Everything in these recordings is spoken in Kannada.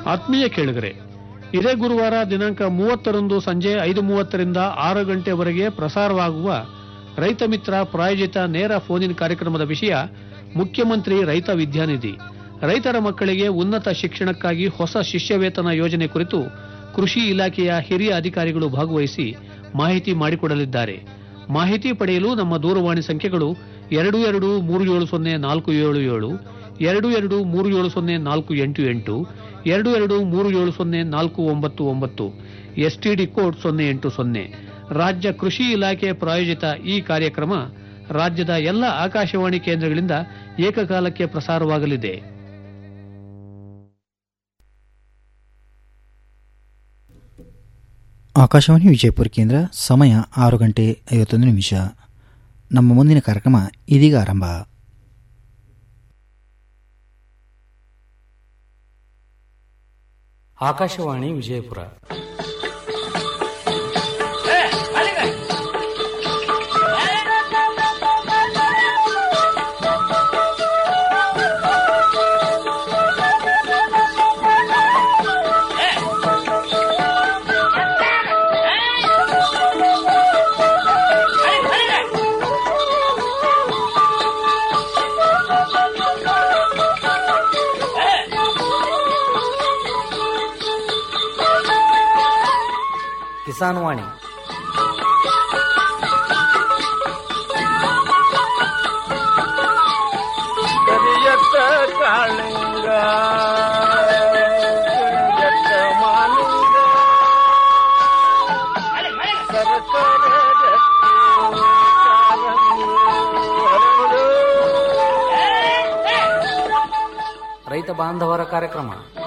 ಆತ್ಮೀಯ ಕೇಳಿಗರೆ ಇದೇ ಗುರುವಾರ ದಿನಾಂಕ ಮೂವತ್ತರಂದು ಸಂಜೆ ಐದು ಮೂವತ್ತರಿಂದ ಆರು ಗಂಟೆವರೆಗೆ ಪ್ರಸಾರವಾಗುವ ರೈತ ಮಿತ್ರ ಪ್ರಾಯೋಜಿತ ನೇರ ಫೋನಿನ್ ಕಾರ್ಯಕ್ರಮದ ವಿಷಯ ಮುಖ್ಯಮಂತ್ರಿ ರೈತ ವಿದ್ಯಾನಿಧಿ ರೈತರ ಮಕ್ಕಳಿಗೆ ಉನ್ನತ ಶಿಕ್ಷಣಕ್ಕಾಗಿ ಹೊಸ ಶಿಷ್ಯವೇತನ ಯೋಜನೆ ಕುರಿತು ಕೃಷಿ ಇಲಾಖೆಯ ಹಿರಿಯ ಅಧಿಕಾರಿಗಳು ಭಾಗವಹಿಸಿ ಮಾಹಿತಿ ಮಾಡಿಕೊಡಲಿದ್ದಾರೆ ಮಾಹಿತಿ ಪಡೆಯಲು ನಮ್ಮ ದೂರವಾಣಿ ಸಂಖ್ಯೆಗಳು ಎರಡು ಎರಡು ಮೂರು ಏಳು ಸೊನ್ನೆ ನಾಲ್ಕು ಏಳು ಏಳು ಎರಡು ಎರಡು ಮೂರು ಏಳು ಸೊನ್ನೆ ನಾಲ್ಕು ಎಂಟು ಎಂಟು ಎರಡು ಎರಡು ಮೂರು ಏಳು ಸೊನ್ನೆ ನಾಲ್ಕು ಒಂಬತ್ತು ಒಂಬತ್ತು ಎಸ್ಟಿಡಿ ಕೋಡ್ ಸೊನ್ನೆ ಎಂಟು ಸೊನ್ನೆ ರಾಜ್ಯ ಕೃಷಿ ಇಲಾಖೆ ಪ್ರಾಯೋಜಿತ ಈ ಕಾರ್ಯಕ್ರಮ ರಾಜ್ಯದ ಎಲ್ಲ ಆಕಾಶವಾಣಿ ಕೇಂದ್ರಗಳಿಂದ ಏಕಕಾಲಕ್ಕೆ ಪ್ರಸಾರವಾಗಲಿದೆ ಆಕಾಶವಾಣಿ ವಿಜಯಪುರ ಕೇಂದ್ರ ಸಮಯ ಆರು ಗಂಟೆ ಐವತ್ತೊಂದು ನಿಮಿಷ ನಮ್ಮ ಮುಂದಿನ ಕಾರ್ಯಕ್ರಮ ಇದೀಗ ಆರಂಭ ಆಕಾಶವಾಣಿ ವಿಜಯಪುರ ಕಿಸಾನ್ ವಾಣಿ ಕರಿಯತ್ತ ಕಾಳಿಂಗ ಕರಿಯತ್ತ ಮಾಲಿಂಗ ಸರಸರ ರತ್ನ ಕಾರಂಗಿ ಹರಡು. ರೈತ ಬಾಂಧವರ ಕಾರ್ಯಕ್ರಮ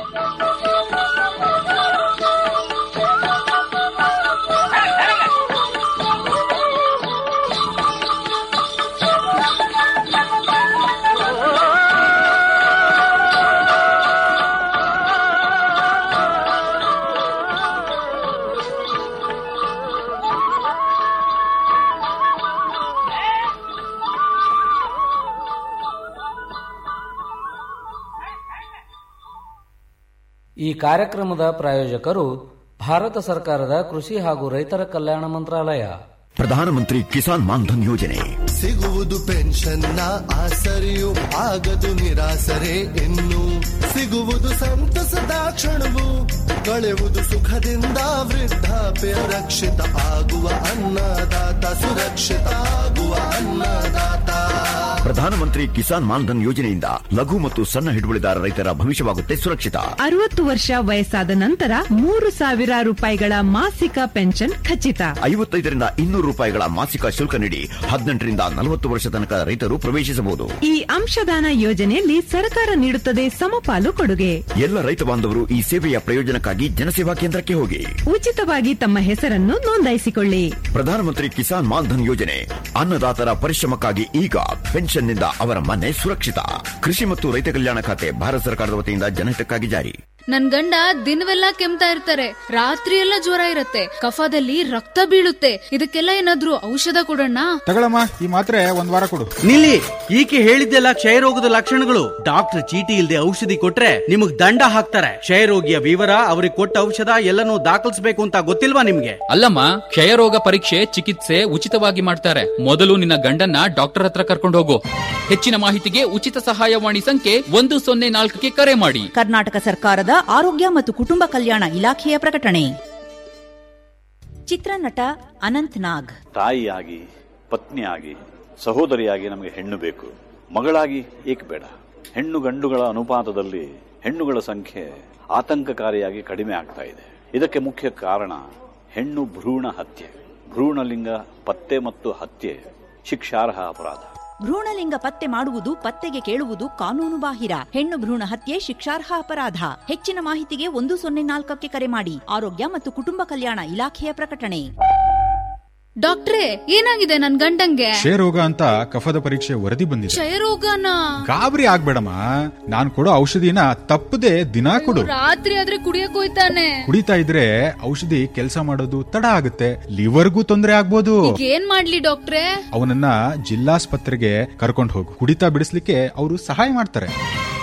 ಈ ಕಾರ್ಯಕ್ರಮದ ಪ್ರಾಯೋಜಕರು ಭಾರತ ಸರ್ಕಾರದ ಕೃಷಿ ಹಾಗೂ ರೈತರ ಕಲ್ಯಾಣ ಮಂತ್ರಾಲಯ ಪ್ರಧಾನಮಂತ್ರಿ ಕಿಸಾನ್ ಮಾನ್ಧನ್ ಯೋಜನೆ ಸಿಗುವುದು ಪೆನ್ಷನ್ನ ಆಸರೆಯು ಆಗದು ನಿರಾಸರೆ ಇನ್ನು ಸಿಗುವುದು ಸಂತಸದ ಕ್ಷಣವು ಕಳೆಯುವುದು ಸುಖದಿಂದ ವೃದ್ಧಾಪ್ಯ ರಕ್ಷಿತ ಆಗುವ ಅನ್ನದಾತ ಸುರಕ್ಷಿತ ಆಗುವ ಅನ್ನದಾತ ಪ್ರಧಾನಮಂತ್ರಿ ಕಿಸಾನ್ ಮಾನ್ಧನ್ ಯೋಜನೆಯಿಂದ ಲಘು ಮತ್ತು ಸಣ್ಣ ಹಿಡುವಳಿದಾರ ರೈತರ ಭವಿಷ್ಯವಾಗುತ್ತೆ ಸುರಕ್ಷಿತ ಅರವತ್ತು ವರ್ಷ ವಯಸ್ಸಾದ ನಂತರ ಮೂರು ಸಾವಿರ ರೂಪಾಯಿಗಳ ಮಾಸಿಕ ಪೆನ್ಷನ್ ಖಚಿತ ಐವತ್ತೈದರಿಂದ ಇನ್ನೂರು ರೂಪಾಯಿಗಳ ಮಾಸಿಕ ಶುಲ್ಕ ನೀಡಿ ಹದಿನೆಂಟರಿಂದ ನಲವತ್ತು ವರ್ಷ ತನಕ ರೈತರು ಪ್ರವೇಶಿಸಬಹುದು ಈ ಅಂಶದಾನ ಯೋಜನೆಯಲ್ಲಿ ಸರ್ಕಾರ ನೀಡುತ್ತದೆ ಸಮಪಾಲು ಕೊಡುಗೆ ಎಲ್ಲ ರೈತ ಬಾಂಧವರು ಈ ಸೇವೆಯ ಪ್ರಯೋಜನಕ್ಕಾಗಿ ಜನಸೇವಾ ಕೇಂದ್ರಕ್ಕೆ ಹೋಗಿ ಉಚಿತವಾಗಿ ತಮ್ಮ ಹೆಸರನ್ನು ನೋಂದಾಯಿಸಿಕೊಳ್ಳಿ ಪ್ರಧಾನಮಂತ್ರಿ ಕಿಸಾನ್ ಮಾನ್ಧನ್ ಯೋಜನೆ ಅನ್ನದಾತರ ಪರಿಶ್ರಮಕ್ಕಾಗಿ ಈಗ ಪೆನ್ಷನ್ನಿಂದ ಅವರ ಮನೆ ಸುರಕ್ಷಿತ ಕೃಷಿ ಮತ್ತು ರೈತ ಕಲ್ಯಾಣ ಖಾತೆ ಭಾರತ ಸರ್ಕಾರದ ವತಿಯಿಂದ ಜನಹಿತಕ್ಕಾಗಿ ಜಾರಿ ನನ್ ಗಂಡ ದಿನವೆಲ್ಲ ಕೆಮ್ತಾ ಇರ್ತಾರೆ ರಾತ್ರಿ ಎಲ್ಲ ಜ್ವರ ಇರತ್ತೆ ಕಫದಲ್ಲಿ ರಕ್ತ ಬೀಳುತ್ತೆ ಇದಕ್ಕೆಲ್ಲ ಏನಾದ್ರೂ ಔಷಧ ಕೊಡೋಣ ತಗೊಳಮ್ಮ ಈ ಮಾತ್ರೆ ಒಂದ್ ವಾರ ಕೊಡು ನಿಲ್ಲಿ ಈಕೆ ಹೇಳಿದ್ದೆಲ್ಲ ಕ್ಷಯರೋಗದ ಲಕ್ಷಣಗಳು ಡಾಕ್ಟರ್ ಚೀಟಿ ಇಲ್ಲದೆ ಔಷಧಿ ಕೊಟ್ರೆ ನಿಮಗ್ ದಂಡ ಹಾಕ್ತಾರೆ ಕ್ಷಯರೋಗಿಯ ವಿವರ ಅವ್ರಿಗೆ ಕೊಟ್ಟ ಔಷಧ ಎಲ್ಲನೂ ದಾಖಲಿಸಬೇಕು ಅಂತ ಗೊತ್ತಿಲ್ವಾ ನಿಮ್ಗೆ ಅಲ್ಲಮ್ಮ ಕ್ಷಯರೋಗ ಪರೀಕ್ಷೆ ಚಿಕಿತ್ಸೆ ಉಚಿತವಾಗಿ ಮಾಡ್ತಾರೆ ಮೊದಲು ನಿನ್ನ ಗಂಡನ್ನ ಡಾಕ್ಟರ್ ಹತ್ರ ಕರ್ಕೊಂಡು ಹೋಗು ಹೆಚ್ಚಿನ ಮಾಹಿತಿಗೆ ಉಚಿತ ಸಹಾಯವಾಣಿ ಸಂಖ್ಯೆ ಒಂದು ಸೊನ್ನೆ ನಾಲ್ಕಕ್ಕೆ ಕರೆ ಮಾಡಿ ಕರ್ನಾಟಕ ಸರ್ಕಾರದ ಆರೋಗ್ಯ ಮತ್ತು ಕುಟುಂಬ ಕಲ್ಯಾಣ ಇಲಾಖೆಯ ಪ್ರಕಟಣೆ ಚಿತ್ರನಟ ಅನಂತ್ ನಾಗ್ ತಾಯಿಯಾಗಿ ಪತ್ನಿಯಾಗಿ ಸಹೋದರಿಯಾಗಿ ನಮಗೆ ಹೆಣ್ಣು ಬೇಕು ಮಗಳಾಗಿ ಏಕೆ ಬೇಡ ಹೆಣ್ಣು ಗಂಡುಗಳ ಅನುಪಾತದಲ್ಲಿ ಹೆಣ್ಣುಗಳ ಸಂಖ್ಯೆ ಆತಂಕಕಾರಿಯಾಗಿ ಕಡಿಮೆ ಆಗ್ತಾ ಇದೆ ಇದಕ್ಕೆ ಮುಖ್ಯ ಕಾರಣ ಹೆಣ್ಣು ಭ್ರೂಣ ಹತ್ಯೆ ಭ್ರೂಣಲಿಂಗ ಪತ್ತೆ ಮತ್ತು ಹತ್ಯೆ ಶಿಕ್ಷಾರ್ಹ ಅಪರಾಧ ಭ್ರೂಣಲಿಂಗ ಪತ್ತೆ ಮಾಡುವುದು ಪತ್ತೆಗೆ ಕೇಳುವುದು ಕಾನೂನು ಬಾಹಿರ ಹೆಣ್ಣು ಭ್ರೂಣ ಹತ್ಯೆ ಶಿಕ್ಷಾರ್ಹ ಅಪರಾಧ ಹೆಚ್ಚಿನ ಮಾಹಿತಿಗೆ ಒಂದು ಸೊನ್ನೆ ನಾಲ್ಕಕ್ಕೆ ಕರೆ ಮಾಡಿ ಆರೋಗ್ಯ ಮತ್ತು ಕುಟುಂಬ ಕಲ್ಯಾಣ ಇಲಾಖೆಯ ಪ್ರಕಟಣೆ ಡಾಕ್ಟ್ರೇ ಏನಾಗಿದೆ ನನ್ ಗಂಡಂಗೆ ಕ್ಷಯರೋಗ ಅಂತ ಕಫದ ಪರೀಕ್ಷೆ ವರದಿ ಬಂದಿದೆ ಕ್ಷಯರೋಗನ ಗಾಬರಿ ಆಗ್ಬೇಡಮ್ಮ ನಾನ್ ಕೊಡೋ ಔಷಧಿನ ತಪ್ಪದೆ ದಿನಾ ಕೊಡು ರಾತ್ರಿ ಆದ್ರೆ ಕುಡಿಯಕ್ ಹೋಯ್ತಾನೆ ಕುಡಿತಾ ಇದ್ರೆ ಔಷಧಿ ಕೆಲಸ ಮಾಡೋದು ತಡ ಆಗುತ್ತೆ ಲಿವರ್ಗೂ ತೊಂದರೆ ಆಗ್ಬೋದು ಈಗ ಏನ್ ಮಾಡ್ಲಿ ಡಾಕ್ಟ್ರೇ ಅವನನ್ನ ಜಿಲ್ಲಾಸ್ಪತ್ರೆಗೆ ಕರ್ಕೊಂಡು ಹೋಗು ಕುಡಿತಾ ಬಿಡಿಸ್ಲಿಕ್ಕೆ ಅವರು ಸಹಾಯ ಮಾಡ್ತಾರೆ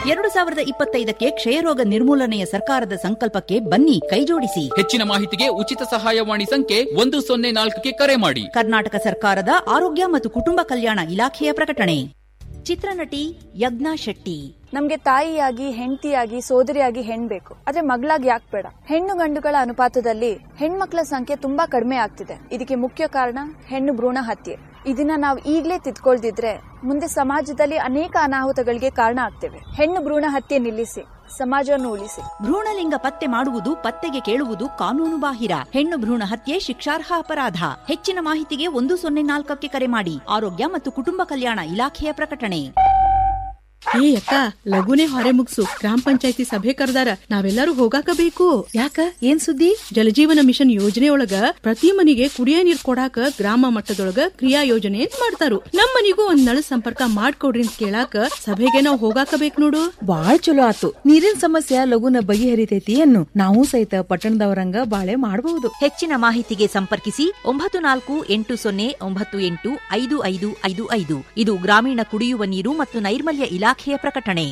ಎರಡು ಸಾವಿರದ ಇಪ್ಪತ್ತೈದಕ್ಕೆ ಕ್ಷಯರೋಗ ನಿರ್ಮೂಲನೆಯ ಸರ್ಕಾರದ ಸಂಕಲ್ಪಕ್ಕೆ ಬನ್ನಿ ಕೈಜೋಡಿಸಿ ಹೆಚ್ಚಿನ ಮಾಹಿತಿಗೆ ಉಚಿತ ಸಹಾಯವಾಣಿ ಸಂಖ್ಯೆ ಒಂದು ಸೊನ್ನೆ ನಾಲ್ಕಕ್ಕೆ ಕರೆ ಮಾಡಿ ಕರ್ನಾಟಕ ಸರ್ಕಾರದ ಆರೋಗ್ಯ ಮತ್ತು ಕುಟುಂಬ ಕಲ್ಯಾಣ ಇಲಾಖೆಯ ಪ್ರಕಟಣೆ ಚಿತ್ರನಟಿ ಯಜ್ಞಾ ಶೆಟ್ಟಿ ನಮ್ಗೆ ತಾಯಿಯಾಗಿ ಹೆಂಡತಿಯಾಗಿ ಸೋದರಿಯಾಗಿ ಹೆಣ್ ಬೇಕು ಆದ್ರೆ ಮಗಳಾಗಿ ಯಾಕೆ ಬೇಡ ಹೆಣ್ಣು ಗಂಡುಗಳ ಅನುಪಾತದಲ್ಲಿ ಹೆಣ್ಮಕ್ಳ ಸಂಖ್ಯೆ ತುಂಬಾ ಕಡಿಮೆ ಆಗ್ತಿದೆ ಇದಕ್ಕೆ ಮುಖ್ಯ ಕಾರಣ ಹೆಣ್ಣು ಭ್ರೂಣ ಹತ್ಯೆ ಇದನ್ನ ನಾವು ಈಗ್ಲೇ ತಿದ್ಕೊಳ್ದಿದ್ರೆ ಮುಂದೆ ಸಮಾಜದಲ್ಲಿ ಅನೇಕ ಅನಾಹುತಗಳಿಗೆ ಕಾರಣ ಆಗ್ತೇವೆ ಹೆಣ್ಣು ಭ್ರೂಣ ಹತ್ಯೆ ನಿಲ್ಲಿಸಿ ಸಮಾಜವನ್ನು ಉಳಿಸಿ ಭ್ರೂಣಲಿಂಗ ಪತ್ತೆ ಮಾಡುವುದು ಪತ್ತೆಗೆ ಕೇಳುವುದು ಕಾನೂನು ಬಾಹಿರ ಹೆಣ್ಣು ಭ್ರೂಣ ಹತ್ಯೆ ಶಿಕ್ಷಾರ್ಹ ಅಪರಾಧ ಹೆಚ್ಚಿನ ಮಾಹಿತಿಗೆ ಒಂದು ಸೊನ್ನೆ ನಾಲ್ಕಕ್ಕೆ ಕರೆ ಮಾಡಿ ಆರೋಗ್ಯ ಮತ್ತು ಕುಟುಂಬ ಕಲ್ಯಾಣ ಇಲಾಖೆಯ ಪ್ರಕಟಣೆ ಏ ಅಕ್ಕ ಲಗುನೆ ಹೊರೆ ಮುಗ್ಸು ಗ್ರಾಮ ಪಂಚಾಯತಿ ಸಭೆ ಕರೆದಾರ ನಾವೆಲ್ಲರೂ ಹೋಗಾಕ ಬೇಕು ಯಾಕ ಏನ್ ಸುದ್ದಿ ಜಲಜೀವನ ಮಿಷನ್ ಯೋಜನೆ ಒಳಗ ಪ್ರತಿ ಮನಿಗೆ ಕುಡಿಯ ನೀರ್ ಕೊಡಾಕ ಗ್ರಾಮ ಮಟ್ಟದೊಳಗ ಕ್ರಿಯಾ ಯೋಜನೆ ಅಂತ ಮಾಡ್ತಾರು ನಮ್ ಮನಿಗೂ ಒಂದ್ ನಳ ಸಂಪರ್ಕ ಮಾಡ್ಕೊಡ್ರಿ ಅಂತ ಕೇಳಾಕ ಸಭೆಗೆ ನಾವ್ ಹೋಗಾಕ ಬೇಕು ನೋಡು ಬಾಳ್ ಚಲೋ ಆತು ನೀರಿನ ಸಮಸ್ಯೆ ಲಗುನ ಬಗೆಹರಿತೈತಿ ಅನ್ನು ನಾವು ಸಹಿತ ಪಟ್ಟಣದವರಂಗ ಬಾಳೆ ಮಾಡಬಹುದು ಹೆಚ್ಚಿನ ಮಾಹಿತಿಗೆ ಸಂಪರ್ಕಿಸಿ ಒಂಬತ್ತು ನಾಲ್ಕು ಎಂಟು ಸೊನ್ನೆ ಒಂಬತ್ತು ಎಂಟು ಐದು ಐದು ಐದು ಐದು ಇದು ಗ್ರಾಮೀಣ ಕುಡಿಯುವ ನೀರು ಮತ್ತು ನೈರ್ಮಲ್ಯ ಇಲಾಖೆಯ ಪ್ರಕಟಣೆ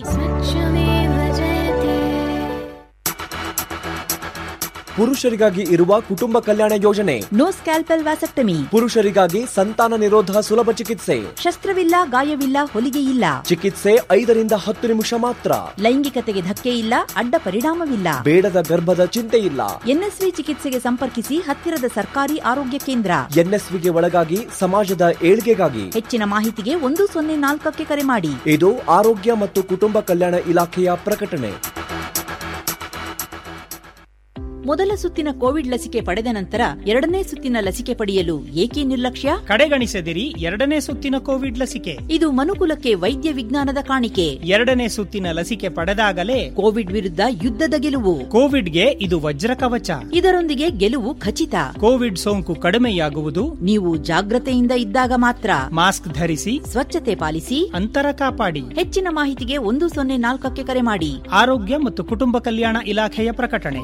ಪುರುಷರಿಗಾಗಿ ಇರುವ ಕುಟುಂಬ ಕಲ್ಯಾಣ ಯೋಜನೆ ನೋ ಸ್ಕ್ಯಾಲ್ಪೆಲ್ ವ್ಯಾಸೆಕ್ಟಮಿ ಪುರುಷರಿಗಾಗಿ ಸಂತಾನ ನಿರೋಧ ಸುಲಭ ಚಿಕಿತ್ಸೆ ಶಸ್ತ್ರವಿಲ್ಲ ಗಾಯವಿಲ್ಲ ಹೊಲಿಗೆ ಇಲ್ಲ ಚಿಕಿತ್ಸೆ ಐದರಿಂದ ಹತ್ತು ನಿಮಿಷ ಮಾತ್ರ ಲೈಂಗಿಕತೆಗೆ ಧಕ್ಕೆ ಇಲ್ಲ ಅಡ್ಡ ಪರಿಣಾಮವಿಲ್ಲ ಬೇಡದ ಗರ್ಭದ ಚಿಂತೆ ಇಲ್ಲ ಎನ್ಎಸ್ವಿ ಚಿಕಿತ್ಸೆಗೆ ಸಂಪರ್ಕಿಸಿ ಹತ್ತಿರದ ಸರ್ಕಾರಿ ಆರೋಗ್ಯ ಕೇಂದ್ರ ಎನ್ಎಸ್ವಿಗೆ ಒಳಗಾಗಿ ಸಮಾಜದ ಏಳ್ಗೆಗಾಗಿ ಹೆಚ್ಚಿನ ಮಾಹಿತಿಗೆ ಒಂದು ಸೊನ್ನೆ ನಾಲ್ಕಕ್ಕೆ ಕರೆ ಮಾಡಿ ಇದು ಆರೋಗ್ಯ ಮತ್ತು ಕುಟುಂಬ ಕಲ್ಯಾಣ ಇಲಾಖೆಯ ಪ್ರಕಟಣೆ ಮೊದಲ ಸುತ್ತಿನ ಕೋವಿಡ್ ಲಸಿಕೆ ಪಡೆದ ನಂತರ ಎರಡನೇ ಸುತ್ತಿನ ಲಸಿಕೆ ಪಡೆಯಲು ಏಕೆ ನಿರ್ಲಕ್ಷ್ಯ ಕಡೆಗಣಿಸದಿರಿ ಎರಡನೇ ಸುತ್ತಿನ ಕೋವಿಡ್ ಲಸಿಕೆ ಇದು ಮನುಕುಲಕ್ಕೆ ವೈದ್ಯ ವಿಜ್ಞಾನದ ಕಾಣಿಕೆ ಎರಡನೇ ಸುತ್ತಿನ ಲಸಿಕೆ ಪಡೆದಾಗಲೇ ಕೋವಿಡ್ ವಿರುದ್ಧ ಯುದ್ಧದ ಗೆಲುವು ಕೋವಿಡ್ಗೆ ಇದು ವಜ್ರ ಕವಚ ಇದರೊಂದಿಗೆ ಗೆಲುವು ಖಚಿತ ಕೋವಿಡ್ ಸೋಂಕು ಕಡಿಮೆಯಾಗುವುದು ನೀವು ಜಾಗ್ರತೆಯಿಂದ ಇದ್ದಾಗ ಮಾತ್ರ ಮಾಸ್ಕ್ ಧರಿಸಿ ಸ್ವಚ್ಛತೆ ಪಾಲಿಸಿ ಅಂತರ ಕಾಪಾಡಿ ಹೆಚ್ಚಿನ ಮಾಹಿತಿಗೆ ಒಂದು ಸೊನ್ನೆ ನಾಲ್ಕಕ್ಕೆ ಕರೆ ಮಾಡಿ ಆರೋಗ್ಯ ಮತ್ತು ಕುಟುಂಬ ಕಲ್ಯಾಣ ಇಲಾಖೆಯ ಪ್ರಕಟಣೆ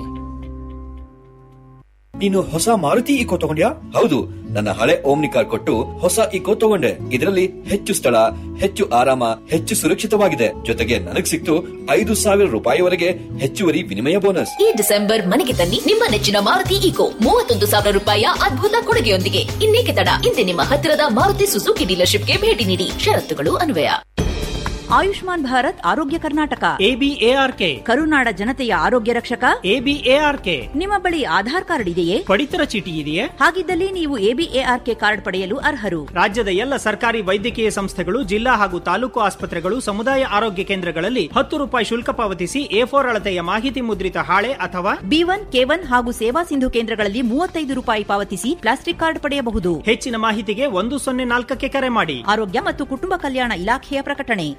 ನೀನು ಹೊಸ ಮಾರುತಿ ಇಕೋ ತಗೊಂಡ್ಯಾ ಹೌದು ನನ್ನ ಹಳೆ ಓಮ್ನಿ ಕಾರ್ ಕೊಟ್ಟು ಹೊಸ ಇಕೋ ತಗೊಂಡೆ ಇದರಲ್ಲಿ ಹೆಚ್ಚು ಸ್ಥಳ ಹೆಚ್ಚು ಆರಾಮ ಹೆಚ್ಚು ಸುರಕ್ಷಿತವಾಗಿದೆ ಜೊತೆಗೆ ನನಗ್ ಸಿಕ್ತು ಐದು ಸಾವಿರ ರೂಪಾಯಿವರೆಗೆ ಹೆಚ್ಚುವರಿ ವಿನಿಮಯ ಬೋನಸ್ ಈ ಡಿಸೆಂಬರ್ ಮನೆಗೆ ತನ್ನಿ ನಿಮ್ಮ ನೆಚ್ಚಿನ ಮಾರುತಿ ಈಕೋ ಮೂವತ್ತೊಂದು ಸಾವಿರ ರೂಪಾಯಿಯ ಅದ್ಭುತ ಕೊಡುಗೆಯೊಂದಿಗೆ ಇನ್ನೇಕೆ ತಡ ಇಂದೇ ನಿಮ್ಮ ಹತ್ತಿರದ ಮಾರುತಿ ಸುಜುಕಿ ಡೀಲರ್ಶಿಪ್ಗೆ ಭೇಟಿ ನೀಡಿ ಷರತ್ತುಗಳು ಅನ್ವಯ ಆಯುಷ್ಮಾನ್ ಭಾರತ್ ಆರೋಗ್ಯ ಕರ್ನಾಟಕ ಎಬಿಎಆರ್ಕೆ ಕರುನಾಡ ಜನತೆಯ ಆರೋಗ್ಯ ರಕ್ಷಕ ಎಬಿಎಆರ್ಕೆ ನಿಮ್ಮ ಬಳಿ ಆಧಾರ್ ಕಾರ್ಡ್ ಇದೆಯೇ ಪಡಿತರ ಚೀಟಿ ಇದೆಯೇ ಹಾಗಿದ್ದಲ್ಲಿ ನೀವು ಎಬಿಎಆರ್ಕೆ ಕಾರ್ಡ್ ಪಡೆಯಲು ಅರ್ಹರು ರಾಜ್ಯದ ಎಲ್ಲ ಸರ್ಕಾರಿ ವೈದ್ಯಕೀಯ ಸಂಸ್ಥೆಗಳು ಜಿಲ್ಲಾ ಹಾಗೂ ತಾಲೂಕು ಆಸ್ಪತ್ರೆಗಳು ಸಮುದಾಯ ಆರೋಗ್ಯ ಕೇಂದ್ರಗಳಲ್ಲಿ ಹತ್ತು ರೂಪಾಯಿ ಶುಲ್ಕ ಪಾವತಿಸಿ ಎ ಫೋರ್ ಅಳತೆಯ ಮಾಹಿತಿ ಮುದ್ರಿತ ಹಾಳೆ ಅಥವಾ ಬಿ ಒನ್ ಕೆ ಒನ್ ಹಾಗೂ ಸೇವಾ ಸಿಂಧು ಕೇಂದ್ರಗಳಲ್ಲಿ ಮೂವತ್ತೈದು ರೂಪಾಯಿ ಪಾವತಿಸಿ ಪ್ಲಾಸ್ಟಿಕ್ ಕಾರ್ಡ್ ಪಡೆಯಬಹುದು ಹೆಚ್ಚಿನ ಮಾಹಿತಿಗೆ ಒಂದು ಸೊನ್ನೆ ನಾಲ್ಕಕ್ಕೆ ಕರೆ ಮಾಡಿ ಆರೋಗ್ಯ ಮತ್ತು ಕುಟುಂಬ ಕಲ್ಯಾಣ ಇಲಾಖೆಯ ಪ್ರಕಟಣೆ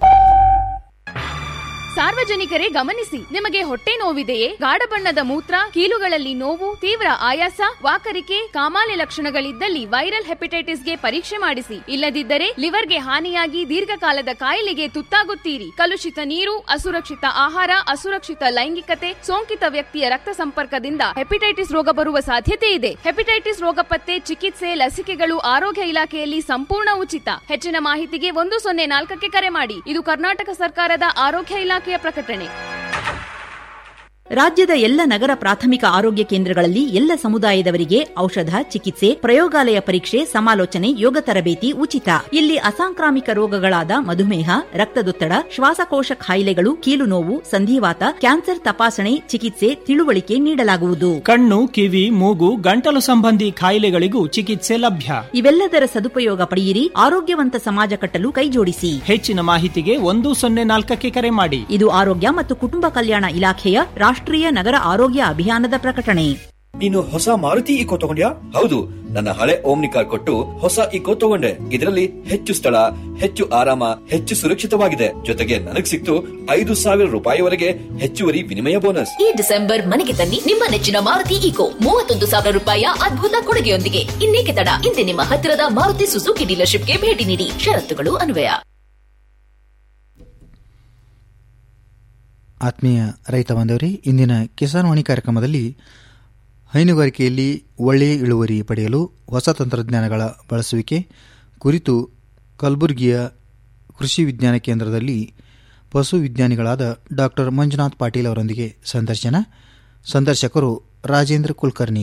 ಸಾರ್ವಜನಿಕರೇ ಗಮನಿಸಿ ನಿಮಗೆ ಹೊಟ್ಟೆ ನೋವಿದೆಯೇ ಗಾಢ ಬಣ್ಣದ ಮೂತ್ರ ಕೀಲುಗಳಲ್ಲಿ ನೋವು ತೀವ್ರ ಆಯಾಸ ವಾಕರಿಕೆ ಕಾಮಾಲೆ ಲಕ್ಷಣಗಳಿದ್ದಲ್ಲಿ ವೈರಲ್ ಹೆಪಟೈಟಿಸ್ಗೆ ಪರೀಕ್ಷೆ ಮಾಡಿಸಿ ಇಲ್ಲದಿದ್ದರೆ ಲಿವರ್ಗೆ ಹಾನಿಯಾಗಿ ದೀರ್ಘಕಾಲದ ಕಾಯಿಲೆಗೆ ತುತ್ತಾಗುತ್ತೀರಿ ಕಲುಷಿತ ನೀರು ಅಸುರಕ್ಷಿತ ಆಹಾರ ಅಸುರಕ್ಷಿತ ಲೈಂಗಿಕತೆ ಸೋಂಕಿತ ವ್ಯಕ್ತಿಯ ರಕ್ತ ಸಂಪರ್ಕದಿಂದ ಹೆಪಟೈಟಿಸ್ ರೋಗ ಬರುವ ಸಾಧ್ಯತೆ ಇದೆ ಹೆಪಟೈಟಿಸ್ ರೋಗ ಪತ್ತೆ ಚಿಕಿತ್ಸೆ ಲಸಿಕೆಗಳು ಆರೋಗ್ಯ ಇಲಾಖೆಯಲ್ಲಿ ಸಂಪೂರ್ಣ ಉಚಿತ ಹೆಚ್ಚಿನ ಮಾಹಿತಿಗೆ ಒಂದು ಸೊನ್ನೆ ನಾಲ್ಕಕ್ಕೆ ಕರೆ ಮಾಡಿ ಇದು ಕರ್ನಾಟಕ ಸರ್ಕಾರದ ಆರೋಗ್ಯ ಇಲಾಖೆಯ ಪ್ರಕಟಣೆ ರಾಜ್ಯದ ಎಲ್ಲ ನಗರ ಪ್ರಾಥಮಿಕ ಆರೋಗ್ಯ ಕೇಂದ್ರಗಳಲ್ಲಿ ಎಲ್ಲ ಸಮುದಾಯದವರಿಗೆ ಔಷಧ ಚಿಕಿತ್ಸೆ ಪ್ರಯೋಗಾಲಯ ಪರೀಕ್ಷೆ ಸಮಾಲೋಚನೆ ಯೋಗ ತರಬೇತಿ ಉಚಿತ ಇಲ್ಲಿ ಅಸಾಂಕ್ರಾಮಿಕ ರೋಗಗಳಾದ ಮಧುಮೇಹ ರಕ್ತದೊತ್ತಡ ಶ್ವಾಸಕೋಶ ಕಾಯಿಲೆಗಳು ಕೀಲು ನೋವು ಸಂಧಿವಾತ ಕ್ಯಾನ್ಸರ್ ತಪಾಸಣೆ ಚಿಕಿತ್ಸೆ ತಿಳುವಳಿಕೆ ನೀಡಲಾಗುವುದು ಕಣ್ಣು ಕಿವಿ ಮೂಗು ಗಂಟಲು ಸಂಬಂಧಿ ಕಾಯಿಲೆಗಳಿಗೂ ಚಿಕಿತ್ಸೆ ಲಭ್ಯ ಇವೆಲ್ಲದರ ಸದುಪಯೋಗ ಪಡೆಯಿರಿ ಆರೋಗ್ಯವಂತ ಸಮಾಜ ಕಟ್ಟಲು ಕೈಜೋಡಿಸಿ ಹೆಚ್ಚಿನ ಮಾಹಿತಿಗೆ ಒಂದು ಸೊನ್ನೆ ನಾಲ್ಕಕ್ಕೆ ಕರೆ ಮಾಡಿ ಇದು ಆರೋಗ್ಯ ಮತ್ತು ಕುಟುಂಬ ಕಲ್ಯಾಣ ಇಲಾಖೆಯ ರಾಷ್ಟ್ರೀಯ ನಗರ ಆರೋಗ್ಯ ಅಭಿಯಾನದ ಪ್ರಕಟಣೆ ನೀನು ಹೊಸ ಮಾರುತಿ ಇಕೋ ತಗೊಂಡ್ಯಾ ಹೌದು ನನ್ನ ಹಳೆ ಓಮ್ನಿ ಕಾರ್ ಕೊಟ್ಟು ಹೊಸ ಇಕೋ ತಗೊಂಡೆ ಇದರಲ್ಲಿ ಹೆಚ್ಚು ಸ್ಥಳ ಹೆಚ್ಚು ಆರಾಮ ಹೆಚ್ಚು ಸುರಕ್ಷಿತವಾಗಿದೆ ಜೊತೆಗೆ ನನಗ್ ಸಿಕ್ತು ಐದು ಸಾವಿರ ರೂಪಾಯಿವರೆಗೆ ಹೆಚ್ಚುವರಿ ವಿನಿಮಯ ಬೋನಸ್ ಈ ಡಿಸೆಂಬರ್ ಮನೆಗೆ ತನ್ನಿ ನಿಮ್ಮ ನೆಚ್ಚಿನ ಮಾರುತಿ ಈಕೋ ಮೂವತ್ತೊಂದು ಸಾವಿರ ರೂಪಾಯಿಯ ಅದ್ಭುತ ಕೊಡುಗೆಯೊಂದಿಗೆ ಇನ್ನೇಕೆ ತಡ ಇಂದೇ ನಿಮ್ಮ ಹತ್ತಿರದ ಮಾರುತಿ ಸುಜುಕಿ ಡೀಲರ್ಶಿಪ್ಗೆ ಭೇಟಿ ನೀಡಿ ಷರತ್ತುಗಳು ಅನ್ವಯ ಆತ್ಮೀಯ ರೈತ ಬಾಂಧವರೇ ಇಂದಿನ ಕಿಸಾನ್ ವಾಣಿ ಕಾರ್ಯಕ್ರಮದಲ್ಲಿ ಹೈನುಗಾರಿಕೆಯಲ್ಲಿ ಒಳ್ಳೆಯ ಇಳುವರಿ ಪಡೆಯಲು ಹೊಸ ತಂತ್ರಜ್ಞಾನಗಳ ಬಳಸುವಿಕೆ ಕುರಿತು ಕಲಬುರಗಿಯ ಕೃಷಿ ವಿಜ್ಞಾನ ಕೇಂದ್ರದಲ್ಲಿ ಪಶು ವಿಜ್ಞಾನಿಗಳಾದ ಡಾಕ್ಟರ್ ಮಂಜುನಾಥ್ ಪಾಟೀಲ್ ಅವರೊಂದಿಗೆ ಸಂದರ್ಶನ ಸಂದರ್ಶಕರು ರಾಜೇಂದ್ರ ಕುಲಕರ್ಣಿ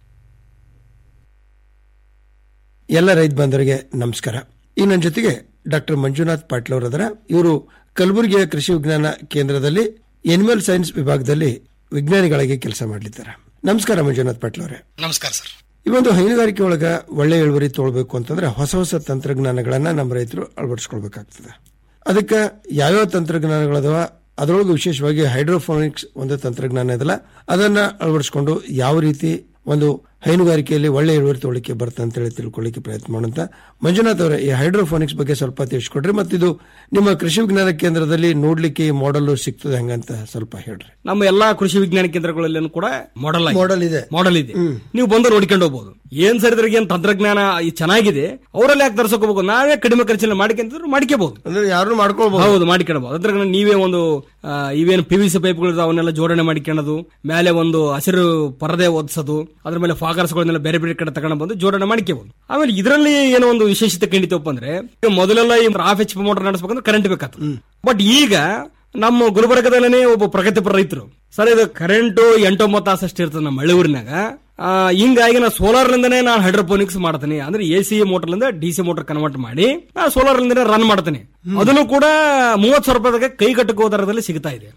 ಎಲ್ಲ ರೈತ ಬಾಂಧವರಿಗೆ ನಮಸ್ಕಾರ ಈ ನನ್ನ ಜೊತೆಗೆ ಡಾಕ್ಟರ್ ಮಂಜುನಾಥ್ ಪಾಟೀಲ್ ಅವರದರ ಇವರು ಕಲಬುರಗಿಯ ಕೃಷಿ ವಿಜ್ಞಾನ ಕೇಂದ್ರದಲ್ಲಿ ಎನಿಮಲ್ ಸೈನ್ಸ್ ವಿಭಾಗದಲ್ಲಿ ವಿಜ್ಞಾನಿಗಳಾಗಿ ಕೆಲಸ ಮಾಡಲಿದ್ದಾರೆ ನಮಸ್ಕಾರ ಮಂಜುನಾಥ್ ಪಾಟೀಲ್ ಅವರೇ ನಮಸ್ಕಾರ ಸರ್ ಈ ಒಂದು ಹೈನುಗಾರಿಕೆ ಒಳಗ ಒಳ್ಳೆ ಇಳುವರಿ ತೊಗೊಳ್ಬೇಕು ಅಂತಂದ್ರೆ ಹೊಸ ಹೊಸ ತಂತ್ರಜ್ಞಾನಗಳನ್ನ ನಮ್ಮ ರೈತರು ಅಳವಡಿಸ್ಕೊಳ್ಬೇಕಾಗ್ತದೆ ಅದಕ್ಕೆ ಯಾವ್ಯಾವ ತಂತ್ರಜ್ಞಾನಗಳದವ ಅದರೊಳಗೆ ವಿಶೇಷವಾಗಿ ಹೈಡ್ರೋಫೋನಿಕ್ಸ್ ಒಂದು ತಂತ್ರಜ್ಞಾನ ಇದಲ್ಲ ಅದನ್ನ ಅಳವಡಿಸಿಕೊಂಡು ಯಾವ ರೀತಿ ಒಂದು ಹೈನುಗಾರಿಕೆಯಲ್ಲಿ ಒಳ್ಳೆ ಇಳುವರಿ ತೊಗೊಳಿಕ್ಕೆ ಬರ್ತದೆ ಅಂತ ಹೇಳಿ ತಿಳ್ಕೊಳ್ಳಿಕ್ಕೆ ಪ್ರಯತ್ನ ಮಾಡೋಂತ ಮಂಜುನಾಥ್ ಅವರೇ ಈ ಹೈಡ್ರೋಫೋನಿಕ್ಸ್ ಬಗ್ಗೆ ಸ್ವಲ್ಪ ತಿಳಿಸ್ಕೊಡ್ರಿ ಮತ್ತಿದು ನಿಮ್ಮ ಕೃಷಿ ವಿಜ್ಞಾನ ಕೇಂದ್ರದಲ್ಲಿ ನೋಡ್ಲಿಕ್ಕೆ ಈ ಮಾಡೆಲ್ ಸಿಗ್ತದೆ ಹಂಗಂತ ಸ್ವಲ್ಪ ಹೇಳ್ರಿ ನಮ್ಮ ಎಲ್ಲಾ ಕೃಷಿ ವಿಜ್ಞಾನ ಕೇಂದ್ರಗಳಲ್ಲೂ ಕೂಡ ಮಾಡೆಲ್ Model ಇದೆ. ಮಾಡೆಲ್ ಇದೆ ನೀವು ಬಂದು ನೋಡ್ಕೊಂಡು ಹೋಗ್ಬೋದು ಏನ್ ಸರ್ ಇದ್ರಿಗೆ ಏನ್ ತಂತ್ರಜ್ಞಾನ ಈ ಚೆನ್ನಾಗಿದೆ ಅವರಲ್ಲಿ ಯಾಕೆ ತರ್ಸಕ್ ಹೋಗ್ಬೇಕು ನಾವೇ ಕಡಿಮೆ ಖರ್ಚಲ್ಲಿ ಮಾಡ್ಕೊಂತಿದ್ರು ಮಾಡ್ಕೋಬಹುದು ಅಂದ್ರೆ ಯಾರು ಮಾಡ್ಕೊಳ್ಬಹುದು ಹೌದು ಮಾಡ್ಕೊಳ್ಬಹುದು ಅದ್ರ ನೀವೇ ಒಂದು ಆ, ಇವೇನು ಪಿ ವಿ ಸಿ ಪೈಪ್ಗಳು ಅವನ್ನೆಲ್ಲ ಜೋಡಣೆ ಮಾಡ್ಕೊಳ್ಳೋದು ಮೇಲೆ ಒಂದು ಹಸಿರು ಪರದೆ ಒದಿಸೋದು ಅದ್ರ ಮೇಲೆ ಫಾಗರ್ಸ್ಗಳನ್ನೆಲ್ಲ ಬೇರೆ ಬೇರೆ ಕಡೆ ತಗೊಂಡು ಬಂದು ಜೋಡಣೆ ಮಾಡ್ಕೋಬಹುದು ಆಮೇಲೆ ಇದರಲ್ಲಿ ಏನೋ ಒಂದು ವಿಶೇಷತೆ ಕಂಡಿತಪ್ಪ ಅಂದ್ರೆ ಈಗ ಮೊದಲೆಲ್ಲ ಈ ಹಾಫ್ ಎಚ್ ಪಿ ಮೋಟರ್ ನಡೆಸಬೇಕಂದ್ರೆ ಕರೆಂಟ್ ಬೇಕಾಗ್ತದೆ ಬಟ್ ಈಗ ನಮ್ಮ ಗುಲ್ಬರ್ಗದಲ್ಲೇ ಒಬ್ಬ ಪ್ರಗತಿಪರ ರೈತರು ಸರ್ ಇದು ಕರೆಂಟ್ ಎಂಟೊಂಬತ್ತು ತಾಸು ಅಷ್ಟು ಇರ್ತದೆ ನಮ್ಮ ಹಳ್ಳಿ ಊರಿನಾಗ ಆ, ಹಿಂಗಾಗಿ ನಾ ಸೋಲಾರ್ ಲಿಂದನೇ ನಾನು ಹೈಡ್ರೋಪೋನಿಕ್ಸ್ ಮಾಡ್ತೀನಿ ಅಂದ್ರೆ ಎ ಸಿ ಮೋಟರ್ ಲಿಂದ ಡಿ ಸಿ ಮೋಟರ್ ಕನ್ವರ್ಟ್ ಮಾಡಿ ನಾ ಸೋಲಾರ್ ಲಿಂದನೇ ರನ್ ಮಾಡ್ತೀನಿ ಅದನ್ನು ಕೂಡ ಮೂವತ್ ಸಾವಿರ ರೂಪಾಯಿದಾಗ ಕೈ ಕಟ್ಟುಕೋ ದರದಲ್ಲಿ ಸಿಗ್ತಾ ಇದೆ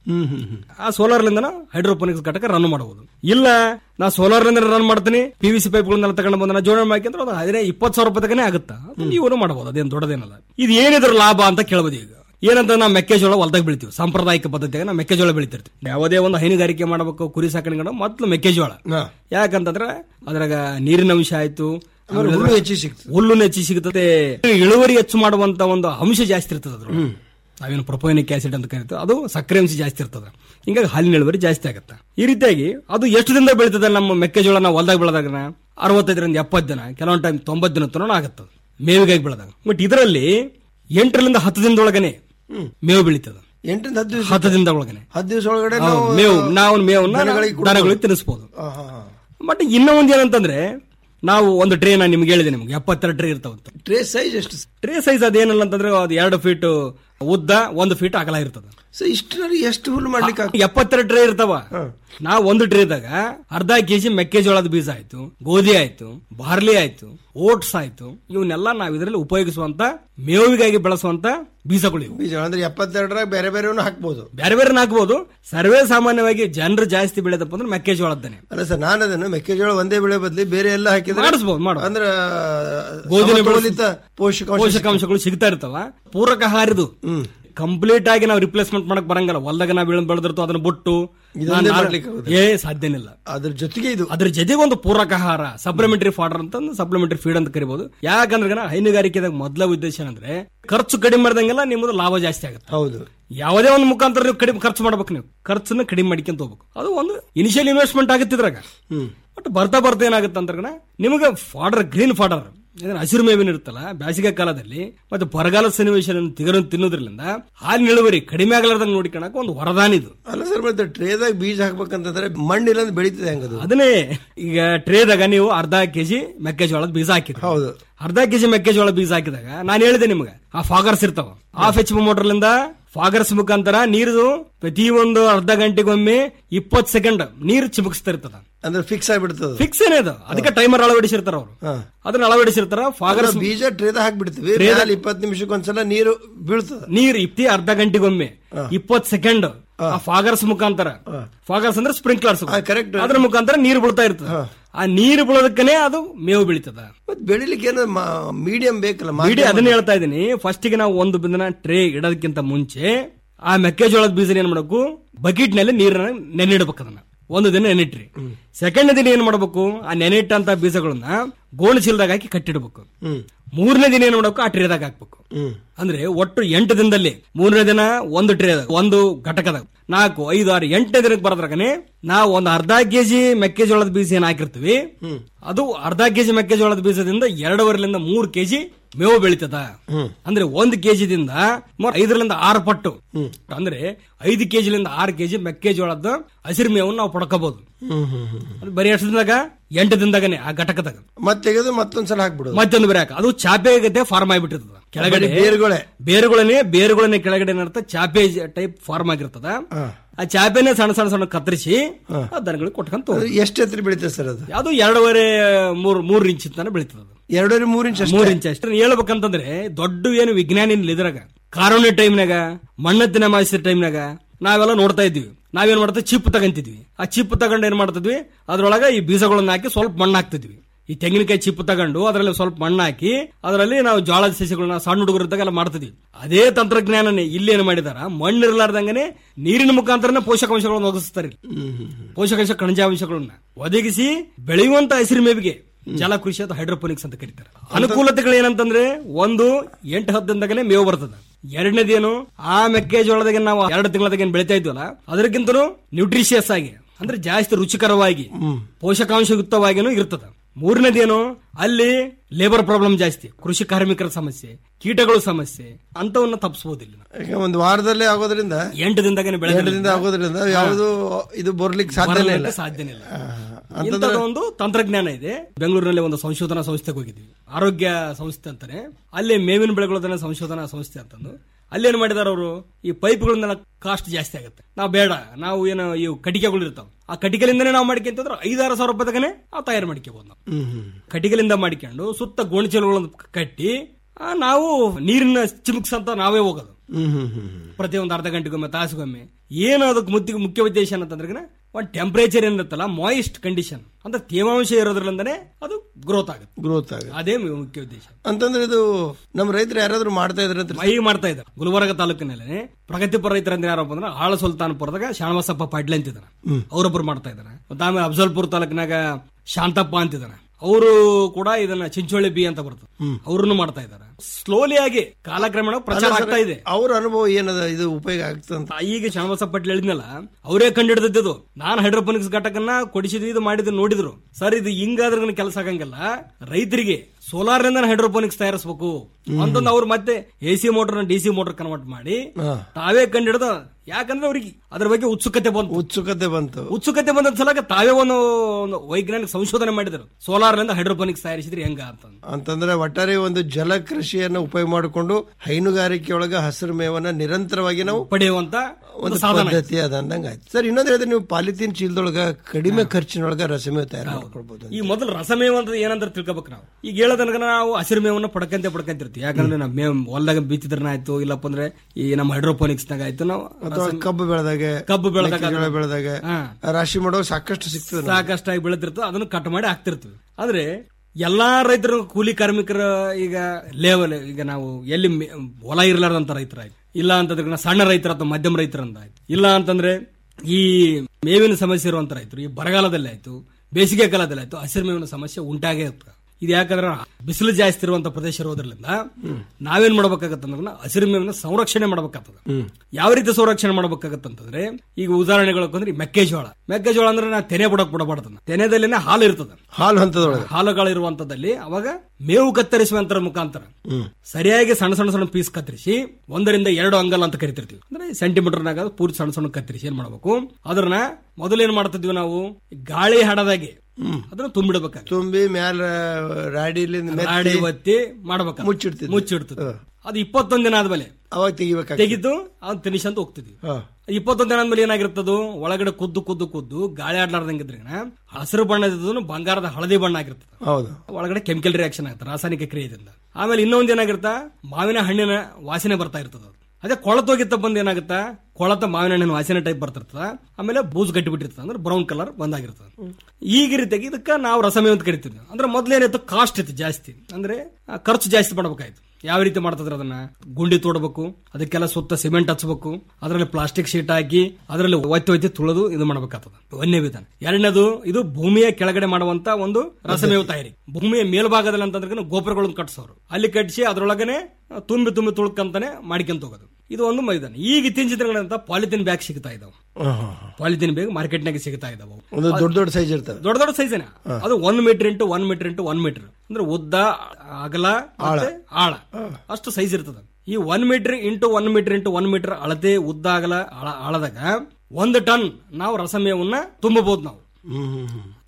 ಆ ಸೋಲಾರ್ ಲಿಂದ ಹೈಡ್ರೋಪೋನಿಕ್ಸ್ ಘಟಕ ರನ್ ಮಾಡಬಹುದು ಇಲ್ಲ ನಾ ಸೋಲಾರ್ ಲಿಂದ ರನ್ ಮಾಡ್ತೀನಿ ಪಿ ವಿ ಸಿ ಪೈಪ್ಗಳನ್ನೆಲ್ಲ ತಗೊಂಡು ಬಂದು ನಾ ಜೋಡಣೆ ಮಾಡ್ಕೊಂಡ್ರೆ ಅದು ಅದೇ ಇಪ್ಪತ್ತು ಸಾವಿರ ರೂಪಾಯಿ ತಗನೇ ಆಗುತ್ತಾ ಅದು ನೀವು ಮಾಡಬಹುದು ಅದೇನು ದೊಡ್ಡದೇನಲ್ಲ ಇದು ಏನಿದ್ರ ಲಾಭ ಅಂತ ಕೇಳಬಹುದು ಈಗ ಏನಂತ ನಾವು ಮೆಕ್ಕೆಜೋಳ ಹೊಲದಾಗ ಬೆಳಿತೀವಿ ಸಾಂಪ್ರದಾಯಿಕ ಪದ್ಧತಿಯಾಗ ನಾವು ಮೆಕ್ಕೆಜೋಳ ಬೆಳಿತಿರ್ತೀವಿ ಯಾವುದೇ ಒಂದು ಹೈನುಗಾರಿಕೆ ಮಾಡಬೇಕು ಕುರಿ ಸಾಕಾಣಿಕೆ ಮೊದಲು ಮೆಕ್ಕೆಜೋಳ ಯಾಕಂತಂದ್ರೆ ಅದ್ರಾಗ ನೀರಿನ ಅಂಶ ಆಯ್ತು ಆಮೇಲೆ ಹುಲ್ಲು ಹೆಚ್ಚಿಗೆ ಸಿಗ್ತದೆ. ಹುಲ್ಲು ಹೆಚ್ಚಿ ಸಿಗುತ್ತದೆ ಇಳುವರಿ ಹೆಚ್ಚು ಮಾಡುವಂತ ಒಂದು ಅಂಶ ಜಾಸ್ತಿ ಇರ್ತದೆ ಅದ್ರ ನಾವೇನು ಪ್ರೊಪೋನಿಕ್ ಆಸಿಡ್ ಅಂತ ಕರಿತೀವಿ ಅದು ಸಕ್ಕರೆ ಅಂಶ ಜಾಸ್ತಿ ಇರ್ತದೆ ಹಿಂಗಾಗಿ ಹಾಲಿನ ಇಳುವರಿ ಜಾಸ್ತಿ ಆಗುತ್ತೆ ಈ ರೀತಿಯಾಗಿ ಅದು ಎಷ್ಟು ದಿನದ ಬೆಳೀತದೆ ನಮ್ಮ ಮೆಕ್ಕೆಜೋಳ ನಾವು ಹೊಲದಾಗ ಬೆಳೆದಾಗ ಅರವತ್ತೈದರಿಂದ ಎಪ್ಪತ್ತು ದಿನ ಕೆಲವೊಂದು ಟೈಮ್ ತೊಂಬತ್ತು ದಿನ ತನಕ ಆಗುತ್ತೆ ಮೇವಿಗಾಗಿ ಬೆಳೆದಾಗ ಬಟ್ ಇದರಲ್ಲಿ ಎಂಟರಿಂದ ಹತ್ತು ದಿನದೊಳಗನೆ ಮೇವು ಬೆಳೀತದೆ ಎಂಟರಿಂದ ಹತ್ತು ದಿವಸ ಹತ್ತು ದಿನದ ಒಳಗನೆ ಹತ್ತು ದಿವಸ ಒಳಗಡೆ ಹೌದು, ನಾವು ಮೇವು ನಾವು ಮೇವನ್ನ ದನಗಳಿಗೆ ಕೊಡ್ಬೋದು. ದನಗಳಿಗೆ ತಿನ್ನಿಸಬಹುದು ಆ, ಹಾ, ಹಾ. ಬಟ್ ಇನ್ನೂ ಒಂದು ಏನಂತಂದ್ರೆ ನಾವು ಒಂದು ಟ್ರೇ ನಾನು ನಿಮ್ಗೆ ಹೇಳಿದೆ ನಿಮ್ಗೆ ಎಪ್ಪತ್ತೆರಡು ಟ್ರೇ ಇರ್ತಾವಂತ ಟ್ರೇ ಸೈಜ್ ಎಷ್ಟು ಟ್ರೇ ಸೈಜ್ ಅದೇನಿಲ್ಲ ಅಂತಂದ್ರೆ ಅದು ಎರಡು ಫೀಟ್ ಉದ್ದ ಒಂದು ಫೀಟ್ ಅಗಲ ಇರ್ತದೆ ಸೊ ಇಷ್ಟರಲ್ಲಿ ಎಷ್ಟು ಹುಲ್ಲು ಮಾಡ್ಲಿಕ್ಕೆ ಆಗ್ತದೆ? ಎಪ್ಪತ್ತೆರಡು ಟ್ರೇ ಇರ್ತಾವ ನಾವು ಒಂದು ಟ್ರೇದಾಗ ಅರ್ಧ ಕೆಜಿ ಮೆಕ್ಕೆಜೋಳದ ಬೀಜ ಆಯ್ತು ಗೋಧಿ ಆಯ್ತು ಬಾರ್ಲಿ ಆಯ್ತು ಓಟ್ಸ್ ಆಯ್ತು ಇವನ್ನೆಲ್ಲ ನಾವು ಇದರಲ್ಲಿ ಉಪಯೋಗಿಸುವಂತ ಮೇವಿಗಾಗಿ ಬೆಳೆಸುವಂತ ಬೀಜಗಳು ಇವು ಬೀಜ ಅಂದ್ರೆ ಎಪ್ಪತ್ತೆರಡರಾಗ ಬೇರೆ ಬೇರೆವನ್ನು ಹಾಕ್ಬೋದು ಬೇರೆ ಬೇರೆ ಹಾಕ್ಬೋದು ಸರ್ವೇ ಸಾಮಾನ್ಯವಾಗಿ ಜನರು ಜಾಸ್ತಿ ಬೆಳೆದಪ್ಪ ಅಂದ್ರೆ ಮೆಕ್ಕೆಜೋಳದ್ದನೆ ಅಲ್ಲ ಸರ್ ನಾನು ಅದನ್ನು ಮೆಕ್ಕೆಜೋಳ ಒಂದೇ ಬೆಳೆ ಬದಲಿ ಬೇರೆ ಎಲ್ಲ ಹಾಕಿದ್ರೆ ಮಾಡಿಸ್ಬೋದು, ಮಾಡ್ಬೋದು. ಅಂದ್ರೆ ಗೋಧಿನ ಸಮತೋಲಿತ ಪೋಷಕಾಂಶ ಪೋಷಕಾಂಶಗಳು ಸಿಗ್ತಾ ಇರ್ತಾವ ಪೂರಕ ಆಹಾರ ಇದು ಕಂಪ್ಲೀಟ್ ಆಗಿ ನಾವು ರಿಪ್ಲೇಸ್ಮೆಂಟ್ ಮಾಡಕ್ ಬರಂಗಲ್ಲ ಹೊಲ್ದಾಗ ನಾವು ಬೆಳೆದ್ ಬೆಳೆದಿರ್ತಾವ ಅದನ್ನ ಬಿಟ್ಟು ಇದೊಂದೇ ನಾನ್- ಮಾಡ್ಲಿಕ್ಕೆ ಆಗುದಿಲ್ಲ. ಏ ಸಾಧ್ಯನಿಲ್ಲ ಅದ್ರ ಜೊತೆಗೆ ಇದು ಅದ್ರ ಜೊತೆಗೆ ಒಂದು ಪೂರಕ ಆಹಾರ ಸಪ್ಲಿಮೆಂಟರಿ ಫಾಡರ್ ಅಂತ ಸಪ್ಲಿಮೆಂಟರಿ ಫೀಡ್ ಅಂತ ಕರಿಬಹುದು ಯಾಕಂದ್ರೆ ಗನ ಹೈನುಗಾರಿಕೆದಾಗ ಮೊದಲ ಉದ್ದೇಶ ಏನಂದ್ರೆ ಖರ್ಚು ಕಡಿಮೆ ಮಾಡ್ದಂಗೆಲ್ಲ ನಿಮ್ಮದು ಲಾಭ ಜಾಸ್ತಿ ಆಗುತ್ತೆ ಹೌದು ಯಾವುದೇ ಒಂದು ಮುಖಾಂತರ ನೀವು ಕಡಿಮೆ ಖರ್ಚು ಮಾಡ್ಬೇಕು ನೀವು ಖರ್ಚನ್ನ ಕಡಿಮೆ ಮಾಡ್ಕೊಂತ ಹೋಗ್ಬೇಕು ಅದು ಒಂದು ಇನಿಷಿಯಲ್ ಇನ್ವೆಸ್ಟ್ಮೆಂಟ್ ಆಗುತ್ತೆ ಇದ್ರಾಗ ಬಟ್ ಬರ್ತಾ ಬರ್ತಾ ಏನಾಗುತ್ತೆ ಅಂದ್ರೆ ನಿಮಗೆ ಫಾಡರ್ ಗ್ರೀನ್ ಫಾಡರ್ ಇದನ್ನ ಹಸಿರು ಮೇವಿನ ಇರುತ್ತಲ್ಲ ಬೇಸಿಗೆ ಕಾಲದಲ್ಲಿ ಮತ್ತೆ ಬರಗಾಲ ಸನ್ನಿವೇಶ ತಿಗರು ತಿನ್ನೋದ್ರಿಂದ ಹಾಲಿನ ಇಳುವರಿ ಕಡಿಮೆ ಆಗಲಾರ್ದಂಗೆ ನೋಡಿಕೊಳ್ಳಕ ಒಂದು ವರದಾನ ಇದು ಅಲ್ಲ ಸರ್ ಮತ್ತೆ ಟ್ರೇದಾಗ ಬೀಜ ಹಾಕ್ಬೇಕಂತಂದ್ರೆ ಮಣ್ಣಿಲ್ಲ ಬೆಳೀತದೆ ಹೆಂಗದು ಅದನ್ನೇ ಈಗ ಟ್ರೇದಾಗ ನೀವು ಅರ್ಧ ಕೆಜಿ ಮೆಕ್ಕೆಜೋಳದ ಬೀಜ ಹಾಕಿದ್ರಿ ಹೌದು ಅರ್ಧ ಕೆಜಿ ಮೆಕ್ಕೆಜೋಳ ಬೀಜ ಹಾಕಿದಾಗ ನಾನು ಹೇಳಿದೆ ನಿಮ್ಗೆ ಆ ಫಾಗರ್ಸ್ ಇರ್ತಾವ ಹಾಫ್ ಎಚ್ ಪಿ ಮೋಟರ್ಲಿಂದ ಫಾಗರ್ಸ್ ಮುಖಾಂತರ ನೀರು ಪ್ರತಿ ಒಂದು ಅರ್ಧ ಗಂಟೆಗೊಮ್ಮೆ ಇಪ್ಪತ್ ಸೆಕೆಂಡ್ ನೀರು ಚಿಮುಕಿಸ್ತಾ ಇರ್ತದ ಅಂದ್ರೆ ಫಿಕ್ಸ್ ಆಗಿಬಿಡ್ತದೆ ಫಿಕ್ಸ್ ಏನಿದೆ ಅದಕ್ಕೆ ಟೈಮರ್ ಅಳವಡಿಸಿರ್ತಾರ ಅವರು ಅದನ್ನ ಅಳವಡಿಸಿರ್ತಾರ ಫಾಗರ್ಸ್ ಅಂದ್ರೆ ಬೀಜ ಟ್ರೇದ ಹಾಕ್ಬಿಡ್ತೀವಿ ಟ್ರೇದ- ಮ್ಯಾಲ್ ಇಪ್ಪತ್ತು ನಿಮಿಷಕ್ಕೆ ಒಂದ್ಸಲ ನೀರು ಬೀಳ್ತದೆ ನೀರು ಇಪ್ತಿ ಅರ್ಧ ಗಂಟೆಗೊಮ್ಮೆ ಇಪ್ಪತ್ ಸೆಕೆಂಡ್ ಆ ಫಾಗರ್ಸ್ ಮುಖಾಂತರ ಫಾಗರ್ಸ್ ಅಂದ್ರೆ ಸ್ಪ್ರಿಂಕ್ಲರ್ಸ್ correct. ಅದ್ರ ಮುಖಾಂತರ ನೀರು ಬೀಳ್ತಾ ಇರ್ತದೆ ಆ ನೀರು ಬೀಳೋದಕ್ಕನೆ ಅದು ಮೇವು ಬೆಳೀತದ ಮತ್ತೆ ಬೆಳಿಲಿಕ್ಕೆ ಏನೋ ಮೀಡಿಯಂ ಬೇಕಲ್ಲ ಬಿಡಿ ಮಾಧ್ಯಮ. ಅದನ್ನ ಹೇಳ್ತಾ ಇದ್ದೀನಿ ಫಸ್ಟ್ ಗೆ ನಾವು ಒಂದು ಬಿಂದನ ಟ್ರೇ ಇಡೋದಕ್ಕಿಂತ ಮುಂಚೆ ಆ ಮೆಕ್ಕೆಜೋಳದ ಬೀಜ ಏನ್ ಮಾಡಬೇಕು ಬಕೆಟ್ ನಲ್ಲಿ ನೀರನ್ನ ನೆನೆಯಿಡ್ಬೇಕು ಅದನ್ನ ಒಂದು ದಿನ ನೆನಿಟ್ರಿ ಸೆಕೆಂಡ್ ದಿನ ಏನ್ ಮಾಡ್ಬೇಕು ಆ ನೆನೆಟ್ಟಂತ ಬೀಜಗಳನ್ನ ಗೋಣಿ ಚೀಲದಾಗ ಹಾಕಿ ಕಟ್ಟಿಡ್ಬೇಕು ಮೂರನೇ ದಿನ ಏನ್ ಮಾಡ್ಬೇಕು ಆ ಟ್ರೇದಾಗ ಹಾಕ್ಬೇಕು ಅಂದ್ರೆ ಒಟ್ಟು ಎಂಟು ದಿನದಲ್ಲಿ ಮೂರನೇ ದಿನ ಒಂದು ಟ್ರೇ ಒಂದು ಘಟಕದಾಗ ನಾಲ್ಕು ಐದು ಆರು ಎಂಟನೇ ದಿನಕ್ಕೆ ಬರೋದ್ರಾಗನೆ ನಾವು ಒಂದು ಅರ್ಧ ಕೆಜಿ ಮೆಕ್ಕೆಜೋಳದ ಬೀಜ ಏನ್ ಹಾಕಿರ್ತೀವಿ ಅದು ಅರ್ಧ ಕೆಜಿ ಮೆಕ್ಕೆಜೋಳದ ಬೀಜದಿಂದ ಎರಡೂವರೆಲಿಂದ ಮೂರು ಕೆಜಿ ಮೇವು ಬೆಳೀತದ ಅಂದ್ರೆ ಒಂದು ಕೆಜಿದಿಂದ ಐದರಿಂದ ಆರು ಪಟ್ಟು ಅಂದ್ರೆ ಐದು ಕೆಜಿಲಿಂದ ಆರು ಕೆಜಿ ಮೆಕ್ಕೆಜೋಳದ ಹಸಿರು ಮೇವನ್ನು ನಾವು ಪಡ್ಕೋಬಹುದು ಅದು ಬರೀ ಎಷ್ಟು ದಿನದಾಗ ಎಂಟು ದಿನದಾಗನೆ ಆ ಘಟಕದಾಗ ಮತ್ತೆ ತೆಗೆದು ಮತ್ತೊಂದ್ಸಲ ಹಾಕ್ಬಿಡೋದು ಮತ್ತೊಂದು ಬೇರೆ ಹಾಕ ಅದು ಚಾಪೆ ಗತೆ ಫಾರ್ಮ್ ಆಗಿಬಿಟ್ಟಿರ್ತದ ಕೆಳಗಡೆ ಬರೀ ಬೇರುಗಳೇ? ಬೇರುಗಳನ್ನೇ ಬೇರುಗಳನ್ನೇ ಕೆಳಗಡೆ ಏನರ್ಥ ಚಾಪೆ ಟೈಪ್ ಫಾರ್ಮ್ ಆಗಿರ್ತದ ಆ ಚಾಪೆನೆ ಸಣ್ಣ ಸಣ್ಣ ಸಣ್ಣ ಕತ್ತರಿಸಿ ಆ ದನಗಳಿಗೆ ಕೊಟ್ಕೊಂತ ಅದು ಎಷ್ಟು ಎತ್ತರ ಬೆಳೀತದೆ ಸರ್ ಅದು ಅದು ಎರಡೂವರೆ ಮೂರ್ ಮೂರ್ ಇಂಚ್ ತನಕ ಬೆಳೀತದ ಅದು. ಎರಡೂವರೆ ಮೂರು ಇಂಚ್ ಅಷ್ಟೇ? ಮೂರ್ ಇಂಚ್ ಅಷ್ಟೇ ಹೇಳ್ಬೇಕಂತಂದ್ರೆ ದೊಡ್ಡ ಏನು ವಿಜ್ಞಾನಿ ಇಲ್ಲ ಇದ್ರಾಗ ಕಾರೋನಿ ಟೈಮ್ನಾಗ ಮಣ್ಣತ್ತಿನ ಮಾಸಿದ ಟೈಮ್ನಾಗ ನಾವೆಲ್ಲ ನೋಡ್ತಾ ಇದ್ವಿ ನಾವೇನ್ ಮಾಡ್ತೀವಿ ಚಿಪ್ ತಗಂತಿದ್ವಿ ಆ ಚಿಪ್ ತಗೊಂಡು ಏನ್ ಮಾಡ್ತಿದ್ವಿ ಅದ್ರೊಳಗ ಈ ಬೀಜಗಳನ್ನ ಹಾಕಿ ಸ್ವಲ್ಪ ಮಣ್ಣು ಹಾಕ್ತಿದ್ವಿ ಈ ತೆಂಗಿನಕಾಯಿ ಚಿಪ್ ತಗೊಂಡು ಅದರಲ್ಲಿ ಸ್ವಲ್ಪ ಮಣ್ಣು ಹಾಕಿ ಅದರಲ್ಲಿ ನಾವು ಜೋಳದ ಸಸ್ಯಗಳನ್ನ ಸಣ್ಣ ಹುಡುಗರು ಇದ್ದಾಗ ಎಲ್ಲ ಮಾಡ್ತಿದ್ವಿ ಅದೇ ತಂತ್ರಜ್ಞಾನನೇ ಇಲ್ಲಿ ಏನ್ ಮಾಡಿದಾರ ಮಣ್ಣು ಇರಲಾರ್ದಂಗನೆ ನೀರಿನ ಮುಖಾಂತರನೇ ಪೋಷಕಾಂಶಗಳನ್ನು ಒದಗಿಸ್ತಾರೆ ಇಲ್ಲಿ. ಪೋಷಕಾಂಶ ಖನಿಜಾಂಶಗಳನ್ನ ಒದಗಿಸಿ ಬೆಳೆಯುವಂತ ಹಸಿರು ಮೇವಿಗೆ ಜಲಕೃಷಿ ಅಥವಾ ಹೈಡ್ರೋಪೋನಿಕ್ಸ್ ಅಂತ ಕರೀತಾರೆ ಅನುಕೂಲತೆಗಳು ಏನಂತಂದ್ರೆ ಒಂದು ಎಂಟು ಹತ್ತು ದಿನದಾಗನೇ ಮೇವು ಬರ್ತದ ಎರಡನೇದೇನು ಆ ಮೆಕ್ಕೆಜೋಳದಾಗ ನಾವು ಎರಡು ತಿಂಗಳದಾಗ ಏನ್ ಬೆಳಿತಾ ಇದ್ವಲ್ಲ ಅದಕ್ಕಿಂತಲೂ ನ್ಯೂಟ್ರಿಷಿಯಸ್ ಆಗಿ ಅಂದ್ರೆ ಜಾಸ್ತಿ ರುಚಿಕರವಾಗಿ ಪೋಷಕಾಂಶಯುಕ್ತವಾಗಿನೂ ಇರ್ತದ ಮೂರನೇದೇನು ಅಲ್ಲಿ ಲೇಬರ್ ಪ್ರಾಬ್ಲಮ್ ಜಾಸ್ತಿ ಕೃಷಿ ಕಾರ್ಮಿಕರ ಸಮಸ್ಯೆ ಕೀಟಗಳು ಸಮಸ್ಯೆ ಅಂತವನ್ನ ತಪ್ಪಿಸಬಹುದಿಲ್ಲ ಈಗ ಒಂದು ವಾರದಲ್ಲೇ ಆಗೋದ್ರಿಂದ ಎಂಟು ದಿನದಾಗನೇ ಬೆಳೆಯೋದ್ರಿಂದ- ಎಂಟು ದಿನದ ಆಗೋದ್ರಿಂದ ಯಾವುದು ಇದು ಬರ್ಲಿಕ್ಕೆ ಸಾಧ್ಯನೇ ಇಲ್ಲ ಬರಲಿಕ್ಕೆ ಸಾಧ್ಯನೇ ಇಲ್ಲ ಅಂತಂದ್ರೆ ಇಂಥದ್ದು ಒಂದು ತಂತ್ರಜ್ಞಾನ ಇದೆ ಬೆಂಗಳೂರಿನಲ್ಲಿ ಒಂದು ಸಂಶೋಧನಾ ಸಂಸ್ಥೆಗೆ ಹೋಗಿದ್ವಿ ಆರೋಗ್ಯ ಸಂಸ್ಥೆ ಅಂತಾನೆ ಅಲ್ಲಿ ಮೇವಿನ ಬೆಳೆಗಳದನ್ನ ಸಂಶೋಧನಾ ಸಂಸ್ಥೆ ಅಂತಂದು ಅಲ್ಲಿ ಏನ್ ಮಾಡಿದಾರ ಅವರು ಈ ಪೈಪ್ಗಳನ್ನೆಲ್ಲ ಕಾಸ್ಟ್ ಜಾಸ್ತಿ ಆಗುತ್ತೆ ನಾವು ಬೇಡ ನಾವು ಏನು ಈ ಕಟಿಕೆಗಳು ಇರ್ತಾವ ಆ ಕಟಿಕೆಲಿಂದನೇ ನಾವು ಮಾಡ್ಕೊಂತಂದ್ರೆ ಐದಾರು ಸಾವಿರ ರೂಪಾಯಿದಾಗನೆ ನಾವು ತಯಾರು ಮಾಡ್ಕೋಬಹುದು ನಾವು ಹ್ಮ್ ಹ್ಮ್ ಕಟಿಗೆಲಿಂದ ಮಾಡಿಕೊಂಡು ಸುತ್ತ ಗೋಣಿಚೀಲಗಳನ್ನು ಕಟ್ಟಿ ಆ, ನಾವು ನೀರಿನ ಚಿಮುಕ್ಸ್ ಅಂತ ನಾವೇ ಹೋಗೋದು ಹ್ಮ್ ಹ್ಮ್ ಹ್ಮ್ ಪ್ರತಿ ಒಂದು ಅರ್ಧ ಗಂಟೆಗೊಮ್ಮೆ ತಾಸಿಗೊಮ್ಮೆ ಏನು ಅದಕ್ಕೆ ಮುಖ್ಯ ಮುಖ್ಯ ಉದ್ದೇಶ ಏನಂತಂದ್ರೆ ಒಂದು ಟೆಂಪರೇಚರ್ ಏನಿರುತ್ತಲ್ಲ ಮಾಯಿಸ್ಟ್ ಕಂಡೀಷನ್ ಅಂದ್ರೆ ತೇವಾಂಶ ಇರೋದ್ರಿಂದನೇ ಅದು ಗ್ರೋತ್ ಆಗುತ್ತೆ ಗ್ರೋತ್ ಆಗುತ್ತೆ ಅದೇ ಮುಖ್ಯ ಉದ್ದೇಶ ಅಂತಂದ್ರೆ ಇದು ನಮ್ಮ ರೈತರು ಯಾರಾದ್ರೂ ಮಾಡ್ತಾ ಇದ್ರ ಈಗ ಮಾಡ್ತಾ ಇದ್ದಾರೆ ಗುಲ್ಬರ್ಗ ತಾಲೂಕಿನಲ್ಲಿ ಪ್ರಗತಿಪರ ರೈತರ ಅಂದ್ರೆ ಯಾರಪ್ಪ ಅಂದ್ರೆ ಆಳ ಸುಲ್ತಾನ್ಪುರದಾಗ ಶಾಣಬಸಪ್ಪ ಪಾಟ್ಲೆ ಅಂತಿದ್ದಾನೆ ಹ್ಮ್. ಅವರೊಬ್ರು ಮಾಡ್ತಾ ಇದ್ದಾರೆ ಮತ್ತೆ ಆಮೇಲೆ ಅಫಜಲ್ಪುರ ತಾಲೂಕಿನಾಗ ಶಾಂತಪ್ಪ ಅಂತಿದ್ದಾನೆ ಅವರು ಕೂಡ ಇದನ್ನ ಚಿಂಚೋಳಿ ಬಿ ಅಂತ ಬರ್ತದೆ ಹ್ಮ್. ಅವ್ರನ್ನು ಮಾಡ್ತಾ ಇದ್ದಾರೆ ಸ್ಲೋಲಿ ಆಗಿ ಕಾಲಕ್ರಮೇಣ ಪ್ರಚಾರ ಆಗ್ತಾ ಇದೆ ಅವ್ರ ಅನುಭವ ಏನದ ಇದು ಉಪಯೋಗ ಆಗ್ತಂತ ಈಗ ಶಾಣಬಸ ಪಟ್ಲ ಹೇಳಿದ್ನಲ್ಲ ಅವರೇ ಕಂಡಿಡ್ದಿದ್ದು ನಾನು ಹೈಡ್ರೋಪೋನಿಕ್ಸ್ ಘಟಕನ್ನ ಕೊಡಿಸಿದ್ವಿ ಇದು ಮಾಡಿದ್ರು ನೋಡಿದ್ರು ಸರ್ ಇದು ಹಿಂಗಾದ್ರೆ ಕೆಲಸ ಆಗಂಗಿಲ್ಲ ರೈತರಿಗೆ ಸೋಲಾರ್ ನಿಂದ ಹೈಡ್ರೋಪೋನಿಕ್ಸ್ ತಯಾರಿಸಬೇಕು ಅಂತಂದು ಅವ್ರು ಮತ್ತೆ A C motor D C motor convert ಮಾಡಿ ಹಾ. ತಾವೇ ಕಂಡಿಡ್ದ ಯಾಕಂದ್ರೆ ಅವ್ರಿಗೆ ಅದ್ರ ಬಗ್ಗೆ ಉತ್ಸುಕತೆ ಬಂತು ಉತ್ಸುಕತೆ ಬಂತು ಉತ್ಸುಕತೆ ಬಂದ ಸಲಕ ತಾವೇ ಒಂದು ಒಂದು ವೈಜ್ಞಾನಿಕ ಸಂಶೋಧನೆ ಮಾಡಿದ್ರು ಸೋಲಾರ್ ನಿಂದ ಹೈಡ್ರೋಪೋನಿಕ್ಸ್ ತಯಾರಿಸಿದ್ರೆ ಹೆಂಗ ಅಂತ ಅಂತಂದ್ರೆ ಒಟ್ಟಾರೆ ಒಂದು ಜಲ ಕೃಷಿಯನ್ನ ಉಪಯೋಗ ಮಾಡಿಕೊಂಡು ಹೈನುಗಾರಿಕೆಯೊಳಗ ಹಸಿರು ಮೇವನ್ನ ನಿರಂತರವಾಗಿ ನಾವು ಪಡೆಯುವಂತ ಒಂದು ಸಾಧನ ಪದ್ಧತಿ ಅದ ಅಂದಂಗ ಆಯ್ತು ಸರ್ ಇನ್ನೊಂದು ಹೇಳಿದ್ರೆ ನೀವು ಪಾಲಿಥೀನ್ ಚೀಲದೊಳಗ ಕಡಿಮೆ ಖರ್ಚಿನೊಳಗ ರಸಮೇವ ತಯಾರು ಮಾಡ್ಕೊಳ್ಬಹುದು ಈ ಮೊದಲು ರಸಮೇವ ಅಂತ ಏನಂತ ತಿಳ್ಕೊಬೇಕು ನಾವು ಈಗ ಹೇಳೋದನಕ ನಾವು ಹಸಿರು ಮೇವನ್ನ ಪಡ್ಕಂತೆ ಪಡ್ಕಂತಿರ್ತೀವಿ ಯಾಕಂದ್ರೆ ನಮ್ಮ ಮೇವ್ ಹೊಲ್ದಾಗ ಬಿತ್ತಿದ್ರನ ಆಯ್ತು ಇಲ್ಲಪ್ಪ ಅಂದ್ರೆ ಈ ನಮ್ಮ ಹೈಡ್ರೋಪೋನಿಕ್ಸ್ ನಾಗ ಆಯ್ತು ನಾವು ಅಥವಾ ರಸ- ಕಬ್ಬು ಬೆಳೆದಾಗ ಕಬ್ಬು ಬೆಳೆದಾಗ ಮೆಕ್ಕೆಜೋಳ ಅದನ್ನ- ಬೆಳೆದಾಗ ಹಾ. ರಾಶಿ ಮಾಡೋ ಸಾಕಷ್ಟು ಸಿಗ್ತದೆ ನಮ್ಗೆ. ಸಾಕಷ್ಟಾಗಿ ಬೆಳೆದಿರ್ತದೆ ಅದನ್ನು ಕಟ್ ಮಾಡಿ ಹಾಕ್ತಿರ್ತೀವಿ ಆದ್ರೆ ಎಲ್ಲಾ ರೈತರು ಕೂಲಿ ಕಾರ್ಮಿಕರ ಈಗ ಲೇವಲ್ ಈಗ ನಾವು ಎಲ್ಲಿ ಮೆ- ಹೊಲ ಇರ್ಲಾರ್ದಂತ ರೈತರಾಯ್ತು ಇಲ್ಲ ಅಂತಂದ್ರೆ ಸಣ್ಣ ರೈತರ ಅಥವಾ ಮಧ್ಯಮ ರೈತರಂತ ಆಯ್ತು ಇಲ್ಲ ಅಂತಂದ್ರೆ ಈ ಮೇವಿನ ಸಮಸ್ಯೆ ಇರುವಂತ ರೈತರು ಈ ಬರಗಾಲದಲ್ಲಿ ಆಯ್ತು ಬೇಸಿಗೆ ಕಾಲದಲ್ಲಿ ಆಯ್ತು ಹಸಿರು ಮೇವಿನ ಸಮಸ್ಯೆ ಉಂಟಾಗೇ ಇರ್ತದೆ ಇದು ಯಾಕಂದ್ರೆ ಬಿಸಿಲು ಜಾಸ್ತಿ ಇರುವಂತ ಪ್ರದೇಶ ಇರೋದ್ರಿಂದ ನಾವೇನ್ ಮಾಡ್ಬೇಕಾಗತ್ತಂದ್ರೆ ಹಸಿರು ಮೇವಿನ ಸಂರಕ್ಷಣೆ ಮಾಡ್ಬೇಕಾಗ್ತದೆ ಯಾವ ರೀತಿ ಸಂರಕ್ಷಣೆ ಮಾಡ್ಬೇಕಾಗತ್ತಂತಂದ್ರೆ ಈಗ ಉದಾಹರಣೆಗಳು ಅಂದ್ರೆ ಈ ಮೆಕ್ಕೆಜೋಳ ಮೆಕ್ಕೆಜೋಳ ಅಂದ್ರೆ ನಾ ತೆನೆ ಬಿಡಕ್ ಬಿಡಬಾರ್ದು ತೆನೆದಲ್ಲಿನೇ ಹಾಲು ಇರ್ತದೆ ಹಾಲು ಹಂತದೊಳಗೆ ಹಾಲುಗಳಿರುವಂತದಲ್ಲಿ ಅವಾಗ ಮೇವು ಕತ್ತರಿಸುವಂತರ ಮುಖಾಂತರ ಸರಿಯಾಗಿ ಸಣ್ಣ ಸಣ್ಣ ಸಣ್ಣ ಪೀಸ್ ಕತ್ತರಿಸಿ ಒಂದರಿಂದ ಎರಡು ಅಂಗಲ್ ಅಂತ ಕರಿತಿರ್ತೀವಿ ಅಂದ್ರೆ ಸೆಂಟಿಮೀಟರ್ನಾಗ ಪೂರ್ತಿ ಸಣ್ಣ ಸಣ್ಣ ಕತ್ತರಿಸಿ ಏನ್ ಮಾಡ್ಬೇಕು ಅದ್ರನ್ನ ಮೊದಲೇನ್ ಮಾಡ್ತಿದ್ವಿ ನಾವು ಗಾಳಿ ಹಡದಾಗೆ ಅದನ್ನ ತುಂಬಿಡ್ಬೇಕಾಗ ತುಂಬಿ ಮ್ಯಾಲ ರಾಡಿಲಿ ಗಾಡಿ ಒತ್ತಿ ಮಾಡ್ಬೇಕು ಮುಚ್ಚಿಡ್ತಿದ್ವಿ. ಮುಚ್ಚಿಡ್ತದೆ ಅದು ಇಪ್ಪತ್ತೊಂದ್ ದಿನ ಆದ್ಮೇಲೆ ಅವಾಗ ತೆಗಿಬೇಕಾಗ ತೆಗಿತು ಅವ್ನು ತಿನಿಸ್ ಅಂತ ಹೋಗ್ತಿದ್ವಿ ಇಪ್ಪತ್ತೊಂದ್ ದಿನ ಆದ್ಮೇಲೆ ಏನಾಗಿರ್ತದು ಒಳಗಡೆ ಕುದ್ದು ಕುದ್ದು ಕುದ್ದು ಗಾಳಿ ಆಡ್ಲಾರ್ದಂಗಿದ್ರೆ ಹಸಿರು ಬಣ್ಣದ ಬಂಗಾರದ ಹಳದಿ ಬಣ್ಣ ಆಗಿರ್ತದೆ ಹೌದು ಒಳಗಡೆ ಕೆಮಿಕಲ್ ರಿಯಾಕ್ಷನ್ ಆಗುತ್ತೆ ರಾಸಾಯನಿಕ ಕ್ರಿಯೆಯಿಂದ ಆಮೇಲೆ ಇನ್ನೊಂದ್ ಏನಾಗಿರುತ್ತಾ ಮಾವಿನ ಹಣ್ಣಿನ ವಾಸನೆ ಬರ್ತಾ ಇರ್ತದ ಅದು. ಅದೇ ಕೊಳತೋಗಿತ್ತ ಬಂದ್ ಏನಾಗುತ್ತಾ ಕೊಳತ ಮಾವಿನ ಹಣ್ಣಿನ ವಾಸನೆ ಟೈಪ್ ಬರ್ತಿರ್ತದ ಆಮೇಲೆ ಬೂಸ್ ಗಟ್ಟಿ ಬಿಟ್ಟಿರ್ತದ ಅಂದ್ರೆ ಬ್ರೌನ್ ಕಲರ್ ಬಂದಾಗಿರ್ತದ ಈಗ ರೀತಿಯಾಗಿ ಇದಕ್ಕ ನಾವು ರಸಮೇವ ಅಂತ ಕರಿತೀವಿ ಅಂದ್ರೆ ಮೊದ್ಲೇನಿತ್ತು ಕಾಸ್ಟ್ ಇತ್ತು ಜಾಸ್ತಿ ಅಂದ್ರೆ ಆ, ಖರ್ಚು ಜಾಸ್ತಿ ಮಾಡ್ಬೇಕಾಯ್ತು ಯಾವ ರೀತಿ ಮಾಡ್ತಿದ್ರ ಅದನ್ನ ಗುಂಡಿ ತೋಡಬೇಕು ಅದಕ್ಕೆಲ್ಲ ಸುತ್ತ ಸಿಮೆಂಟ್ ಹಚ್ಬೇಕು ಅದರಲ್ಲಿ ಪ್ಲಾಸ್ಟಿಕ್ ಶೀಟ್ ಹಾಕಿ ಅದರಲ್ಲಿ ಒತ್ತಿ ಒತ್ತಿ ತುಳಿದು ಇದು ಮಾಡ್ಬೇಕಾಗ್ತದ ಒಂದೇ ವಿಧಾನ ಎರಡನೇದು ಇದು ಭೂಮಿಯ ಕೆಳಗಡೆ ಮಾಡುವಂತ ಒಂದು ರಸಮೇವು ತಯಾರಿ ಭೂಮಿಯ ಮೇಲ್ಭಾಗದಲ್ಲಿ ಅಂತಂದ್ರೆ ಗೋಪುರಗಳನ್ನು ಕಟ್ಸೋರು ಅಲ್ಲಿ ಕಟ್ಟಿಸಿ ಅದ್ರೊಳಗನೆ ತುಂಬಿ ತುಂಬಿ ತುಳ್ಕಂತಾನೆ ಮಾಡ್ಕೊಂತ ಹೋಗೋದು ಇದು ಒಂದು ಮೈದಾನ ಈಗ ಇತ್ತೀಚಿನ ದಿನಗಳಂತ ಪಾಲಿಥಿನ್ ಬ್ಯಾಗ್ ಸಿಗ್ತಾ ಇದಾವೆ ಪಾಲಿಥಿನ್ ಬ್ಯಾಗ್ ಮಾರ್ಕೆಟ್ನಾಗ ಸಿಗ್ತಾ ಇದಾವೆ ಒಂದು ದೊಡ್ಡ ದೊಡ್ಡ ಸೈಜ್ ಇರ್ತವೆ ದೊಡ್ಡ ದೊಡ್ಡ ಸೈಜ್ ಅದು one metre into one metre into one metre ಅಂದ್ರೆ ಉದ್ದ ಅಗಲ ಮತ್ತೆ ಆಳ ಅಷ್ಟು ಸೈಜ್ ಇರ್ತದ ಈ one metre into one metre into one metre ಅಳತೆ ಉದ್ದ ಅಗಲ ಆಳ- ಆಳದಾಗ ಒಂದು ಟನ್ ನಾವು ರಸಮೇವನ್ನ ತುಂಬಬಹುದು ನಾವು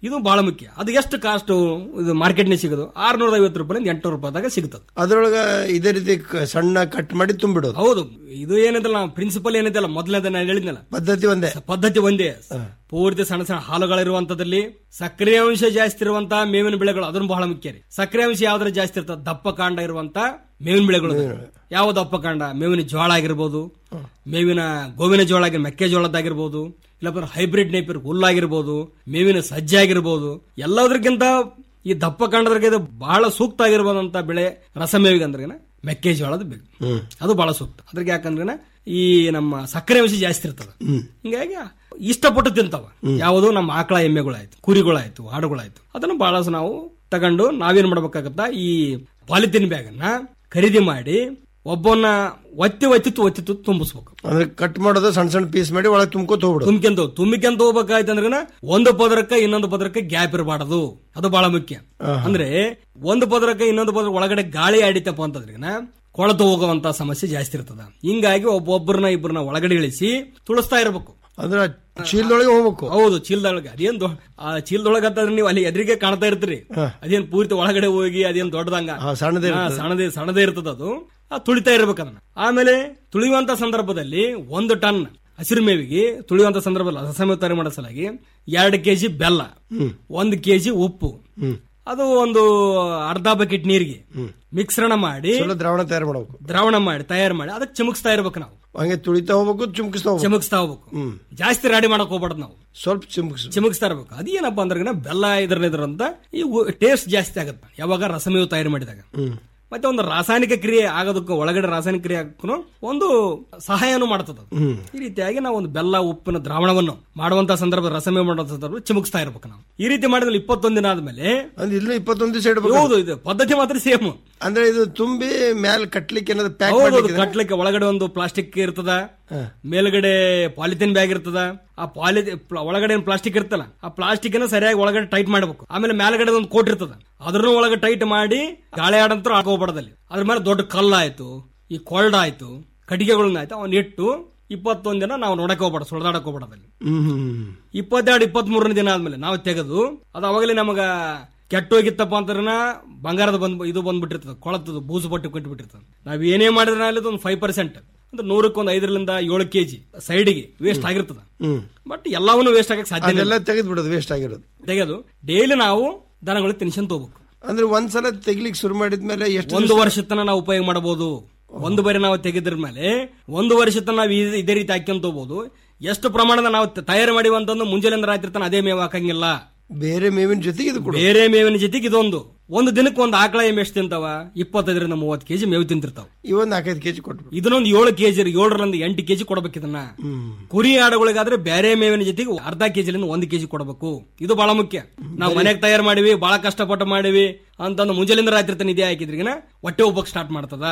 ಇದು ಬಹಳ ಮುಖ್ಯ ಅದು ಎಷ್ಟು ಕಾಸ್ಟ್ ಇದು ಮಾರ್ಕೆಟ್ನೇ ಸಿಗೋದು ಆರ್ನೂರ ಐವತ್ತು ರೂಪಾಯಿಂದ ಎಂಟುನೂರು ರೂಪಾಯಿದಾಗ ಸಿಗುತ್ತದೆ ಅದ್ರೊಳಗ ಇದೇ ರೀತಿ ಕ- ಸಣ್ಣ ಕಟ್ ಮಾಡಿ ತುಂಬಿಡೋದು ಹೌದು ಇದು ಏನಿದಲ್ಲ ಪ್ರಿನ್ಸಿಪಲ್ ಏನಿದಲ್ಲ ಮೊದಲನೇದ ನಾನು ಹೇಳಿದ್ನಲ್ಲ ಪದ್ಧತಿ ಒಂದೇ ಪದ್ಧತಿ ಒಂದೇ ಪೂರ್ತಿ ಸಣ್ಣ ಸಣ್ಣ ಹಾಲುಗಳಿರುವಂತದಲ್ಲಿ ಸಕ್ಕರೆ ಅಂಶ ಜಾಸ್ತಿ ಇರುವಂತ ಮೇವಿನ ಬೆಳೆಗಳು ಅದನ್ನು ಬಹಳ ಮುಖ್ಯ ರೀ ಸಕ್ಕರೆ ಅಂಶ ಯಾವ್ದ್ರ ಜಾಸ್ತಿ ಇರ್ತದೆ ದಪ್ಪ ಕಾಂಡ ಇರುವಂತ ಮೇವಿನ ಬೆಳೆಗಳು ಯಾವ ದಪ್ಪ ಕಾಂಡ ಮೇವಿನ ಜೋಳ ಆಗಿರ್ಬೋದು ಮೇವಿನ ಗೋವಿನ ಜೋಳ ಆಗಿರ್ ಮೆಕ್ಕೆಜೋಳದ್ದಾಗಿರ್ಬೋದು ಇಲ್ಲಪ್ಪ ಹೈಬ್ರಿಡ್ ನೇಪಿರ್ ಹುಲ್ಲಾಗಿರ್ಬೋದು ಮೇವಿನ ಸಜ್ಜೆ ಆಗಿರ್ಬೋದು ಎಲ್ಲದಕ್ಕಿಂತ ಈ ದಪ್ಪ ಕಾಂಡದ್ರಿಗೆ ಇದು ಬಹಳ ಸೂಕ್ತ ಆಗಿರ್ಬೋದಂತ ಬೆಳೆ ರಸಮೇವಿಗೆ ಅಂದ್ರೆ ಮೆಕ್ಕೆಜೋಳದ ಬೆಳೆ ಅದು ಬಹಳ ಸೂಕ್ತ ಅದ್ರಿಗೆ ಯಾಕಂದ್ರೆ ಈ ನಮ್ಮ ಸಕ್ಕರೆ ಅಂಶ ಜಾಸ್ತಿ ಇರ್ತದ ಹಿಂಗಾಗಿ ಇಷ್ಟಪಟ್ಟು ತಿಂತಾವ ಯಾವುದು ನಮ್ಮ ಆಕಳ ಎಮ್ಮೆಗಳಾಯ್ತು ಕುರಿಗಳಾಯ್ತು ಆಡುಗಳಾಯ್ತು ಅದನ್ನು ಬಹಳ ನಾವು ತಗೊಂಡು ನಾವೇನ್ ಮಾಡ್ಬೇಕಾಗತ್ತ ಈ ಪಾಲಿಥಿನ್ ಬ್ಯಾಗ್ ಅನ್ನ ಖರೀದಿ ಮಾಡಿ ಒಬ್ಬನ ಒತ್ತಿ ಒತ್ತಿತ್ತು ಒತ್ತಿತ್ತು ತುಂಬಿಸ್ಬೇಕು ಅಂದ್ರೆ ಕಟ್ ಮಾಡೋದು ಸಣ್ಣ ಸಣ್ಣ ಪೀಸ್ ಮಾಡಿ ಒಳಗೆ ತುಂಬ್ಕೋತ ಹೋಗ್ಬಿಡೋದು ತುಂಬಿಕೆಂತ ತುಂಬಿಕೆಂತ ಹೋಗ್ಬೇಕಾಯ್ತು ಅಂದ್ರೆ ಒಂದು ಪದರಕ್ಕೆ ಇನ್ನೊಂದು ಪದರಕ್ಕೆ ಗ್ಯಾಪ್ ಇರಬಾರದು ಅದು ಬಹಳ ಮುಖ್ಯ ಅಂದ್ರೆ ಒಂದು ಪದರಕ್ಕೆ ಇನ್ನೊಂದು ಪದರ ಒಳಗಡೆ ಗಾಳಿ ಆಡಿತಪ್ಪ ಅಂತಂದ್ರೆ ಕೊಳತು ಹೋಗುವಂತ ಸಮಸ್ಯೆ ಜಾಸ್ತಿ ಇರ್ತದ ಹಿಂಗಾಗಿ ಒಬ್ಬೊಬ್ಬರನ್ನ ಇಬ್ಬರನ್ನ ಒಳಗಡೆ ಇಳಿಸಿ ತುಳಿಸ್ತಾ ಇರ್ಬೇಕು ಅಂದ್ರೆ ಚೀಲದೊಳಗೆ ಹೋಗ್ಬೇಕು ಹೌದು ಚೀಲದೊಳಗೆ ಅದೇನ್ ದೊ- ಆ ಚೀಲದೊಳಗೆ ಅಂತಂದ್ರೆ ನೀವು ಅಲ್ಲಿ ಎದುರಿಗೆ ಕಾಣ್ತಾ ಇರ್ತೀರಿ ಅದೇನ್ ಪೂರ್ತಿ ಒಳಗಡೆ ಹೋಗಿ ಅದೇನ್ ದೊಡ್ಡದಂಗ ಸಣ್ಣದೇ ಹಾ, ಇರ್ತದೆ. ಸಣ್ಣದೇ ಸಣ್ಣದೇ ಇರ್ತದ ಅದು ಆ ತುಳಿತಾ ಇರ್ಬೇಕು ಅದನ್ನ ಆಮೇಲೆ ತುಳಿಯುವಂತ ಸಂದರ್ಭದಲ್ಲಿ ಒಂದು ಟನ್ ಹಸಿರು ಮೇವಿಗೆ ತುಳಿಯುವಂತ ಸಂದರ್ಭದಲ್ಲಿ ರಸಮೇವ ತಯಾರು ಮಾಡೋ ಸಲಾಗಿ ಎರಡು ಕೆಜಿ ಬೆಲ್ಲ ಒಂದು ಕೆಜಿ ಉಪ್ಪು ಅದು ಒಂದು ಅರ್ಧ ಬಕೆಟ್ ನೀರಿಗೆ ಮಿಶ್ರಣ ಮಾಡಿ ಚಲೋ ದ್ರಾವಣ ತಯಾರು ಮಾಡ್ಬೇಕು ದ್ರಾವಣ ಮಾಡಿ ತಯಾರು ಮಾಡಿ ಅದಕ್ಕೆ ಚಿಮುಕ್ಸ್ತಾ ಇರ್ಬೇಕು ನಾವು ಹಂಗೆ ತುಳಿತಾ ಹೋಗ್ಬೇಕು ಚುಮ್ಕಿಸ್ತಾ ಹೋಗ್ಬೇಕು ಚಿಮುಕ್ಸ್ತಾ ಹೋಗ್ಬೇಕು ಜಾಸ್ತಿ ರಾಡಿ ಮಾಡಕ್ ಹೋಗ್ಬಾರ್ದು ನಾವು ಸ್ವಲ್ಪ ಚಿಮ್ಕಿಸ್ ಚಿಮುಕ್ಸ್ತಾ ಇರ್ಬೇಕು ಅದೇನಪ್ಪ ಅಂದ್ರೆ ಬೆಲ್ಲ ಇದ್ರ ಇದ್ರಂತ ಈ ಟೇಸ್ಟ್ ಜಾಸ್ತಿ ಆಗುತ್ತೆ ಯಾವಾಗ ರಸಮೇವು ತಯಾರು ಮಾಡಿದಾಗ ಮತ್ತೆ ಒಂದು ರಾಸಾಯನಿಕ ಕ್ರಿಯೆ ಆಗೋದಕ್ಕೂ ಒಳಗಡೆ ರಾಸಾಯನಿಕ ಕ್ರಿಯೆ ಆಗೋಕ್ಕೂ ಒಂದು ಸಹಾಯನೂ ಮಾಡ್ತದ ಅದು. ಈ ರೀತಿಯಾಗಿ ನಾವು ಒಂದು ಬೆಲ್ಲ ಉಪ್ಪಿನ ದ್ರಾವಣವನ್ನು ಮಾಡುವಂತ ಸಂದರ್ಭ ರಸಮೇವು ಮಾಡುವಂತ ಸಂದರ್ಭ ಚಿಮುಕ್ಸ್ತಾ ಇರ್ಬೇಕು ನಾವು ಈ ರೀತಿ ಮಾಡಿದ್ರೆ ಇಪ್ಪತ್ತೊಂದು ದಿನ ಆದ್ಮೇಲೆ ಅಂದ್ರೆ ಇಲ್ಲೂ ಇಪ್ಪತ್ತೊಂದು ದಿವಸ ಇಡ್ಬೇಕು ಹೌದು ಇದು ಪದ್ಧತಿ ಮಾತ್ರ ಸೇಮ್ ಅಂದ್ರೆ ಇದು ತುಂಬಿ ಮ್ಯಾಲ್ ಕಟ್ಲಿಕ್ಕೆ ಏನಾದ್ರು ಪ್ಯಾಕ್ ಹೌದು ಮಾಡ್ಲಿಕ್ಕೆ ಕಟ್ಲಿಕ್ಕೆ ಒಳಗಡೆ ಒಂದು ಪ್ಲಾಸ್ಟಿಕ್ ಇರ್ತದ ಮೇಲ್ಗಡೆ ಪಾಲಿಥಿನ್ ಬ್ಯಾಗ್ ಇರ್ತದ ಆ ಪಾಲಿ ಪ್ಲ- ಒಳಗಡೆ ಪ್ಲಾಸ್ಟಿಕ್ ಇರ್ತಲ್ಲ ಆ ಪ್ಲಾಸ್ಟಿಕ್ ಅನ್ನ ಸರಿಯಾಗಿ ಒಳಗಡೆ ಟೈಟ್ ಮಾಡಬೇಕು ಆಮೇಲೆ ಮೇಲ್ಗಡೆ ಒಂದು ಕೋಟ್ ಇರ್ತದ ಅದ್ರನ್ನು ಒಳಗೆ ಟೈಟ್ ಮಾಡಿ ಗಾಳಿ ಆಡಂತರ ಹಾಕೋಬಾರ್ದಲ್ಲಿ ಅದ್ರ ಮೇಲೆ ದೊಡ್ಡ ಕಲ್ಲಾಯ್ತು ಈ ಕೊಲ್ಡ ಆಯ್ತು ಕಟ್ಟಿಗೆಗಳನ್ನ ಆಯ್ತು ಅವನ್ನ ಇಟ್ಟು ಇಪ್ಪತ್ತೊಂದ್ ದಿನ ನಾವು ನೋಡಕ್ ಹೋಗ್ಬಾರ್ದು ಸುಳ್ದಾಡಕ್ ಹೋಗ್ಬಾರ್ದಲ್ಲಿ ಹ್ಮ್ ಇಪ್ಪತ್ತೆರಡು ಇಪ್ಪತ್ತ್ ಮೂರನೇ ದಿನ ಆದ್ಮೇಲೆ ನಾವು ತೆಗೆದು ಅದು ಅವಾಗಲೇ ನಮಗ ಕೆಟ್ಟೋಗಿತ್ತಪ್ಪ ಅಂತಾರನ ಬಂಗಾರದ ಬಂದ್ ಇದು ಬಂದ್ಬಿಟ್ಟಿರ್ತದೆ ಕೊಳತದು ಬೂಸು ಪಟ್ಟು ಕಟ್ಟಿಬಿಟ್ಟಿರ್ತದೆ ನಾವ್ ಏನೇ ಮಾಡಿದ್ರೆ ಅಲ್ಲಿ ಒಂದು ಫೈವ್ ಪರ್ಸೆಂಟ್ ಅಂದ್ರೆ ನೂರಕ್ಕೆ ಒಂದು ಐದರಿಂದ ಏಳು ಕೆಜಿ ಸೈಡ್ಗೆ ವೇಸ್ಟ್ ಆಗಿರ್ತದ ಹ್ಮ್ ಬಟ್ ಎಲ್ಲವನ್ನೂ ವೇಸ್ಟ್ ಆಗಕ್ಕೆ ಸಾಧ್ಯ ಅದೆಲ್ಲ ತೆಗೆದು ಬಿಡೋದು ವೇಸ್ಟ್ ಆಗಿರೋದು ತೆಗೆದು ಡೈಲಿ ನಾವು ದನಗಳು ತಿನ್ಸಂತ ಹೋಗ್ಬೇಕು ಅಂದ್ರೆ ಒಂದ್ಸಲ ತೆಗಿಲಿಕ್ಕೆ ಶುರು ಮಾಡಿದ್ಮೇಲೆ ಎಷ್ಟು ಒಂದು ದಿವ್ಸ- ವರ್ಷ ತನ ನಾವು ಉಪಯೋಗ ಮಾಡಬಹುದು ಒಂದು ಬಾರಿ ನಾವು ತೆಗೆದ್ರ ಮೇಲೆ ಒಂದು ವರ್ಷ ತನ ನಾವು ಇದ್- ಇದೇ ರೀತಿ ಹಾಕ್ಯಂತ ಹೋಗ್ಬೋದು ಎಷ್ಟು ಪ್ರಮಾಣದ ನಾವು ತ- ತಯಾರು ಮಾಡಿವಂತಂದು ಮುಂಜಾನೆ ರಾತ್ರಿ ತನ ಅದೇ ಮೇವು ಹಾಕಂಗಿಲ್ಲ ಬೇರೆ ಮೇವಿನ ಜೊತೆಗೆ ಇದು ಕೊಡು ಬೇರೆ ಮೇವಿನ ಜೊತೆಗೆ ಇದೊಂದು ಒಂದು ದಿನಕ್ಕೆ ಒಂದು ಆಕಳ ಎಮ್ಮೆ ಎಷ್ಟು ತಿಂತಾವ ಇಪ್ಪತ್ತೈದರಿಂದ ಮೂವತ್ತು ಕೆಜಿ ಮೇವು ತಿಂತಿರ್ತಾವ ಇವನ್ ನಾಲ್ಕೈದು ಕೆಜಿ ಕೊಟ್ಟು ಇದನ್ನೊಂದು ಏಳು ಕೆಜಿ ಏಳರಿಂದ ಎಂಟು ಕೆಜಿ ಕೊಡ್ಬೇಕು ಇದನ್ನ ಕುರಿ ಆಡುಗಳಿಗಾದ್ರೆ ಬೇರೆ ಮೇವಿನ ಜೊತೆಗೆ ಅರ್ಧ ಕೆಜಿಲಿಂದ ಒಂದು ಕೆಜಿ ಕೊಡಬೇಕು ಇದು ಬಹಳ ಮುಖ್ಯ ನಾವು ಮನೆಗೆ ತಯಾರು ಮಾಡಿವಿ ಬಹಳ ಕಷ್ಟಪಟ್ಟು ಮಾಡಿವಿ ಅಂತಂದು ಮುಂಜಾನಿಂದ ರಾತ್ರಿ ತನ ಇದೇ ಹಾಕಿದ್ರಿಗಿನ ಹೊಟ್ಟೆ ಉಬ್ಬಕ್ ಸ್ಟಾರ್ಟ್ ಮಾಡ್ತದ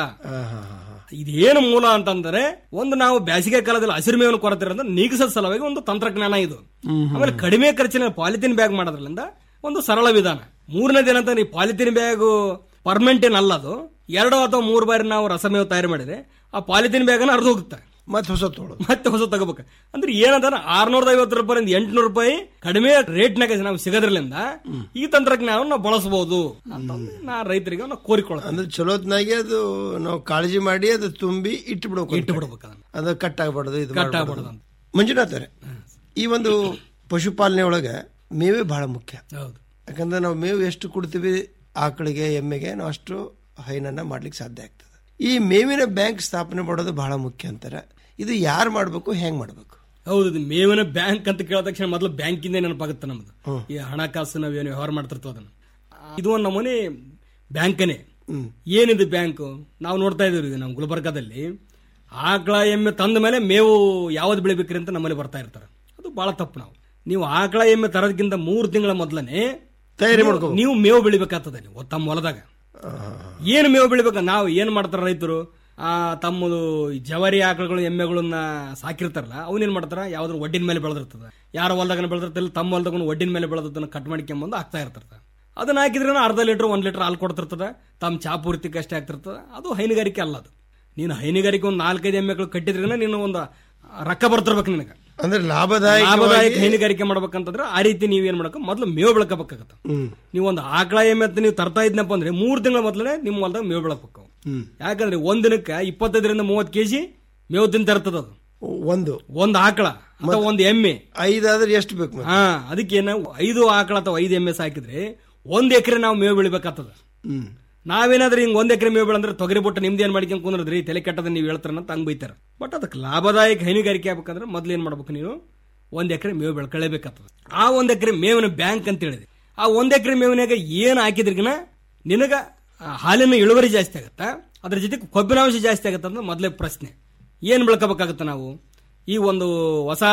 ಇದೇನು ಮೂಲ ಅಂತಂದ್ರೆ ಒಂದು ನಾವು ಬೇಸಿಗೆ ಕಾಲದಲ್ಲಿ ಹಸಿರು ಮೇವನ್ನು ಕೊರತೆ ಇರೋದ್ರಿಂದ ನೀಗಿಸೋ ಸಲುವಾಗಿ ಒಂದು ತಂತ್ರಜ್ಞಾನ ಇದು ಆಮೇಲೆ ಕಡಿಮೆ ಖರ್ಚಿನ ಪಾಲಿಥಿನ್ ಬ್ಯಾಗ್ ಮಾಡೋದ್ರಿಂದ ಒಂದು ಸರಳ ವಿಧಾನ ಮೂರನೇ ದಿನ ಅಂತ ಈ ಪಾಲಿಥಿನ್ ಬ್ಯಾಗ್ ಪರ್ಮನೆಂಟ್ ಏನಲ್ಲ ಅದು ಎರಡು ಅಥವಾ ಮೂರು ಬಾರಿ ನಾವು ರಸಮೇವು ತಯಾರು ಮಾಡಿದ್ರೆ ಆ ಪಾಲಿಥಿನ್ ಬ್ಯಾಗ್ ಅನ್ನ ಅರ್ಧ ಹೋಗುತ್ತೆ ಮತ್ತೆ ಹೊಸ ತೊಗೊಳೋದು ಮತ್ತೆ ಹೊಸ ತಗೋಬೇಕು ಅಂದ್ರೆ ಏನಂತ ಆರ್ನೂರದ ಐವತ್ತು ರೂಪಾಯಿಂದ ಎಂಟುನೂರು ರೂಪಾಯಿ ಕಡಿಮೆ ರೇಟ್ನಾಗ ನಾವು ಸಿಗೋದ್ರಲಿಂದ ಈ ತಂತ್ರಜ್ಞಾನ ನಾವು ಬಳಸಬಹುದು ಅಂತಂದು ನಾ ರೈತರಿಗೆ ನಾವು ಕೋರಿಕೊಳ್ಳೋದು ಅಂದ್ರೆ ಚಲೋತ್ನಾಗೆ ಅದು ನಾವು ಕಾಳಜಿ ಮಾಡಿ ಅದು ತುಂಬಿ ಇಟ್ಟು ಬಿಡ್ಬೇಕು ಇಟ್ಟು ಬಿಡ್ಬೇಕು ಅದನ್ನ. ಅದು ಕಟ್ ಆಗ್ಬಾರ್ದು ಇದು ಕಟ್ ಮಾಡ್ಬಾರ್ದು. ಆಗ್ಬಾರ್ದು ಅಂತ. ಮಂಜುನಾಥ್ ಅವರೇ ಈ ಒಂದು ಪಶುಪಾಲನೆ ಒಳಗೆ ಮೇವೇ ಬಹಳ ಮುಖ್ಯ ಹೌದು ಯಾಕಂದ್ರೆ ನಾವು ಮೇವು ಎಷ್ಟು ಕೊಡ್ತೀವಿ ಆಕಳಿಗೆ ಎಮ್ಮೆಗೆ ನಾವು ಅಷ್ಟು ಹೈನನ್ನ ಮಾಡ್ಲಿಕ್ಕೆ ಸಾಧ್ಯ ಆಗ್ತದೆ ಈ ಮೇವಿನ ಬ್ಯಾಂಕ್ ಸ್ಥಾಪನೆ ಮಾಡೋದು ಬಹಳ ಮುಖ್ಯ ಅಂತಾರೆ ಇದು ಯಾರು ಮಾಡಬೇಕು ಹೆಂಗ್ ಮಾಡಬೇಕು ಹೌದು ಇದು ಮೇವಿನ ಬ್ಯಾಂಕ್ ಅಂತ ಕೇಳಿದ ತಕ್ಷಣ ಮೊದಲು ಬ್ಯಾಂಕಿಂದ ನೆನಪಾಗುತ್ತೆ ನಮ್ದು ಈ ಹಣಕಾಸು ನಾವೇನು ವ್ಯವಹಾರ ಮಾಡ್ತಿರ್ತೀವಿ ಅದನ್ನ ಇದು ಒಂದು ನಮೂನೆ ಬ್ಯಾಂಕನೇ ಏನಿದು ಬ್ಯಾಂಕ್ ನಾವು ನೋಡ್ತಾ ಇದೀವಿ ನಮ್ಮ ಗುಲ್ಬರ್ಗಾದಲ್ಲಿ ಆಕಳ ಎಮ್ಮೆ ತಂದ ಮೇಲೆ ಮೇವು ಯಾವ್ದು ಬೆಳಿಬೇಕ್ರಿ ಅಂತ ನಮ್ಮಲ್ಲಿ ಬರ್ತಾ ಇರ್ತಾರೆ ಅದು ಬಹಳ ತಪ್ಪು ನಾವು ನೀವು ಆಕಳ ಎಮ್ಮೆ ತರೋದಕ್ಕಿಂತ ಮೂರು ತಿಂಗಳ ಮೊದಲನೇ ತಯಾರಿ ಮಾಡ್ಕೋ ನೀವು ಮೇವು ಬೆಳಿಬೇಕಾಗ್ತದೆ ನೀವು ತಮ್ಮ ಹೊಲದಾಗ ಏನು ಮೇವು ಬೆಳಿಬೇಕ ನಾವು ಏನ್ ಮಾಡ್ತಾರ ರೈತರು ಆ ತಮ್ಮದು ಈ ಜವಾರಿ ಆಕಳುಗಳು ಎಮ್ಮೆಗಳನ್ನ ಸಾಕಿರ್ತಾರಲ್ಲ ಅವನೇನ್ ಮಾಡ್ತಾರ ಯಾವ್ದ್ರ ಒಡ್ಡಿನ ಮೇಲೆ ಬೆಳೆದಿರ್ತದ ಯಾರ ಹೊಲ್ದಾಗ ಬೆಳೆದಿರ್ತಿಲ್ಲ ತಮ್ಮ ಹೊಲ್ದಾಗ ಒಡ್ಡಿನ ಮೇಲೆ ಬೆಳೆದದನ್ನ ಕಟ್ ಮಾಡ್ಕೊಂಬಂದು ಹಾಕ್ತಾ ಇರ್ತಾರ ಅದನ್ನ ಹಾಕಿದ್ರೆ ಅರ್ಧ ಲೀಟರ್ ಒಂದ್ ಲೀಟರ್ ಹಾಲು ಕೊಡ್ತಿರ್ತದ ತಮ್ಮ ಚಾ ಪೂರ್ತಿಗೆ ಅಷ್ಟೇ ಆಗ್ತಿರ್ತದ ಅದು ಹೈನುಗಾರಿಕೆ ಅಲ್ಲ ಅದು ನೀನು ಹೈನುಗಾರಿಕೆ ಒಂದು ನಾಲ್ಕೈದು ಎಮ್ಮೆಗಳು ಕಟ್ಟಿದ್ರೇನ ನೀನು ಒಂದು ರೊಕ್ಕ ಬರ್ತಿರ್ಬೇಕು ನಿನಗೆ ಅಂದ್ರೆ ಲಾಭದಾಯಕ ಲಾಭದಾಯಕ ಹೈನುಗಾರಿಕೆ ಮಾಡ್ಬೇಕಂತಂದ್ರೆ ಆ ರೀತಿ ನೀವ್ ಏನ್ ಮಾಡಬೇಕು ಮೊದಲು ಮೇವು ಬೆಳಕಬೇಕಾಗತ್ತ ಹ್ಮ್ ನೀವು ಒಂದು ಆಕಳ ಎಮ್ಮೆ ಅಂತ ನೀವು ತರ್ತಾ ಇದ್ನಪ್ಪ ಅಂದ್ರೆ ಮೂರ್ ತಿಂಗಳ ಮೊದಲೇ ನಿಮ್ಮ ಹೊಲದಾಗ ಮೇವು ಬೆಳಕಬೇಕು ಹ್ಮ್ ಯಾಕಂದ್ರೆ ಒಂದ್ ದಿನಕ್ಕೆ ಇಪ್ಪತ್ತೈದರಿಂದ ಮೂವತ್ತು ಕೆಜಿ ಮೇವು ತಿಂತ ಇರ್ತದ ಅದು ಒಂದು ಒಂದ್ ಆಕಳ ಅಥವಾ ಒಂದ್ ಎಮ್ಮೆ ಐದಾದ್ರೆ ಎಷ್ಟು ಬೇಕು ಮತ್ತೆ? ಹಾ ಅದಕ್ಕೆ ನಾವು ಐದು ಆಕಳ ಅಥವಾ ಐದು ಎಮ್ಮೆ ಸಾಕಿದ್ರೆ ಒಂದ್ ಎಕರೆ ನಾವು ಮೇವು ಬೆಳಿಬೇಕಾಗ್ತದ ಹ್ಮ್ ನಾವೇನಾದ್ರೂ ಹಿಂಗ್ ಒಂದ್ ಎಕರೆ ಮೇವು ಬೆಳಂದ್ರೆ ತೊಗರಿ ಬೊಟ್ಟ ನಿಮ್ದು ಏನ್ ಮಾಡ್ಕೊಂಡ್ ಕುಂದ್ರದ್ರಿ ತಲೆ ಕೆಟ್ಟದ ನೀವು ಹೇಳ್ತಾರ ಅಂತ ಹಂಗ್ ಬೈತಾರ ಬಟ್ ಅದಕ್ಕೆ ಲಾಭದಾಯಕ ಹೈನುಗಾರಿಕೆ ಆಗ್ಬೇಕಂದ್ರೆ ಮೊದ್ಲು ಏನ್ ಮಾಡ್ಬೇಕು ನೀವು ಒಂದ್ ಎಕರೆ ಮೇವು ಬೆಳ್ಕೊಳ್ಳೇಬೇಕಾಗ್ತದ ಆ ಒಂದ್ ಎಕರೆ ಮೇವಿನ ಬ್ಯಾಂಕ್ ಅಂತ ಹೇಳಿದೆ ಆ ಒಂದ್ ಎಕರೆ ಮೇವಿನಾಗ ಏನ್ ಹಾಕಿದ್ರಿಗಿನ ನಿನಗ ಆ ಹಾಲಿನ ಇಳುವರಿ ಜಾಸ್ತಿ ಆಗತ್ತಾ ಅದ್ರ ಜೊತೆಗೆ ಕೊಬ್ಬಿನಾಂಶ ಜಾಸ್ತಿ ಆಗತ್ತ ಅಂತ ಮೊದಲೇ ಪ್ರಶ್ನೆ ಏನ್ ಬೆಳ್ಕೋಬೇಕಾಗತ್ತ ನಾವು ಈ ಒಂದು ಹೊಸ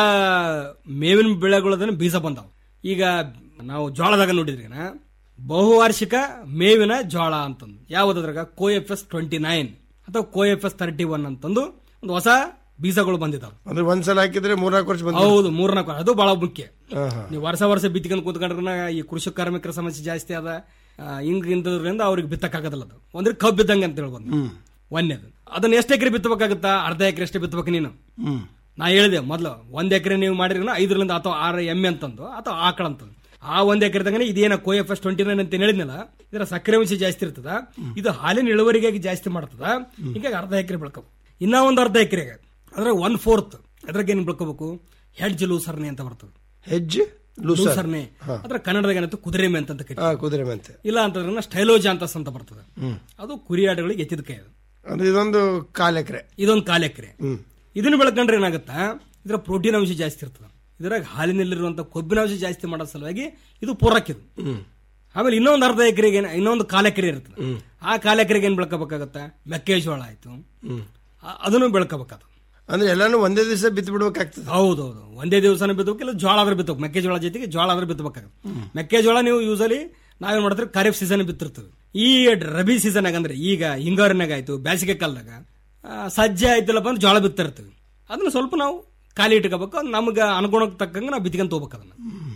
ಮೇವಿನ ಬೆಳೆಗಳದನ್ನ ಬೀಜ ಬಂದಾವ ಈಗ ನಾವು ಜೋಳದಾಗ ನೋಡಿದ್ರಿ ಬಹುವಾರ್ಷಿಕ ಮೇವಿನ ಜೋಳ ಅಂತಂದು ಯಾವ್ದ್ರಾಗ Co F S twenty nine ಅಥವಾ Co F S thirty one ಅಂತಂದು ಒಂದು ಹೊಸ ಬೀಜಗಳು ಬಂದಿದ್ದಾವೆ ಅಂದ್ರೆ ಒಂದ್ಸಲ ಹಾಕಿದ್ರೆ ಮೂರ್ನಾಲ್ಕು ವರ್ಷ ಬಂದ ಹೌದು ಮೂರ್ನಾಲ್ಕು ಅದು ಬಹಳ ಮುಖ್ಯ ನೀವು ವರ್ಷ ವರ್ಷ ಬಿತ್ತಿಕೊಂಡು ಕೂತ್ಕೊಂಡ್ರೆ ಈ ಕೃಷಿ ಕಾರ್ಮಿಕರ ಸಮಸ್ಯೆ ಜಾಸ್ತಿ ಅದ ಆ, ಹಿಂಗ್ ಇಂಥದ್ರಿಂದ ಅವ್ರಿಗೆ ಬಿತ್ತಕ್ಕಾಗದಿಲ್ಲ ಅದು ಅಂದ್ರೆ ಕಬ್ಬು ಬಿದ್ದಂಗೆ ಅಂತ ಹೇಳ್ಬೋದು ಹ್ಮ್ ಒಂದೇದು ಅದನ್ನ ಎಷ್ಟು ಎಕರೆ ಬಿತ್ತಬೇಕಾಗುತ್ತಾ ಅರ್ಧ ಎಕರೆ ಅಷ್ಟೇ ಬಿತ್ತಬೇಕು ನೀನು ಹ್ಮ್ ನಾ ಹೇಳಿದೆ ಮೊದಲು ಒಂದ್ ಎಕರೆ ನೀವು ಮಾಡಿದ್ರೆ ಐದರಿಂದ ಅಥವಾ ಆರು ಎಮ್ಮೆ ಅಂತಂದು ಅಥವಾ ಆಕಳ ಅಂತಂದು ಆ ಒಂದ್ ಎಕರೆದಾಗನೆ ಇದೇನ Co F S twenty nine ಅಂತ ಹೇಳಿದ್ನಲ್ಲ ಇದರ ಸಕ್ಕರೆ ಅಂಶ ಜಾಸ್ತಿ ಇರ್ತದ ಇದು ಹಾಲಿನ ಇಳುವರಿಗಾಗಿ ಜಾಸ್ತಿ ಮಾಡ್ತದ ಹೀಗಾಗಿ ಅರ್ಧ ಎಕರೆ ಬೆಳ್ಕೊ ಇನ್ನ ಒಂದ್ ಅರ್ಧ ಎಕರೆಗೆ ಅದ್ರ ಒನ್ ಫೋರ್ತ್ ಅದ್ರಾಗ ಏನ್ ಬೆಳ್ಕೋಬೇಕು ಹೆಡ್ಜ್ ಲೂಸರ್ನೆ ಅಂತ ಬರ್ತದೆ ಹೆಜ್ಜೆ ಲೂಸರ್. ಲೂಸರ್ನೆ ಹಾ. ಅದ್ರ ಕನ್ನಡದಾಗ ಏನಂತ ಕುದುರೆ ಮೆಂತ್ ಅಂತ ಹಾ ಕರೀತಾರೆ ಕುದುರೆ ಮೆಂತೆ ಇಲ್ಲ ಅಂತಂದ್ರೆ ಸ್ಟೈಲೋಜಾಂತಸ್ ಅಂತ ಬರ್ತದೆ ಹ್ಮ್ ಅದು ಕುರಿಯಾಡುಗಳಿಗೆ ಎತ್ತಿದ ಕೈ ಅದು ಅಂದ್ರೆ ಇದೊಂದು ಕಾಲ್ ಎಕರೆ ಇದೊಂದು ಕಾಲ್ ಎಕರೆ ಹ್ಮ್ ಇದನ್ನ ಬೆಳ್ಕೊಂಡ್ರೆ ಏನಾಗುತ್ತಾ ಇದರ ಪ್ರೋಟೀನ್ ಅಂಶ ಜಾಸ್ತಿ ಇರ್ತದೆ ಇದ್ರಾಗ ಹಾಲಿನಲ್ಲಿರುವಂತ ಕೊಬ್ಬಿನ ಅಂಶ ಜಾಸ್ತಿ ಮಾಡೋ ಸಲುವಾಗಿ ಇದು ಪೂರಕ ಇದು ಹ್ಮ್ ಆಮೇಲೆ ಇನ್ನೊಂದು ಅರ್ಧ ಎಕರೆಗೆ ಇನ್ನೊಂದು ಕಾಲ ಎಕರೆ ಇರ್ತದೆ ಆ ಕಾಲ ಎಕರೆಗೆ ಏನ್ ಬೆಳ್ಕೋಬೇಕಾಗತ್ತ ಮೆಕ್ಕೆಜೋಳ ಆಯ್ತು ಹ್ಮ್ ಆ- ಅದನ್ನು ಬೆಳ್ಕೋಬೇಕಾದ ಅಂದ್ರೆ ಎಲ್ಲಾನು ಒಂದೇ ದಿವಸ ಬಿತ್ತು ಬಿಡ್ಬೇಕಾಗ್ತದೆ ಹೌದೌದು ಒಂದೇ ದಿವಸನ ಬಿತ್ತಬೇಕು ಇಲ್ಲ ಜೋಳ ಆದ್ರೆ ಬಿತ್ತಬೇಕು ಮೆಕ್ಕೆಜೋಳ ಜೊತೆಗೆ ಜೋಳ ಆದ್ರೆ ಬಿತ್ತಬೇಕಾಗುತ್ತೆ ಮೆಕ್ಕೆಜೋಳ ನೀವು ಯೂಸಲಿ ನಾವೇನ್ ಮಾಡ್ತೀವಿ ಖರೀಫ್ ಸೀಸನ್ ಬಿತ್ತಿರ್ತೀವಿ ಈ ರಬಿ ಸೀಸನ್ ಅಂದ್ರೆ ಈಗ ಹಿಂಗಾರಿನಾಗ ಆಯ್ತು ಬೇಸಿಗೆ ಕಾಲದಾಗ ಆ, ಸಜ್ಜೆ ಆಯ್ತಲ್ಲಪ್ಪ ಅಂದ್ರೆ ಜೋಳ ಬಿತ್ತಿರ್ತೀವಿ ಅದನ್ನ ಸ್ವಲ್ಪ ನಾವು ಖಾಲಿ ಇಟ್ಕೋಬೇಕು ಅದು ನಮ್ಗೆ ಅನುಗುಣಕ್ಕೆ ತಕ್ಕಂಗೆ ನಾವು ಬಿತ್ಕೊಂತ ಹೋಗ್ಬೇಕು ಅದನ್ನ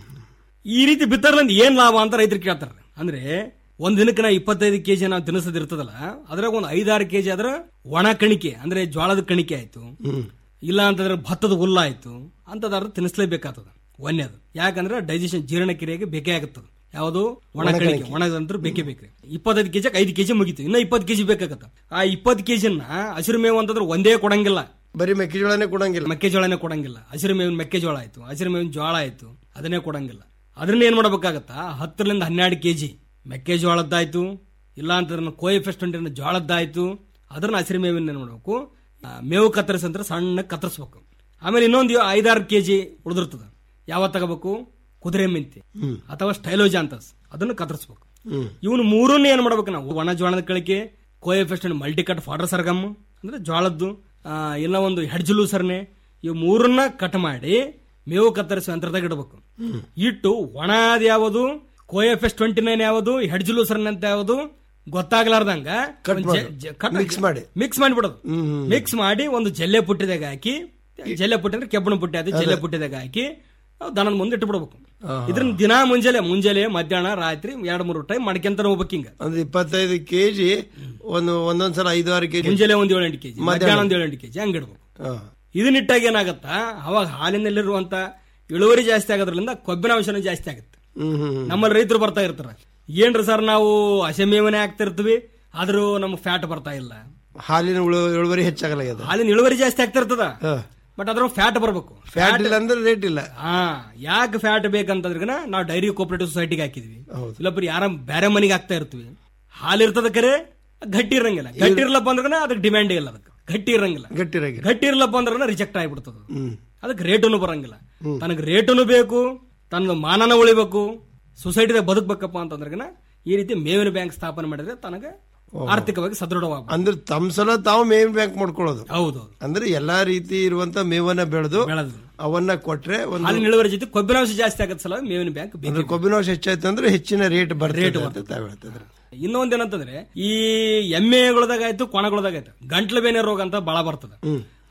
ಈ ರೀತಿ ಬಿತ್ತರ್ಲಿಂದ ಏನ್ ಲಾಭ ಅಂತ ರೈತರು ಕೇಳ್ತಾರೆ ಅಂದ್ರೆ ಒಂದ್ ದಿನಕ್ಕೆ ನಾವು ಇಪ್ಪತ್ತೈದು ಕೆಜಿ ನಾವು ತಿನ್ನಿಸೋದು ಇರ್ತದಲ್ಲ ಅದ್ರಾಗ ಒಂದು ಐದಾರು ಕೆಜಿ ಅದ್ರ ಒಣ ಕಣಿಕೆ ಅಂದ್ರೆ ಜೋಳದ ಕಣಿಕೆ ಆಯ್ತು ಇಲ್ಲ ಅಂತಂದ್ರೆ ಭತ್ತದ ಹುಲ್ಲ ಆಯ್ತು ಅಂತದಾದ್ರೆ ತಿನ್ನಿಸ್ಲೇಬೇಕಾಗ್ತದ ಒಂದೇದು ಯಾಕಂದ್ರೆ ಡೈಜೆಷನ್ ಜೀರ್ಣಕ್ರಿಯೆಗೆ ಬೇಕೇ ಆಗುತ್ತದೆ ಯಾವುದು ಒಣ ಕಣಿಕೆ ಒಣದಂತ್ರ ಬೇಕೇ ಬೇಕ್ರಿ ಇಪ್ಪತ್ತೈದು ಕೆಜಿ ಐದು ಕೆಜಿ ಮುಗೀತು ಇನ್ನ ಇಪ್ಪತ್ತು ಕೆಜಿ ಬೇಕಾಗತ್ತ ಆ ಇಪ್ಪತ್ತು ಕೆಜಿನ ಹಸಿರು ಮೇವು ಅಂತಂದ್ರೆ ಒಂದೇ ಕೊಡಂಗಿಲ್ಲ ಬರೀ ಮೆಕ್ಕೆಜೋಳನೇ ಕೊಡಂಗಿಲ್ಲ ಮೆಕ್ಕೆಜೋಳನೇ ಕೊಡಂಗಿಲ್ಲ ಹಸಿರು ಮೇವಿನ ಮೆಕ್ಕೆಜೋಳ ಆಯ್ತು ಹಸಿರು ಮೇವಿನ ಜೋಳ ಆಯ್ತು ಅದನ್ನೇ ಕೊಡಂಗಿಲ್ಲ ಅದನ್ನ ಏನ್ ಮಾಡ್ಬೇಕಾಗತ್ತಾ ಹತ್ತರಿಂದ ಹನ್ನೆರಡು ಕೆಜಿ ಮೆಕ್ಕೆಜೋಳದ್ದಾಯ್ತು ಇಲ್ಲ ಅಂತಂದ್ರೆ ಕೋಎಫೆಸ್ಟ್ ಟ್ವೆಂಟಿ ಜೋಳದ್ದಾಯ್ತು ಅದನ್ನ ಹಸಿರು ಮೇವಿನ ಏನ್ ಮಾಡ್ಬೇಕು ಆ, ಮೇವು ಕತ್ತರಿಸಂದ್ರೆ ಸಣ್ಣ ಕತ್ತರಿಸ್ಬೇಕು ಆಮೇಲೆ ಇನ್ನೊಂದು ಐದಾರು ಕೆಜಿ ಉಳಿದಿರ್ತದ ಯಾವತ್ ತಗೋಬೇಕು ಕುದುರೆ ಮೆಂತೆ ಹ್ಮ್ ಅಥವಾ ಸ್ಟೈಲೋಜಾಂತಸ್ ಅದನ್ನು ಕತ್ತರಿಸ್ಬೇಕು ಹ್ಮ್ ಇವನು ಮೂರನ್ನ ಏನ್ ಮಾಡ್ಬೇಕು ನಾವು ಒಣ ಜೋಳದ ಕಳಿಕೆ ಕೋಎಫೆಸ್ಟ್ ಮಲ್ಟಿಕಟ್ ಫಾಡರ್ ಸರ್ಗಮ್ ಅಂದ್ರೆ ಜೋಳದ್ದು ಆ, ಇಲ್ಲ ಒಂದು ಹೆಡ್ಜಲು ಸರ್ನೆ ಇವು ಮೂರನ್ನ ಕಟ್ ಮಾಡಿ ಮೇವು ಕತ್ತರಿಸುವ ಯಂತ್ರದಾಗ ಇಡಬೇಕು ಇಟ್ಟು ಒಣದ ಯಾವುದು ಕೋಎಫೆಸ್ ಟ್ವೆಂಟಿ ನೈನ್ ಯಾವುದು ಹೆಡ್ಜಲು ಸರ್ನೆ ಅಂತ ಯಾವುದು ಗೊತ್ತಾಗ್ಲಾರ್ದಂಗ Cut ಒಂದ್ ಜೆ- ಮಾಡು. ಜೆ- cut Mix ಮಾಡಿ. ಮಿಕ್ಸ್ ಮಾಡಿಬಿಡೋದು ಹ್ಮ್, ಹ್ಮ್. ಮಿಕ್ಸ್ ಮಾಡಿ ಒಂದು ಜಲ್ಲೆ ಪುಟ್ಟಿದಾಗ ಹಾಕಿ ಜಲ್ಲೆ ಪುಟ್ಟಿ ಅಂದ್ರೆ ಕೆಬ್ಬಣ ಪುಟ್ಟಿ ಅದು ಜಲ್ಲೆ ಅದೇ. ಪುಟ್ಟಿದಾಗ ಹಾಕಿ ನಾವು ದನದ ಮುಂದೆ ಇಟ್ಟು ಬಿಡ್ಬೇಕು ಆಹಾ. ಇದ್ರನ್ನ ದಿನ ಮುಂಜಾನೆ ಮುಂಜಾನೆ ಮಧ್ಯಾಹ್ನ ರಾತ್ರಿ ಎರಡ್ ಮೂರು ಟೈಮ್ ಮಾಡ್ಕೊಂತಾನೆ ಹೋಗ್ಬೇಕು ಹಿಂಗ ಅಂದ್ರೆ ಇಪ್ಪತ್ತೈದು ಕೆಜಿ ಒಂದು ಒಂದೊಂದ್ಸಲ ಐದು ಆರು ಕೆಜಿ ಮುಂಜಾನೆ ಒಂದ್ ಏಳೆಂಟು ಕೆಜಿ ಮಧ್ಯಾಹ್ನ ಮಧ್ಯಾಹ್ನ ಒಂದ್ ಏಳೆಂಟು ಕೆಜಿ ಹಂಗಿಡ್ಬೇಕು ಹಾ. ಇದನ್ನಿಟ್ಟಾಗ ಏನಾಗತ್ತಾ ಅವಾಗ ಹಾಲಿನಲ್ಲಿರುವಂತ ಇಳುವರಿ ಜಾಸ್ತಿ ಆಗೋದ್ರಿಂದ ಕೊಬ್ಬಿನ ಅಂಶನೂ ಜಾಸ್ತಿ ಆಗುತ್ತೆ ಹ್ಮ್ ಹ್ಮ್ ನಮ್ಮಲ್ಲಿ ರೈತರು ಬರ್ತಾ ಇರ್ತಾರ ಏನ್ರಿ ಸರ್ ನಾವು ಹಸೆಮೇವನೆ ಹಾಕ್ತಾ ಇರ್ತೀವಿ ಆದ್ರೂ ನಮ್ಗೆ ಫ್ಯಾಟ್ ಬರ್ತಾ ಇಲ್ಲ ಹಾಲಿನ ಉಳು- ಇಳುವರಿ ಹೆಚ್ಚಾಗಲಾಗ್ಯದ ಹಾಲಿನ ಇಳುವರಿ ಜಾಸ್ತಿ ಆಗ್ತಾ ಇರ್ತದ ಹಾ. ಬಟ್ ಅದ್ರ ಫ್ಯಾಟ್ ಬರ್ಬೇಕು ಫ್ಯಾಟ್ ಇಲ್ಲ ಅಂದ್ರೆ ರೇಟ್ ಇಲ್ಲ ಹಾ ಯಾಕೆ ಫ್ಯಾಟ್ ಬೇಕಂತಂದ್ರೆ ನಾವು ಡೈರಿ ಕೋಪರೇಟಿವ್ ಸೊಸೈಟಿಗೆ ಹಾಕಿದ್ವಿ ಹೌದು. ಇಲ್ಲೊಬ್ಬರು ಯಾರ ಬೇರೆ ಮನೆಗೆ ಹಾಕ್ತಾ ಇರ್ತೀವಿ ಹಾಲು ಇರ್ತದ ಕರೆ ಗಟ್ಟಿ ಇರಂಗಿಲ್ಲ ಗಟ್ಟಿ ಇರ್ಲಪ್ಪ ಅಂದ್ರೆ ಅದಕ್ಕೆ ಡಿಮ್ಯಾಂಡ್ ಇಲ್ಲ ಅದಕ್ಕೆ ಗಟ್ಟಿ ಇರಂಗಿಲ್ಲ ಗಟ್ಟಿ ಇರಂಗಿಲ್ಲ. ಗಟ್ಟಿ ಇರ್ಲಪ್ಪ ಅಂದ್ರೆ ರಿಜೆಕ್ಟ್ ಆಗಿಬಿಡ್ತದ ಹ್ಮ್ ಅದಕ್ಕೆ ರೇಟನು ಬರಂಗಿಲ್ಲ ತನಗೆ ರೇಟನು ಬೇಕು ತನ್ನ ಮಾನನ ಉಳಿಬೇಕು ಸೊಸೈಟಿದಾಗ ಬದುಕಬೇಕಪ್ಪ ಅಂತಂದ್ರೆ ಈ ರೀತಿ ಮೇವಿನ ಬ್ಯಾಂಕ್ ಸ್ಥಾಪನೆ ಮಾಡಿದ್ರೆ ತನಗೆ ಆರ್ಥಿಕವಾಗಿ ಸದೃಢವಾಗಬೇಕು ಅಂದ್ರೆ ತಮ್ಮ ಸಲ ತಾವು ಮೇವಿನ ಬ್ಯಾಂಕ್ ಮಾಡ್ಕೊಳ್ಳೋದು ಹೌದು ಅಂದ್ರೆ ಎಲ್ಲಾ ರೀತಿ ಇರುವಂತ ಮೇವನ್ನ ಬೆಳೆದು ಬೆಳೆದು ಅವನ್ನ ಕೊಟ್ರೆ ಒಂದು ಹಾಲಿನ ಇಳುವರಿ ಜೊತೆ ಕೊಬ್ಬಿನಾಂಶ ಜಾಸ್ತಿ ಆಗದ ಸಲ ಮೇವಿನ ಬ್ಯಾಂಕ್ ಬೇಕು ಅಂದ್ರೆ ಕೊಬ್ಬಿನಾಂಶ ಹೆಚ್ಚಾಯ್ತು ಅಂದ್ರೆ ಹೆಚ್ಚಿನ ರೇಟ್ ಬರ್ತದೆ ಅಂತ ತಾವ್ ಹೇಳ್ತಿದ್ರು ಇನ್ನೊಂದೇನಂತಂದ್ರೆ ಈ ಎಮ್ಮೆಗಳದಾಗ ಆಯ್ತು ಕೊಣಗಳದಾಗ ಆಯ್ತು ಗಂಟ್ಲು ಬೇನೆ ರೋಗ ಅಂತ ಬಹಳ ಬರ್ತದೆ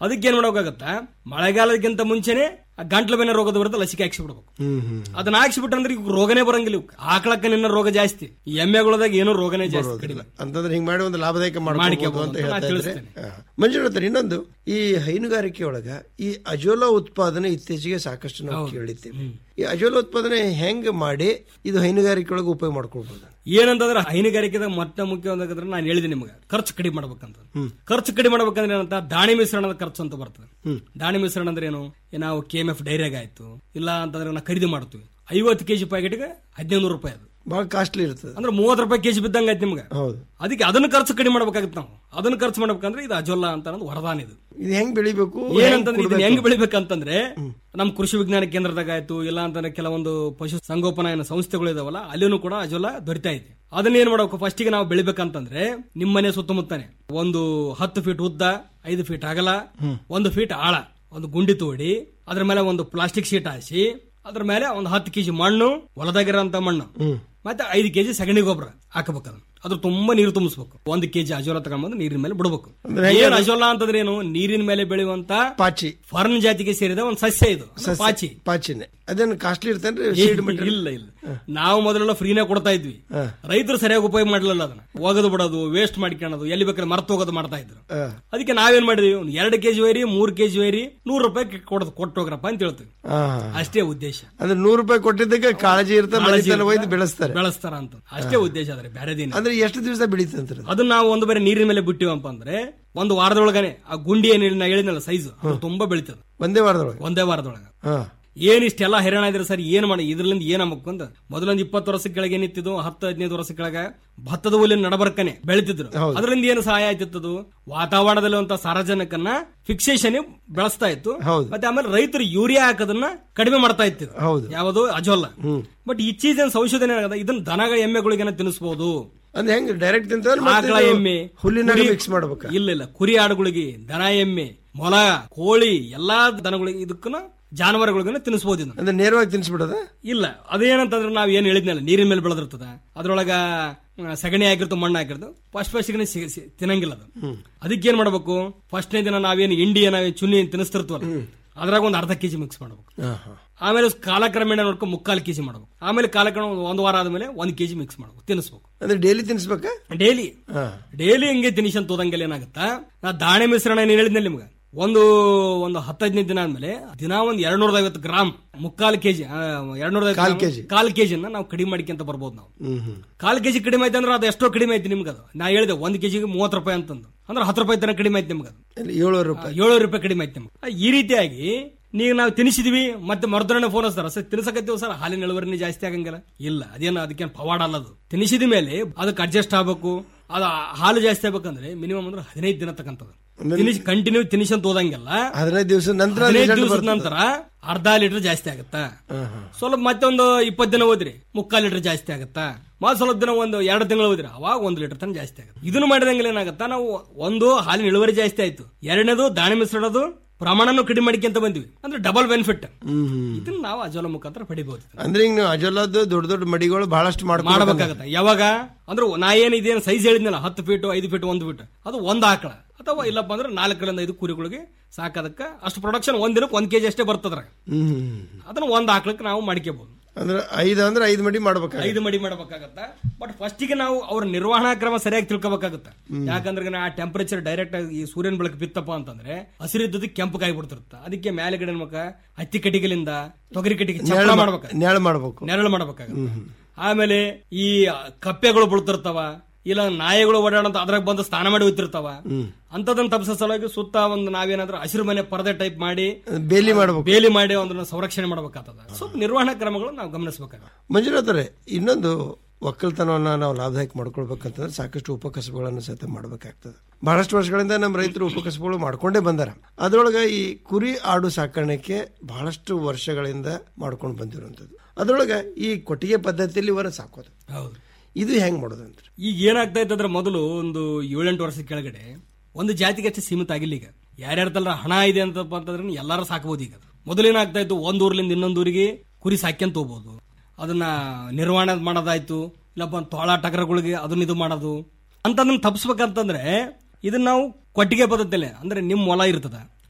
ಅದಕ್ಕೆ ಏನ್ ಮಾಡ್ಬೇಕಾಗತ್ತ ಮಳೆಗಾಲಕ್ಕಿಂತ ಮುಂಚೆನೆ ಆ ಗಂಟ್ಲು ಬೆನ್ನ ರೋಗದ ವಿರುದ್ಧ ಲಸಿಕೆ ಹಾಕ್ಸಿಬಿಡ್ಬೇಕು ಹ್ಮ್ ಹ್ಮ್ ಅದನ್ನ ಹಾಕ್ಸಿಬಿಟ್ರೆ ಅಂದ್ರೆ ಈಗ ರೋಗನೇ ಬರಂಗಿಲ್ಲ ಇವಕ್ಕೆ. ಆಕಳಕ್ಕ ನಿನ್ನ ರೋಗ ಜಾಸ್ತಿ ಈ ಎಮ್ಮೆಗಳದಾಗ ಏನೋ ರೋಗನೇ ಜಾಸ್ತಿ ಕಡಿಮೆ ಅಂತಂದ್ರೆ ಹಿಂಗ್ ಮಾಡಿ ಒಂದು ಲಾಭದಾಯಕ ಮಾಡ್ಕೋಬಹುದು ಮಾಡ್ಕೋಬಹುದು ಅಂತ ಅಂತ ನಾ ಹೇಳ್ತಾ ಇದ್ರೆ ತಿಳಿಸ್ತೇನೆ. ಮಂಜುನಾಥ್ ಇನ್ನೊಂದು ಈ ಹೈನುಗಾರಿಕೆ ಒಳಗ ಈ ಅಜೋಲಾ ಉತ್ಪಾದನೆ ಇತ್ತೀಚೆಗೆ ಸಾಕಷ್ಟು ನಾವು ಕೇಳಿದ್ದೇವೆ ಈ ಅಜೋಲಾ ಉತ್ಪಾದನೆ ಹೆಂಗ್ ಮಾಡಿ ಇದು ಹೈನುಗಾರಿಕೆ ಒಳಗೆ ಉಪಯೋಗ ಮಾಡ್ಕೊಳ್ಬಹುದು ಏನಂತಂದ್ರೆ ಹೈನುಗಾರಿಕೆದಾಗ ಮೊಟ್ಟ ಮುಖ್ಯ ಒಂದಾಗಂದ್ರೆ ನಾನು ಹೇಳಿದೆ ನಿಮಗೆ ಖರ್ಚು ಕಡಿಮೆ ಮಾಡ್ಬೇಕಂತ ಖರ್ಚು ಕಡಿಮೆ ಮಾಡ್ಬೇಕಂದ್ರೆ ಏನಂತ ದಾಣಿ ಮಿಶ್ರಣದ ಖರ್ಚು ಅಂತ ಬರ್ತದೆ ದಾಣಿ ಮಿಶ್ರಣ ಅಂದ್ರೆ ಏನು ಈ ನಾವು ಕೆ ಎಂ ಎಫ್ ಡೈರಿಯಾಗ ಆಯ್ತು ಇಲ್ಲ ಅಂತಂದ್ರೆ ನಾವು ಖರೀದಿ ಮಾಡ್ತೀವಿ ಐವತ್ತು ಕೆಜಿ ಪ್ಯಾಕೆಟ್ಗೆ ಹದಿನೈದು ರೂಪಾಯಿ ಅದು ಬಹಳ ಕಾಸ್ಟ್ಲಿ ಇರ್ತದೆ ಅಂದ್ರೆ ಮೂವತ್ತು ರೂಪಾಯಿ ಕೆಜಿ ಬಿದ್ದಂಗ ಆಯ್ತು ನಿಮ್ಗೆ ಹೌದು ಅದಕ್ಕೆ ಅದನ್ನ ಖರ್ಚು ಕಡಿಮೆ ಮಾಡ್ಬೇಕಾಗುತ್ತೆ ನಾವು ಅದನ್ನ ಖರ್ಚು ಮಾಡ್ಬೇಕಂದ್ರೆ ಇದು ಅಜೋಲ್ಲ ಅಂತ ಅನ್ನೋದು ವರದಾನ ಇದು ಇದು ಹೆಂಗ್ ಬೆಳಿಬೇಕು ಏನಂತಂದ್ರೆ ಇದನ್ನ ಹೆಂಗ್ ಹೆಂಗ್ ಬೆಳಿಬೇಕಂತಂದ್ರೆ ನಮ್ಮ ಕೃಷಿ ವಿಜ್ಞಾನ ಕೇಂದ್ರದಾಗ ಆಯ್ತು ಇಲ್ಲ ಅಂತಂದ್ರೆ ಕೆಲವೊಂದು ಪಶು ಸಂಗೋಪನಾ ಏನು ಸಂಸ್ಥೆಗಳು ಇದಾವಲ್ಲ ಅಲ್ಲಿನೂ ಕೂಡ ಅಜೋಲ ದೊರಿತಾ ಇದೆ ಅದನ್ನ ಏನ್ ಮಾಡ್ಬೇಕು ಫಸ್ಟಿಗೆ ನಾವು ಬೆಳಿಬೇಕಂತಂದ್ರೆ ನಿಮ್ಮನೆ ಸುತ್ತಮುತ್ತನೆ ಒಂದು ಹತ್ತು ಫೀಟ್ ಉದ್ದ ಐದು ಫೀಟ್ ಅಗಲ ಒಂದು ಫೀಟ್ ಆಳ ಒಂದು ಗುಂಡಿ ತೋಡಿ ಅದ್ರ ಮೇಲೆ ಒಂದು ಪ್ಲಾಸ್ಟಿಕ್ ಶೀಟ್ ಹಾಸಿ ಅದ್ರ ಮೇಲೆ ಒಂದು ಹತ್ತು ಕೆಜಿ ಮಣ್ಣು ಹೊಲದಾಗಿರೋಂತ ಮಣ್ಣು ಮತ್ತೆ ಐದು ಕೆಜಿ ಸಗಣಿ ಗೊಬ್ಬರ ಹಾಕಬೇಕು ಅದನ್ನ ಅದ್ರ ತುಂಬಾ ನೀರು ತುಂಬಿಸ್ಬೇಕು ಒಂದು ಕೆಜಿ ಅಜೋಲ ತಗೊಂಡ್ಬಂದು ನೀರಿನ ಮೇಲೆ ಬಿಡಬೇಕು ಅಂದ್ರೆ ಏನ್ ಅಜೋಲ ಅಂತಂದ್ರೆ ಏನು ನೀರಿನ ಮೇಲೆ ಬೆಳೆಯುವಂತ ಪಾಚಿ ಫರ್ನ್ ಜಾತಿಗೆ ಸೇರಿದ ಒಂದು ಸಸ್ಯ ಇದು ಅಂದ್ರೆ ಪಾಚಿ ಪಾಚಿನೇ ಅದೇನು ಕಾಸ್ಟ್ಲಿ ಇರ್ತೇನ್ರಿ ಇಲ್ಲ ಸೀಡ್ ಮೆಟೀರಿಯಲ್ ಇಲ್ಲ ಇಲ್ಲ ನಾವು ಮೊದಲೆಲ್ಲ ಫ್ರೀನೇ ಕೊಡ್ತಾ ಇದ್ವಿ ರೈತರು ಸರಿಯಾಗಿ ಉಪಯೋಗ ಮಾಡಲಿಲ್ಲ ಅದನ್ನ ಒಗದು ಬಿಡೋದು ವೇಸ್ಟ್ ಮಾಡ್ಕೊಳ್ಳೋದು ಎಲ್ಲಿ ಬೇಕಾದ್ರೆ ಮರ್ತು ಹೋಗೋದು ಮಾಡ್ತಾ ಇದ್ರು ಅದಕ್ಕೆ ನಾವೇನ್ ಮಾಡಿದ್ವಿ ಒಂದು ಎರಡು ಕೆಜಿ ವೈರಿ ಮೂರ್ ಕೆಜಿ ವೈರಿ ನೂರು ರೂಪಾಯಿ ಕೊಡೋದು ಕೊಟ್ಟು ಹೋಗ್ರಪ್ಪ ಅಂತ ಹೇಳ್ತೀವಿ ಅಷ್ಟೇ ಉದ್ದೇಶ ಅಂದ್ರೆ ನೂರು ರೂಪಾಯಿ ಕೊಟ್ಟಿದ್ದಕ್ಕೆ ಕಾಳಜಿ ಇರ್ತದೆ ಮನೆ ಕಾಳಜಿ ತನಕ ಒಯ್ದು ಇರುತ್ತೆ, ಬೆಳೆಸ್ತಾರೆ ಬೆಳೆಸ್ತಾರ ಅಂತ ಅಷ್ಟೇ ಉದ್ದೇಶ ಅದ್ರ ಬೇರೆ ದಿನ ಅಂದ್ರೆ ಎಷ್ಟು ದಿವಸ ಬೆಳೀತಂತ ಅದನ್ನ ನಾವು ಒಂದು ಬೇರೆ ನೀರಿನ ಮೇಲೆ ಬಿಟ್ಟಿವಪ್ಪ ಅಂದ್ರೆ ಒಂದು ವಾರದೊಳಗನೆ ಆ ಗುಂಡಿ ಏನಿಲ್ಲ ನಾ ಹೇಳಿದ್ನಲ್ಲ ಸೈಜ್ ತುಂಬಾ ಬೆಳಿತದ ಒಂದೇ ವಾರದೊಳಗೆ ಒಂದೇ ವಾರದೊಳಗ ಹಾ ಏನ್ ಇಷ್ಟೆಲ್ಲ ಹೈರಾಣ ಇದ್ರೆ ಸರ್ ಏನ್ ಮಾಡಿ ಇದ್ರಲ್ಲಿಂದ ಏನ್ ಆಗ್ಬೇಕು ಅಂತ ಮೊದಲೊಂದು ಇಪ್ಪತ್ತು ವರ್ಷ ಕೆಳಗೆ ಏನಿತ್ತಿದ್ದು ಹತ್ತು ಹದಿನೈದು ವರ್ಷ ಕೆಳಗೆ ಭತ್ತದ ಹುಲ್ಲಿನ ನಡಬರ್ಕನೆ ಬೆಳಿತಿದ್ರು ಅದರಿಂದ ಏನು ಸಹಾಯ ಆಯ್ತಿತ್ತದು ವಾತಾವರಣದಲ್ಲಿರುವಂತ ಸಾರಜನಕನ್ನ ಫಿಕ್ಸೇಷನ್ ಬೆಳೆಸ್ತಾ ಇತ್ತು ಮತ್ತೆ ಆಮೇಲೆ ರೈತರು ಯೂರಿಯಾ ಹಾಕೋದನ್ನ ಕಡಿಮೆ ಮಾಡ್ತಾ ಇತ್ತು ಹೌದು ಯಾವುದು ಅಜೋಲ್ಲ ಬಟ್ ಇತ್ತೀಚಿನ ಸಂಶೋಧನೆ ಆಗದ ಇದನ್ನ ದನಗಳ ಎಮ್ಮೆಗಳಿಗೆನ ತಿನ್ನಿಸಬಹುದು ಅಂದ್ರೆ ಹೆಂಗ್ ಡೈರೆಕ್ಟ್ ತಿಂತಾರೆ ಆಕಳ ಎಮ್ಮೆ ಹುಲ್ಲಿನಾಗ ಕುರಿ- ಮಿಕ್ಸ್ ಮಾಡ್ಬೇಕಾ ಇಲ್ಲ ಇಲ್ಲ ಕುರಿ ಆಡುಗಳಿಗೆ ದನ ಎಮ್ಮೆ ಮೊಲ ಕೋಳಿ ಎಲ್ಲಾ ದನಗಳಿಗೆ ಇದಕ್ಕೂ ಜಾನುವಾರುಗಳಿಗೂ ತಿನ್ನಿಸಬಹುದು ಇದನ್ನ ಅಂದ್ರೆ ನೇರವಾಗಿ ತಿನ್ಸ್ಬಿಡೋದ ಇಲ್ಲ ಅದೇನಂತಂದ್ರೆ ನಾವ್ ಏನ್ ಹೇಳಿದ್ನಲ್ಲ ನೀರಿನ ಮೇಲೆ ಬೆಳೆದಿರ್ತದ ಅದ್ರೊಳಗ ಆ, ಸಗಣಿ ಹಾಕಿರ್ತು ಮಣ್ಣು ಹಾಕಿರ್ತು ಫಸ್ಟ್ ಫಸ್ಟ್ಗೆ ತಿನ್ನಂಗಿಲ್ಲ ಅದು ಅದಕ್ಕೆ ಏನ್ ಮಾಡ್ಬೇಕು ಫಸ್ಟ್ನೇ ದಿನ ನಾವೇನು ಇಂಡಿ ನಾವೇ ಚುನ್ನಿ ತಿನ್ನಿಸ್ತಿರ್ತೀವಲ್ಲ ಅದ್ರಾಗ ಒಂದು ಅರ್ಧ ಕೆಜಿ ಮಿಕ್ಸ್ ಮಾಡ್ಬೇಕು ಆಮೇಲೆ ಕಾಲಕ್ರಮೇಣ ನೋಡ್ಕೊಂಡು ಮುಕ್ಕಾಲು ಕೆಜಿ ಮಾಡ್ಬೇಕು ಆಮೇಲೆ ಕಾಲಕ್ರಮ ಒಂದು ವಾರ ಆದ್ಮೇಲೆ ಒಂದ್ ಕೆಜಿ ಮಿಕ್ಸ್ ಮಾಡ್ಬೇಕು ತಿನ್ನಿಸ್ಬೇಕು ಅಂದ್ರೆ ಡೈಲಿ ತಿನ್ಸ್ಬೇಕಾ ಡೈಲಿ ಹಾ. ಡೈಲಿ ಹಿಂಗೆ ತಿನಿಷನ್ ತೋದಂಗೆಲ್ಲ ಏನಾಗುತ್ತಾ ನಾ ದಾಣೆ ಮಿಶ್ರಣ ಏನ್ ಹೇಳಿದ್ನಲ್ಲ ನಿಮ್ಗೆ ಒಂದು ಒಂದು ಹತ್ತು ಹದಿನೈದು ದಿನ ಆದ್ಮೇಲೆ ದಿನ ಒಂದ್ ಎರಡ್ ನೂರದ ಐವತ್ತು ಗ್ರಾಮ್ ಮುಕ್ಕಾಲು ಕೆಜಿ ಎರಡ್ ನೂರದ ಕಾಲ್ ಕೆಜಿ. ಕಾಲ್ ಕೆಜಿನ ನಾವು ಕಡಿಮೆ ಮಾಡಿಕೊಂತ ಬರ್ಬೋದು ನಾವು ಹ್ಮ್ ಹ್ಮ್ ಕಾಲ್ ಕೆಜಿ ಕಡಿಮೆ ಆಯ್ತು ಅಂದ್ರೆ ಅದು ಎಷ್ಟೋ ಕಡಿಮೆ ಆಯ್ತು ನಿಮ್ಗೆ ಅದು ನಾ ಹೇಳಿದೆ ಒಂದ್ ಕೆಜಿಗೆ ಮೂವತ್ತು ರೂಪಾಯಿ ಅಂತಂದು ಅಂದ್ರೆ ಹತ್ತು ರೂಪಾಯಿ ತನಕ ಕಡಿಮೆ ಆಯ್ತು ನಿಮ್ಗೆ ಅದು ಇಲ್ಲಿ ಏಳ್ನೂರು ರೂಪಾಯಿ ಏಳ್ನೂರು ರೂಪಾಯಿ ಕಡಿಮೆ ಆಯ್ತು ನಿಮ್ಗೆ ಈ ರೀತಿಯಾಗಿ ನೀವು ನಾವು ತಿನ್ನಿಸಿದ್ವಿ ಮತ್ತೆ ಮರುದಿನ ಫೋನ್ ಹಚ್ತಾರ ಸರ್ ತಿನ್ಸಕತ್ತೀವಿ ಸರ್ ಹಾಲಿನ ಇಳುವರಿನೇ ಜಾಸ್ತಿ ಆಗಂಗಿಲ್ಲ ಇಲ್ಲ ಅದೇನು ಅದಕ್ಕೇನು ಪವಾಡ ಅಲ್ಲ ಅದು ತಿನ್ನಿಸಿದ ಮೇಲೆ ಅದಕ್ಕೆ ಅಡ್ಜಸ್ಟ್ ಆಗ್ಬೇಕು ಅದು ಹಾಲು ಜಾಸ್ತಿ ಆಗ್ಬೇಕಂದ್ರೆ ಮಿನಿಮಮ್ ಅಂದ್ರೆ ಹದಿನೈದು ದಿನ ತಕ್ಕಂತದ ತಿನಿಸ್ ಕಂಟಿನ್ಯೂ ತಿನಿಸ್ ಅಂತ ಓದಂಗಿಲ್ಲ ಹದಿನೈದು ದಿವಸ ನಂತರ ಹದಿನೈದು result ದಿವಸದ ಬರ್ತದೆ. ನಂತರ ಅರ್ಧ ಲೀಟರ್ ಜಾಸ್ತಿ ಆಗುತ್ತಾ ಸ್ವಲ್ಪ ಮತ್ತೊಂದು ಇಪ್ಪತ್ತು ದಿನ ಹೋದ್ರಿ ಮುಕ್ಕಾಲು ಲೀಟರ್ ಜಾಸ್ತಿ ಆಗುತ್ತಾ ಮತ್ ಸ್ವಲ್ಪ ದಿನ ಒಂದು ಎರಡು ತಿಂಗಳು ಹೋದ್ರಿ ಅವಾಗ ಒಂದು ಲೀಟರ್ ತನಕ ಜಾಸ್ತಿ ಆಗುತ್ತೆ ಇದನ್ನು ಮಾಡಿದಂಗೆಲ್ಲ ಏನಾಗುತ್ತಾ ನಾವು ಒಂದು ಹಾಲಿನ ಇಳುವರಿ ಜಾಸ್ತಿ ಆಯ್ತು ಎರಡನೇದು ದಾಣಿ ಮಿಶ್ರಣದು ಪ್ರಮಾಣನೂ ಕಡಿಮೆ ಮಾಡ್ಕೊಂತ ಬಂದ್ವಿ ಅಂದ್ರೆ ಡಬಲ್ ಬೆನಿಫಿಟ್ ಹ್ಮ್ ಹ್ಮ್ ಇದನ್ನ ನಾವು ಅಜೋಲ ಮುಖಾಂತರ ಪಡಿಬಹುದು ಅಂದ್ರೆ ಈಗ ನೀವು ಅಜೋಲದ್ದು ದೊಡ್ಡ ದೊಡ್ಡ ಮಡಿಗಳು ಬಹಳಷ್ಟು ಮಾಡ್ಕೊಬೇಕು ಮಾಡಬೇಕಾಗತ್ತೆ ಯಾವಾಗ ಅಂದ್ರೆ ನಾ ಏನ್ ಇದೇನು ಸೈಜ್ ಹೇಳಿದ್ನಲ್ಲ ಹತ್ತು ಫೀಟ್ ಐದು ಫೀಟ್ ಒಂದು ಫೀಟ್ ಅದು ಒಂದು ಆಕಳ ಅಥವಾ ಇಲ್ಲಪ್ಪ ಅಂದ್ರೆ ನಾಲ್ಕರಿಂದ ಐದು ಕುರಿಗಳಿಗೆ ಸಾಕೋದಕ್ಕ ಅಷ್ಟು ಪ್ರೊಡಕ್ಷನ್ ಒಂದ್ ದಿನಕ್ಕೆ ಒಂದ್ ಕೆಜಿ ಅಷ್ಟೇ ಬರ್ತದ್ರ ಹ್ಮ್ ಹ್ಮ್. ಅದನ್ನ ಒಂದ್ ಆಕಳಕ್ಕೆ ನಾವು ಮಾಡ್ಕೋಬಹುದು ಅಂದ್ರೆ ಐದು ಅಂದ್ರೆ ಐದು ಮಡಿ ಮಾಡ್ಬೇಕಾಗ ಐದು ಮಡಿ ಮಾಡ್ಬೇಕಾಗತ್ತ ಬಟ್ ಫಸ್ಟಿಗೆ ನಾವು ಅವ್ರ ನಿರ್ವಹಣಾ ಕ್ರಮ ಸರಿಯಾಗಿ ತಿಳ್ಕೊಬೇಕಾಗತ್ತ ಯಾಕಂದ್ರೆ ಆ ಟೆಂಪರೇಚರ್ ಡೈರೆಕ್ಟ್ ಆಗಿ ಈ ಸೂರ್ಯನ ಬೆಳಕು ಬಿತ್ತಪ್ಪ ಅಂತಂದ್ರೆ ಹಸಿರಿದ್ದದ್ದು ಕೆಂಪು ಕಾಯಿ ಬಿಡ್ತಿರುತ್ತ ಅದಕ್ಕೆ ಮೇಲೆಗಡೆ ಮಕ್ಕ ಹತ್ತಿ ಕಟ್ಟಿಗೆಲಿಂದ ತೊಗರಿ ಕಟ್ಟಿಗೆ ಚಪ್ಪಳ ಮಾಡ್ಬೇಕು ನೆರಳು ಮಾಡ್ಬೇಕು ನೆರಳು ಮಾಡ್ಬೇಕಾಗತ್ತ ಆಮೇಲೆ ಈ ಕಪ್ಪೆಗಳು ಬೀಳ್ತಿರ್ತಾವ ಇಲ್ಲ ನಾಯಿಗಳು ಓಡಾಡಂತ ಅದ್ರಾಗ ಬಂದು ಸ್ನಾನ ಮಾಡಿ ಹೋಗ್ತಿರ್ತಾವ ಅಂತದನ್ನ ತಪ್ಪಿಸೋ ಸಲುವಾಗಿ ಸುತ್ತ ಒಂದು ನಾವೇನಾದ್ರೂ ಹಸಿರು ಮನೆ ಪರದೆ ಟೈಪ್ ಮಾಡಿ ಬೇಲಿ ಮಾಡ್ಬೇಕು ಬೇಲಿ ಮಾಡಿ ಒಂದನ್ನ ಸಂರಕ್ಷಣೆ ಮಾಡ್ಬೇಕಾಗ್ತದ ಸ್ವಲ್ಪ ನಿರ್ವಹಣಾ ಕ್ರಮಗಳು ನಾವು ಗಮನಿಸಬೇಕಾಗ ಮಂಜುನಾಥರೇ ಇನ್ನೊಂದು ಒಕ್ಕಲ್ತನವನ್ನ ನಾವು ಲಾಭದಾಯಕ ಮಾಡ್ಕೊಳ್ಬೇಕಂತಂದ್ರೆ ಸಾಕಷ್ಟು ಉಪಕಸಬುಗಳನ್ನು ಸಹಿತ ಮಾಡಬೇಕಾಗ್ತದೆ ಬಹಳಷ್ಟು ವರ್ಷಗಳಿಂದ ನಮ್ಮ ರೈತರು ಉಪಕಸಬುಗಳು ಮಾಡ್ಕೊಂಡೇ ಬಂದಾರ ಅದರೊಳಗೆ ಈ ಕುರಿ ಆಡು ಸಾಕಾಣಿಕೆ ಬಹಳಷ್ಟು ವರ್ಷಗಳಿಂದ ಮಾಡ್ಕೊಂಡು ಬಂದಿರುವಂಥದ್ದು ಅದರೊಳಗೆ ಈ ಕೊಟ್ಟಿಗೆ ಪದ್ಧತಿಯಲ್ಲಿ ಇವರ ಸಾಕೋದು ಹೌದು ಇದು ಹೆಂಗ್ ಮಾಡೋದು ಅಂತ ಈಗ ಏನಾಗ್ತಾ ಇತ್ತಂದ್ರೆ ಮೊದಲು ಒಂದು ಏಳೆಂಟು ವರ್ಷದ ಕೆಳಗಡೆ ಒಂದು ಜಾತಿಗೆ ಅಷ್ಟೇ ಸೀಮಿತ ಆಗಿಲ್ಲ ಈಗ ಯಾರ್ಯಾರ ತಲ್ಲ ಹಣ ಇದೆ ಅಂತಪ್ಪ ಅಂತಂದ್ರೆ ಎಲ್ಲಾರು ಸಾಕಬಹುದು ಈಗ ಮೊದಲು ಏನಾಗ್ತಾ ಇತ್ತು ಒಂದ್ ಊರ್ಲಿಂದ ಇನ್ನೊಂದ್ ಊರಿಗೆ ಕುರಿ ಸಾಕ್ಯಂತ ಹೋಗ್ಬೋದು ಅದನ್ನ ನಿರ್ವಹಣೆ ಮಾಡೋದಾಯ್ತು ಇಲ್ಲಪ್ಪ ತೋಳ ಟಗರಗಳಿಗೆ ಅದನ್ನ ಇದು ಮಾಡೋದು ಅಂತ ಅದನ್ನ ತಪ್ಪಿಸ್ಬೇಕಂತಂದ್ರೆ ಇದನ್ನ ನಾವು ಕೊಟ್ಟಿಗೆ ಪದ್ಧತಿಯಲ್ಲಿ ಅಂದ್ರೆ ನಿಮ್ ಹೊಲ ಇರ್ತದ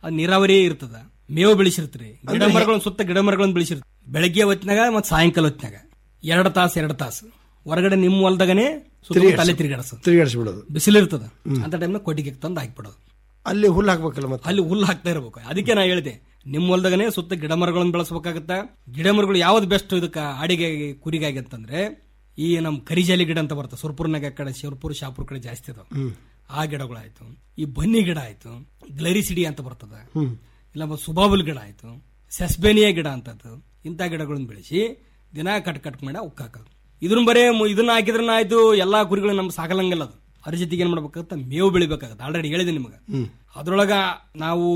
ಅದು ನೀರಾವರಿ ಇರ್ತದ ಮೇವು ಬೆಳೆಸಿರ್ತೀರಿ ಗಿಡ ಅಂದ್ರೆ ಮರಗಳನ್ನ ಸುತ್ತ ಗಿಡ ಮರಗಳನ್ನ ಬೆಳೆಸಿರ್ತೀರಿ ಬೆಳಗ್ಗೆ ಹೊತ್ತಿನಾಗ ಮತ್ತೆ ಸಾಯಂಕಾಲ ಹೊತ್ತಿನಾಗ ಎರಡು ತಾಸು ಎರಡು ತಾಸು ಹೊರಗಡೆ ನಿಮ್ಮ ಹೊಲ್ದಾಗನೆ ಸುತ್ತ ತಿರುಗಾಡ್ಸು. ತಲೆ ತಿರುಗಾಡಿಸೋದು ತಿರುಗಾಡಿಸ್ಬಿಡೋದು ಬಿಸಿಲಿರ್ತದ ಅಂತ ಟೈಮ್ನ ಕೊಟ್ಟಿಗೆ ತಂದು ಹಾಕ್ಬಿಡೋದು ಅಲ್ಲಿ ಹುಲ್ಲು ಹಾಕ್ಬೇಕಲ್ಲ ಮತ್ತೆ ಅಲ್ಲಿ ಹುಲ್ಲು ಹಾಕ್ತಾ ಇರ್ಬೇಕು ಅದಕ್ಕೆ ನಾ ಹೇಳಿದೆ ನಿಮ್ಮ ಹೊಲ್ದಾಗನೆ ಸುತ್ತ ಗಿಡ ಮರಗಳನ್ನು ಬೆಳೆಸಬೇಕಾಗತ್ತ ಗಿಡ ಮರಗಳು ಯಾವ್ದು ಬೆಸ್ಟ್ ಇದಕ್ಕ ಅಡಿಗೆ ಕುರಿಗಾಗಿ ಅಂತಂದ್ರೆ ಈ ನಮ್ ಕರಿಜಾಲಿ ಗಿಡ ಅಂತ ಬರ್ತದೆ ಸುರ್ಪುರ್ನಾಗ ಆ ಕಡೆ ಶಿವಪುರ ಶಾಪುರ ಕಡೆ ಜಾಸ್ತಿ ಅದಾವ ಹ್ಮ್. ಆ ಗಿಡಗಳಾಯ್ತು ಈ ಬನ್ನಿ ಗಿಡ ಆಯ್ತು ಗ್ಲರಿಸಿಡಿ ಅಂತ ಬರ್ತದ ಹ್ಮ್. ಇಲ್ಲ ಮ- ಸುಬಾಬುಲ್ ಗಿಡ ಆಯ್ತು ಸೆಸ್ಬೇನಿಯಾ ಗಿಡ ಅಂತದ್ದು ಇಂಥ ಗಿಡಗಳನ್ನ ಬೆಳೆಸಿ ದಿನ ಕಟ್ ಕಟ್ ಮಾಡಿ ಅವಕ್ಕೆ ಹಾಕೋದು ಇದನ್ನ ಬರೇ ಮು- ಇದನ್ನ ಹಾಕಿದ್ರೆ ಆಯ್ತು ಎಲ್ಲಾ ಕುರಿಗಳು ನಮ್ ಸಾಕಲಂಗಿಲ್ಲ ಅದು ಅದ್ರ ಜೊತೆಗೆ ಏನ್ ಮಾಡ್ಬೇಕಾಗತ್ತ ಮೇವು ಬೆಳಿಬೇಕಾಗತ್ತೆ ಆಲ್ರೆಡಿ ಹೇಳಿದೆ ನಿಮಗೆ ಹ್ಮ್. ಅದ್ರೊಳಗ ನಾವು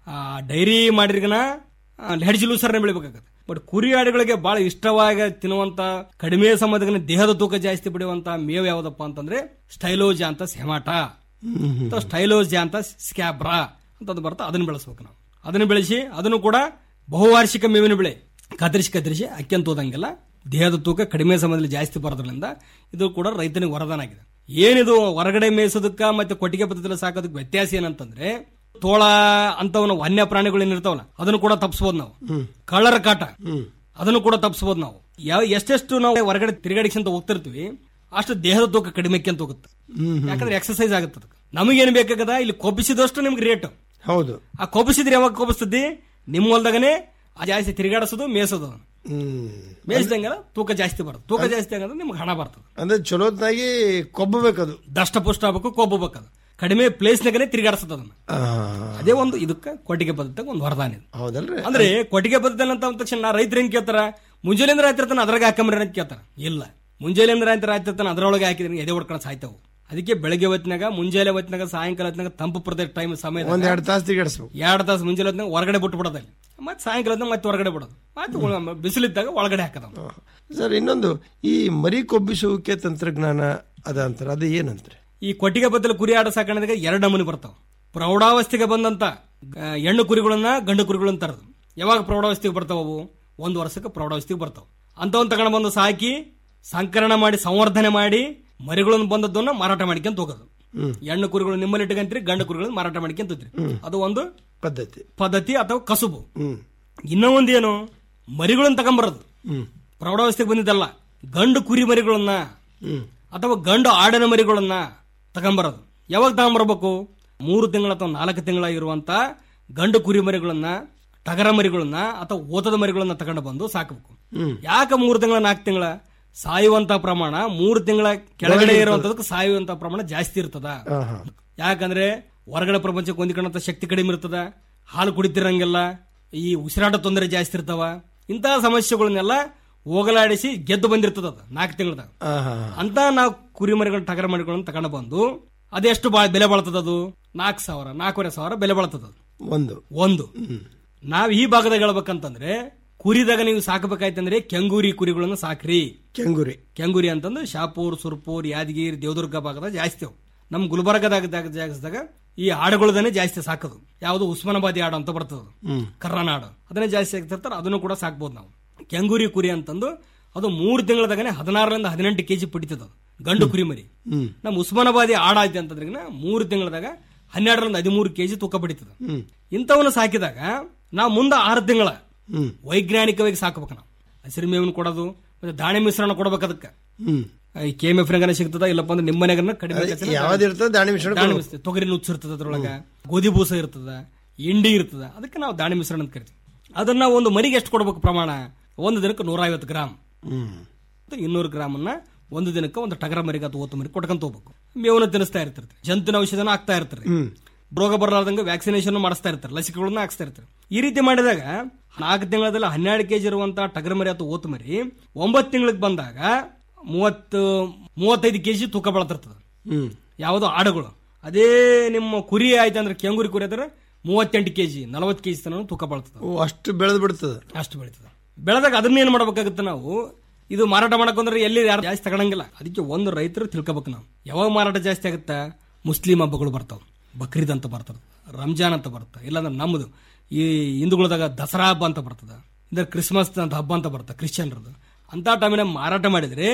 ಡೈರಿ ಮಾಡಿರ್ಗನ ಹೆಡ್ಜ್ ಲೂಸರ್ನ ಬೆಳಿಬೇಕಾಗತ್ತೆ ಬಟ್ ಕುರಿ ಆಡುಗಳಿಗೆ ಬಹಳ ಇಷ್ಟವಾಗಿ ತಿನ್ನುವಂತ ಕಡಿಮೆ ಸಮಯದಾಗ ದೇಹದ ತೂಕ ಜಾಸ್ತಿ ಪಡೆಯುವಂತ ಮೇವು ಯಾವ್ದಪ್ಪ ಅಂತಂದ್ರೆ ಸ್ಟೈಲೋಜಾ ಅಂತ ಸೆಮಾಟ ಅಥವಾ ಸ್ಟೈಲೋಜಾ ಅಂತ ಸ್ಕ್ಯಾಬ್ರಾ ಅಂತ ಬರ್ತಾ ಅದನ್ನ ಬೆಳೆಸ್ಬೇಕು ನಾವು ಅದನ್ನ ಬೆಳೆಸಿ ಅದನ್ನು ಕೂಡ ಬಹುವಾರ್ಷಿಕ ಮೇವಿನ ಬೆಳೆ ಕತ್ತರಿಸಿ ಕತ್ತರಿಸಿ ಅಕ್ಕಂತ ಹೋದಂಗೆಲ್ಲ ದೇಹದ ತೂಕ ಕಡಿಮೆ ಸಮಯದಲ್ಲಿ ಜಾಸ್ತಿ ಬರೋದ್ರಿಂದ ಇದು ಕೂಡ ರೈತನಿಗೆ ವರದಾನ ಆಗಿದೆ ಏನಿದು ಹೊರಗಡೆ ಮೇಯಿಸೋದಕ್ಕ ಮತ್ತೆ ಕೊಟ್ಟಿಗೆ ಪದ್ಧತಿಯಲ್ಲಿ ಸಾಕೋದಕ್ಕೆ ವ್ಯತ್ಯಾಸ ಏನಂತಂದ್ರೆ ತೋಳ ಅಂತವನ್ನ ವನ್ಯ ಪ್ರಾಣಿಗಳು ಏನಿರ್ತಾವಲ್ಲ ಅದನ್ನು ಕೂಡ ತಪ್ಪಿಸಬಹುದು ನಾವು ಕಳ್ಳರ ಕಾಟ ಅದನ್ನು ಕೂಡ ತಪ್ಪಿಸಬಹುದು ನಾವು ಯಾವ ಎಷ್ಟೆಷ್ಟು ನಾವು ಹೊರಗಡೆ ತಿರುಗಾಡಿಸ್ಕೊಂತ ಹೋಗ್ತಿರ್ತೀವಿ ಅಷ್ಟು ದೇಹದ ತೂಕ ಕಡಿಮೆ ಅಂತ ಹೋಗುತ್ತೆ ಯಾಕಂದ್ರೆ ಎಕ್ಸರ್ಸೈಸ್ ಆಗುತ್ತೆ ಅದಕ್ಕೆ ನಮಗೇನು ಬೇಕಾಗದ ಇಲ್ಲಿ ಕೊಬ್ಬಿಸಿದಷ್ಟು ನಿಮ್ಗೆ ರೇಟ್ ಹೌದು ಆ ಕೊಬ್ಬಿಸಿದ್ರೆ ಯಾವಾಗ ಕೊಬ್ಬಿಸ್ತದಿ ನಿಮ್ಮ ಹೊಲ್ದಾಗನೆ ಆ ಜಾಸ್ತಿ ತಿರುಗಾಡಿಸೋದು ಮೇಯಿಸೋದು ಅದನ್ನ. ಹ್ಮ್ ಮೇಯಿಸಿದಂಗೆಲ್ಲ ತೂಕ ಜಾಸ್ತಿ ಬರುತ್ತೆ ತೂಕ ಜಾಸ್ತಿ ಆಗಂದ್ರೆ ನಿಮ್ಗೆ ಹಣ ಬರ್ತದೆ ಅಂದ್ರೆ ಚಲೋತ್ನಾಗಿ ಕೊಬ್ಬಬೇಕದು ದಷ್ಟ ಪುಷ್ಟ ಆಗ್ಬೇಕು ಕೊಬ್ಬಬೇಕದು ಕಡಿಮೆ ಪ್ಲೇಸ್ನಾಗನೆ ತಿರುಗಾಡಿಸೋದು ಅದನ್ನ ಆ, ಅದೇ ಒಂದು ಇದಕ್ಕೆ ಕೊಟ್ಟಿಗೆ ಪದ್ಧತಿ ಒಂದು ವರದಾನ ಇದು ಹೌದಲ್ರಿ ಅಂದ್ರೆ ಕೊಟ್ಟಿಗೆ ಪದ್ಧತಿ ಅಂತ ಅಂದ ತಕ್ಷಣ ರೈತರು ಹೆಂಗ್ ಕೇಳ್ತಾರ ಮುಂಜಾನೆ ಅಂದ್ರೆ ರಾತ್ರಿ ಅದ್ರಾಗ ಹಾಕಂಬ್ರಿ ಅಂತ ಕೇಳ್ತಾರ ಇಲ್ಲ ಮುಂಜಾನೆ ಅಂದ್ರೆ ರಾತ್ರಿ ರಾತ್ರಿ ಅದ್ರೊಳಗೆ ಹಾಕಿದ್ರೆ ಎದೆ ಹೊಡ್ಕೊಂಡು ಸಾಯ್ತಾವು ಅದಕ್ಕೆ ಬೆಳಗ್ಗೆ ಹೊತ್ತಿನಾಗ ಮುಂಜಾನೆ ಹೊತ್ತಿನಾಗ ಸಾಯಂಕಾಲ ಹೊತ್ತಿನಾಗ ತಂಪು ಪ್ರದೇಶ ಟೈಮ್ ಸಮಯ ಒಂದ್ ಎರಡು ತಾಸು ತಿರುಗಾಡಿಸ್ಬೇಕು ಎರಡು ತಾಸು ಮುಂಜಾನೆ ಹೊತ್ತಿನಾಗ ಹೊರಗಡೆ ಬಿಟ್ಟು ಬಿಡೋದಲ್ಲಿ ಮತ್ತೆ ಸಾಯಂಕಾಲ ಹೊತ್ತಿನಾಗ ಮತ್ತೆ ಹೊರಗಡೆ ಬಿಡೋದು ಮತ್ತೆ ಉಳ- ಬಿಸಿಲಿದ್ದಾಗ ಒಳಗಡೆ ಹಾಕದ ಸರ್ ಇನ್ನೊಂದು ಈ ಮರಿ ಕೊಬ್ಬಿಸುವಿಕೆ ತಂತ್ರಜ್ಞಾನ ಅದ ಅಂತಾರೆ ಅದು ಏನಂತಾರೆ ಈ ಕೊಟ್ಟಿಗೆ ಬದಲು ಕುರಿ ಆಡ ಸಾಕಣೆದಾಗ ಎರಡು ನಮೂನಿ ಬರ್ತಾವ ಪ್ರೌಢಾವಸ್ಥೆಗೆ ಬಂದಂತ ಆ, ಹೆಣ್ಣು ಕುರಿಗಳನ್ನ ಗಂಡು ಕುರಿಗಳನ್ನ ತರದು ಯಾವಾಗ ಪ್ರೌಢಾವಸ್ಥೆಗೆ ಬರ್ತಾವ ಅವು ಒಂದು ವರ್ಷಕ್ಕೆ ಪ್ರೌಢಾವಸ್ಥೆಗೆ ಬರ್ತಾವ ಅಂತವನ್ನ ತಗೊಂಡು ಬಂದು ಸಾಕಿ ಸಂಕಲನ ಮಾಡಿ ಸಂವರ್ಧನೆ ಮಾಡಿ ಮರಿಗಳನ್ನು ಬಂದದ್ದನ್ನ ಮಾರಾಟ ಮಾಡ್ಕೊಂತ ಹೋಗೋದು ಹ್ಮ್. ಹೆಣ್ಣು ಕುರಿಗಳು ನಿಮ್ಮಲ್ಲಿ ಇಟ್ಕಂತೀರಿ ಗಂಡು ಕುರಿಗಳನ್ನ ಮಾರಾಟ ಮಾಡ್ಕೊಂತ ಹೋಗ್ತೀರಿ ಅದು ಒಂದು ಪದ್ಧತಿ ಪದ್ಧತಿ ಅಥವಾ ಕಸುಬು ಹ್ಮ್ ಇನ್ನೂ ಒಂದು ಏನು ಮರಿಗಳನ್ನ ತಗೊಂಬರೋದು ಹ್ಮ್ ಪ್ರೌಢಾವಸ್ಥೆಗೆ ಬಂದಿದ್ದಲ್ಲ ಗಂಡು ಕುರಿ ಮರಿಗಳನ್ನ ಹ್ಮ್ ಅಥವಾ ಗಂಡು ಆಡಿನ ಮರಿಗಳನ್ನ ತಗೊಂಬರೋದು ಯಾವಾಗ ತಗೊಂಬರ್ಬೇಕು ಮೂರು ತಿಂಗಳ ಅಥವಾ ನಾಲ್ಕು ತಿಂಗಳ ಇರುವಂತ ಗಂಡು ಕುರಿ ಮರಿಗಳನ್ನ ಟಗರ ಮರಿಗಳನ್ನ ಅಥವಾ ಓತದ ಮರಿಗಳನ್ನ ತಗೊಂಡು ಬಂದು ಸಾಕಬೇಕು ಹ್ಮ್ ಯಾಕೆ ಮೂರು ತಿಂಗಳ ನಾಲ್ಕು ತಿಂಗಳ ಸಾಯುವಂತ ಪ್ರಮಾಣ ಮೂರು ತಿಂಗಳ ಕೆಳಗಡೆ ಇರುವಂತದಕ್ಕೆ ಸಾಯುವಂತ ಪ್ರಮಾಣ ಜಾಸ್ತಿ ಇರ್ತದ ಆಹಾ. ಯಾಕಂದ್ರೆ ಹೊರಗಡೆ ಪ್ರಪಂಚಕ್ಕೆ ಹೊಂದಿಕೊಂಡಂತ ಶಕ್ತಿ ಕಡಿಮೆ ಇರ್ತದ ಹಾಲು ಕುಡಿತಿರಂಗಿಲ್ಲ ಈ ಉಸಿರಾಟ ತೊಂದರೆ ಜಾಸ್ತಿ ಇರ್ತಾವ ಇಂತಹ ಸಮಸ್ಯೆಗಳನ್ನೆಲ್ಲ ಹೋಗಲಾಡಿಸಿ ಗೆದ್ದು ಬಂದಿರ್ತದ ಅದು ನಾಲ್ಕು ತಿಂಗಳದಾಗ ಆಹಾ. ಅಂತ ನಾವು ಕುರಿ ಮರಿಗಳು ಟಗರ ಮರಿಗಳನ್ನ ತಗೊಂಡು ಬಂದು ಅದೆಷ್ಟು ಬಾ ಬೆಲೆ ಬಾಳ್ತದ ಅದು ನಾಲ್ಕು ಸಾವಿರ ನಾಲ್ಕೂವರೆ ಸಾವಿರ ಬೆಲೆ ಬಾಳ್ತದ ಅದು ಒಂದು ಒಂದು ನಾವ್ ಈ ಭಾಗದಾಗ ಹೇಳ್ಬೇಕಂತಂದ್ರೆ ಕುರಿದಾಗ ನೀವು ಸಾಕಬೇಕಾಯ್ತಂದ್ರೆ ಕೆಂಗೂರಿ ಕುರಿಗಳನ್ನ ಸಾಕ್ರಿ ಕೆಂಗುರಿ ಕೆಂಗೂರಿ ಅಂತಂದ್ರೆ ಶಾಪೂರ್ ಸುರ್ಪೂರ್ ಯಾದಗಿರಿ ದೇವದುರ್ಗ ಭಾಗದಾಗ ಜಾಸ್ತಿ ಅವು ನಮ್ ಗುಲ್ಬರ್ಗದಾಗ ಜಾಗದಾಗ ಈ ಆಡುಗಳದನ್ನೇ ಜಾಸ್ತಿ ಸಾಕೋದು ಯಾವುದು ಉಸ್ಮಾನಾಬಾದಿ ಆಡು ಅಂತ ಬರ್ತದ ಹ್ಮ್ ಕರ್ರನ ಆಡು ಅದನ್ನೇ ಜಾಸ್ತಿ ಆಗ್ತಿರ್ತಾರೆ ಅದನ್ನು ಕೂಡ ಸಾಕ್ಬೋದು ನಾವು ಕೆಂಗೂರಿ ಕುರಿ ಅಂತಂದು ಅದು ಮೂರು ತಿಂಗಳದಾಗನೆ ಹದಿನಾರರಿಂದ ಹದಿನೆಂಟು ಕೆಜಿ ಪಡಿತದ ಅದು ಗಂಡು ಕುರಿ ಮರಿ ಹ್ಮ್ ನಮ್ಮ ಉಸ್ಮಾನಾಬಾದಿ ಆಡ ಆಯ್ತು ಅಂತಂದ್ರೆ ಮೂರು ತಿಂಗಳದಾಗ ಹನ್ನೆರಡರಿಂದ ಹದಿಮೂರು ಕೆಜಿ ತೂಕ ಪಡಿತದ ಹ್ಮ್ ಇಂಥವನ್ನ ಸಾಕಿದಾಗ ನಾವು ಮುಂದೆ ಆರು ತಿಂಗಳ ಹ್ಮ್ ವೈಜ್ಞಾನಿಕವಾಗಿ ಸಾಕಬೇಕು ನಾವು ಹಸಿರು ಮೇವಿನ ಕೊಡೋದು ಮತ್ತೆ ದಾಣಿ ಮಿಶ್ರಣ ಕೊಡ್ಬೇಕು ಅದಕ್ಕೆ ಹ್ಮ್ ಈ ಕೆ ಎಂ ಎಫ್ ಸಿಗ್ತದ ಇಲ್ಲಪ್ಪ ಅಂದ್ರೆ ನಿಮ್ಮ ಮನೆಗನ ಕಡಿಮೆ ಅದೇ ಖರ್ಚಿನಾಗ ಯಾವ್ದು ಇರ್ತದೆ ದಾಣಿ ಮಿಶ್ರಣ ದಾಣಿ ಕೊಡ್ಬೇಕು. ಮಿಶ್ರಣ. ತೊಗರಿ ನುಚ್ಚು ಇರ್ತದ ಅದ್ರೊಳಗ ಗೋಧಿ ಬೂಸ ಇರ್ತದ ಇಂಡಿ ಇರ್ತದ ಅದಕ್ಕೆ ನಾವು ದಾಣಿ ಮಿಶ್ರಣ ಅಂತ ಕರಿತೀವಿ ಅದನ್ನ ಒಂದು ಮರಿಗೆ ಎಷ್ಟು ಕೊಡ್ಬೇಕು ಪ್ರಮಾಣ ಒಂದು ದಿನಕ್ಕೆ ನೂರ ಐವತ್ತು ಗ್ರಾಮ್ ಹ್ಮ್ ಮತ್ತು ಇನ್ನೂರು ಗ್ರಾಮನ್ನ ಒಂದು ದಿನಕ್ಕೆ ಒಂದು ಟಗರ ಮರಿಗೆ ಅಥವಾ ಓತು ಮರಿಗೆ ಕೊಟ್ಕೊಂತ ಹೋಗ್ಬೇಕು ಮೇವನ್ನ ತಿನ್ನಿಸ್ತಾ ಇರ್ತಿರ್ತೀವಿ ಜಂತುನ ಔಷಧನ ಹಾಕ್ತಾ ಇರ್ತಾರೆ ಹ್ಮ್ ರೋಗ ಬರಲಾರ್ದಂಗೆ ವ್ಯಾಕ್ಸಿನೇಷನ್ ಮಾಡಿಸ್ತಾ ಇರ್ತಾರೆ ಲಸಿಕೆಗಳನ್ನ ಹಾಕ್ಸ್ತಾ ಇರ್ತಾರೆ ಈ ರೀತಿ ಮಾಡಿದಾಗ ನಾಲ್ಕು ತಿಂಗಳಲ್ಲಿ ಹನ್ನೆರಡು ಕೆಜಿ ಇರುವಂತ ಟಗರ ಮರಿ ಅಥವಾ ಓತು ಮರಿ ಒಂಬತ್ತು ತಿಂಗಳಿಗೆ ಬಂದಾಗ ಮೂವತ್ತು ಮೂವತ್ತೈದು ಕೆಜಿ ತೂಕ ಬೆಳತಿರ್ತದೆ ಹ್ಮ್ ಯಾವುದೋ ಆಡುಗಳು ಅದೇ ನಿಮ್ಮ ಕುರಿ ಆಯ್ತು ಅಂದ್ರೆ ಕೆಂಗುರಿ ಕುರಿ ಆದ್ರೆ ಮೂವತ್ತೆಂಟು ಕೆಜಿ ನಲವತ್ತು ಕೆಜಿ ತನಕ ತೂಕ ಬೆಳ್ತದೆ ಓ ಅಷ್ಟು ಬೆಳೆದು ಬಿಡ್ತದೆ ಅಷ್ಟು ಬೆಳೀತದೆ ಬೆಳೆದಾಗ ಅದನ್ನ ಏನ್ ಮಾಡ್ಬೇಕಾಗುತ್ತೆ ನಾವು ಇದು ಮಾರಾಟ ಮಾಡಕ್ ಅಂದ್ರೆ ಎಲ್ಲಿ ಯಾರು ಜಾಸ್ತಿ ತಗೊಳಂಗಿಲ್ಲ ಅದಕ್ಕೆ ಒಂದು ರೈತರು ತಿಳ್ಕೊಬೇಕು ನಾವು ಯಾವಾಗ ಮಾರಾಟ ಜಾಸ್ತಿ ಆಗುತ್ತಾ ಮುಸ್ಲಿಂ ಹಬ್ಬಗಳು ಬರ್ತಾವ ಬಕ್ರೀದ್ ಅಂತ ಬರ್ತದೆ ರಂಜಾನ್ ಅಂತ ಬರ್ತದೆ ಇಲ್ಲಾಂದ್ರೆ ನಮ್ಮದು ಈ ಹಿಂದೂಗಳದಾಗ ದಸರಾ ಹಬ್ಬ ಅಂತ ಬರ್ತದ ಇದ್ರ ಕ್ರಿಸ್ಮಸ್ ಅಂತ ಹಬ್ಬ ಅಂತ ಬರ್ತದೆ ಕ್ರಿಶ್ಚಿಯನ್ರದ್ದು ಅಂತ ಟೈಮಿನ ಮಾರಾಟ ಮಾಡಿದ್ರೆ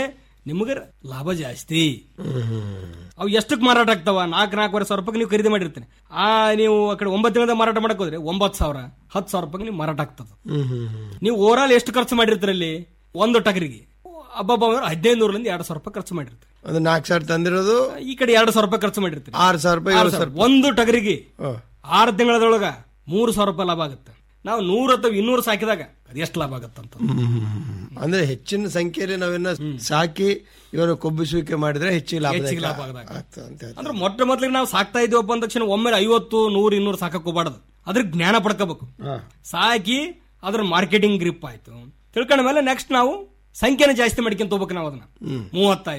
ನಿಮಗೆ ಲಾಭ ಜಾಸ್ತಿ ಅವು ಎಷ್ಟಕ್ಕೆ ಮಾರಾಟ ಆಗ್ತಾವ ನಾಲ್ಕು ನಾಲ್ಕೂವರೆ ಸಾವಿರ ರೂಪಾಯಿ ನೀವು ಖರೀದಿ ಮಾಡಿರ್ತೀನಿ ಆ ನೀವು ಆ ಕಡೆ ಒಂಬತ್ತು ತಿಂಗಳ ಮಾರಾಟ ಮಾಡಕ್ ಹೋದ್ರೆ ಒಂಬತ್ತು ಸಾವಿರ ಹತ್ತು ಸಾವಿರ ರೂಪಾಯಿ ನೀವು ಮಾರಾಟ ಆಗ್ತದ ನೀವು ಓವರ್ ಆಲ್ ಎಷ್ಟು ಖರ್ಚು ಮಾಡಿರ್ತೀರಿ ಅಲ್ಲಿ ಒಂದು ಟಗರಿಗೆ ಹಬ್ಬ ಅಂದ್ರೆ ಹದಿನೈದು ನೂರರಿಂದ ಎರಡು ಸಾವಿರ ರೂಪಾಯಿ ಖರ್ಚು ಮಾಡಿರ್ತೀರಿ ಅದು ನಾಲ್ಕು ಸಾವಿರ ತಂದಿರೋದು ಈ ಕಡೆ ಎರಡು ಸಾವಿರ ರೂಪಾಯಿ ಖರ್ಚು ಮಾಡಿರ್ತೀರಿ ಆರು ಸಾವಿರ ರೂಪಾಯಿ ಆರು ಏಳು ಸಾವಿರ. ಸಾವಿರ ಒಂದು ಟಗರಿಗೆ ಆರು ತಿಂಗಳದೊಳಗ ಮೂರು ಸಾವಿರ ರೂಪಾಯಿ ಲಾಭ ಆಗುತ್ತೆ ನಾವು ನೂರ ಅಥವಾ ಇನ್ನೂರು ಸಾಕಿದಾಗ ಅದೆಷ್ಟು ಲಾಭ ಆಗತ್ತಂತ ಅಂದ್ರೆ ಹೆಚ್ಚಿನ ಸಂಖ್ಯೆಯಲ್ಲಿ ನಾವೇನ ಸಾಕಿ ಇವನು ಕೊಬ್ಬಿಸುವಿಕೆ ಮಾಡಿದ್ರೆ ಹೆಚ್ಚಿಗೆ ಲಾಭ ಹೆಚ್ಚಿಗೆ ಲಾಭ ಆಗದಾಗ. ಆಗ್ತದೆ ಅಂತ ಹೇಳ್ತಾರೆ. ಅಂದ್ರೆ ಮೊಟ್ಟ ಮೊದಲಿಗೆ ನಾವು ಸಾಕ್ತಾ ಇದೀವಪ್ಪ ಅಂದ ತಕ್ಷಣ ಒಮ್ಮೆ ಐವತ್ತು ನೂರು ಇನ್ನೂರು ಸಾಕಕ್ ಹೋಗ್ಬಾರ್ದು ಅದ್ರ ಜ್ಞಾನ ಪಡ್ಕೋಬೇಕು ಸಾಕಿ ಅದ್ರ ಮಾರ್ಕೆಟಿಂಗ್ ಗ್ರಿಪ್ ಆಯ್ತು ತಿಳ್ಕೊಂಡ ಮೇಲೆ ನೆಕ್ಸ್ಟ್ ನಾವು ಸಂಖ್ಯೆನ ಜಾಸ್ತಿ ಮಾಡ್ಕೊಂತ ಹೋಗ್ಬೇಕು ನಾವು ಅದನ್ನ ಮೂವತ್ತೈದು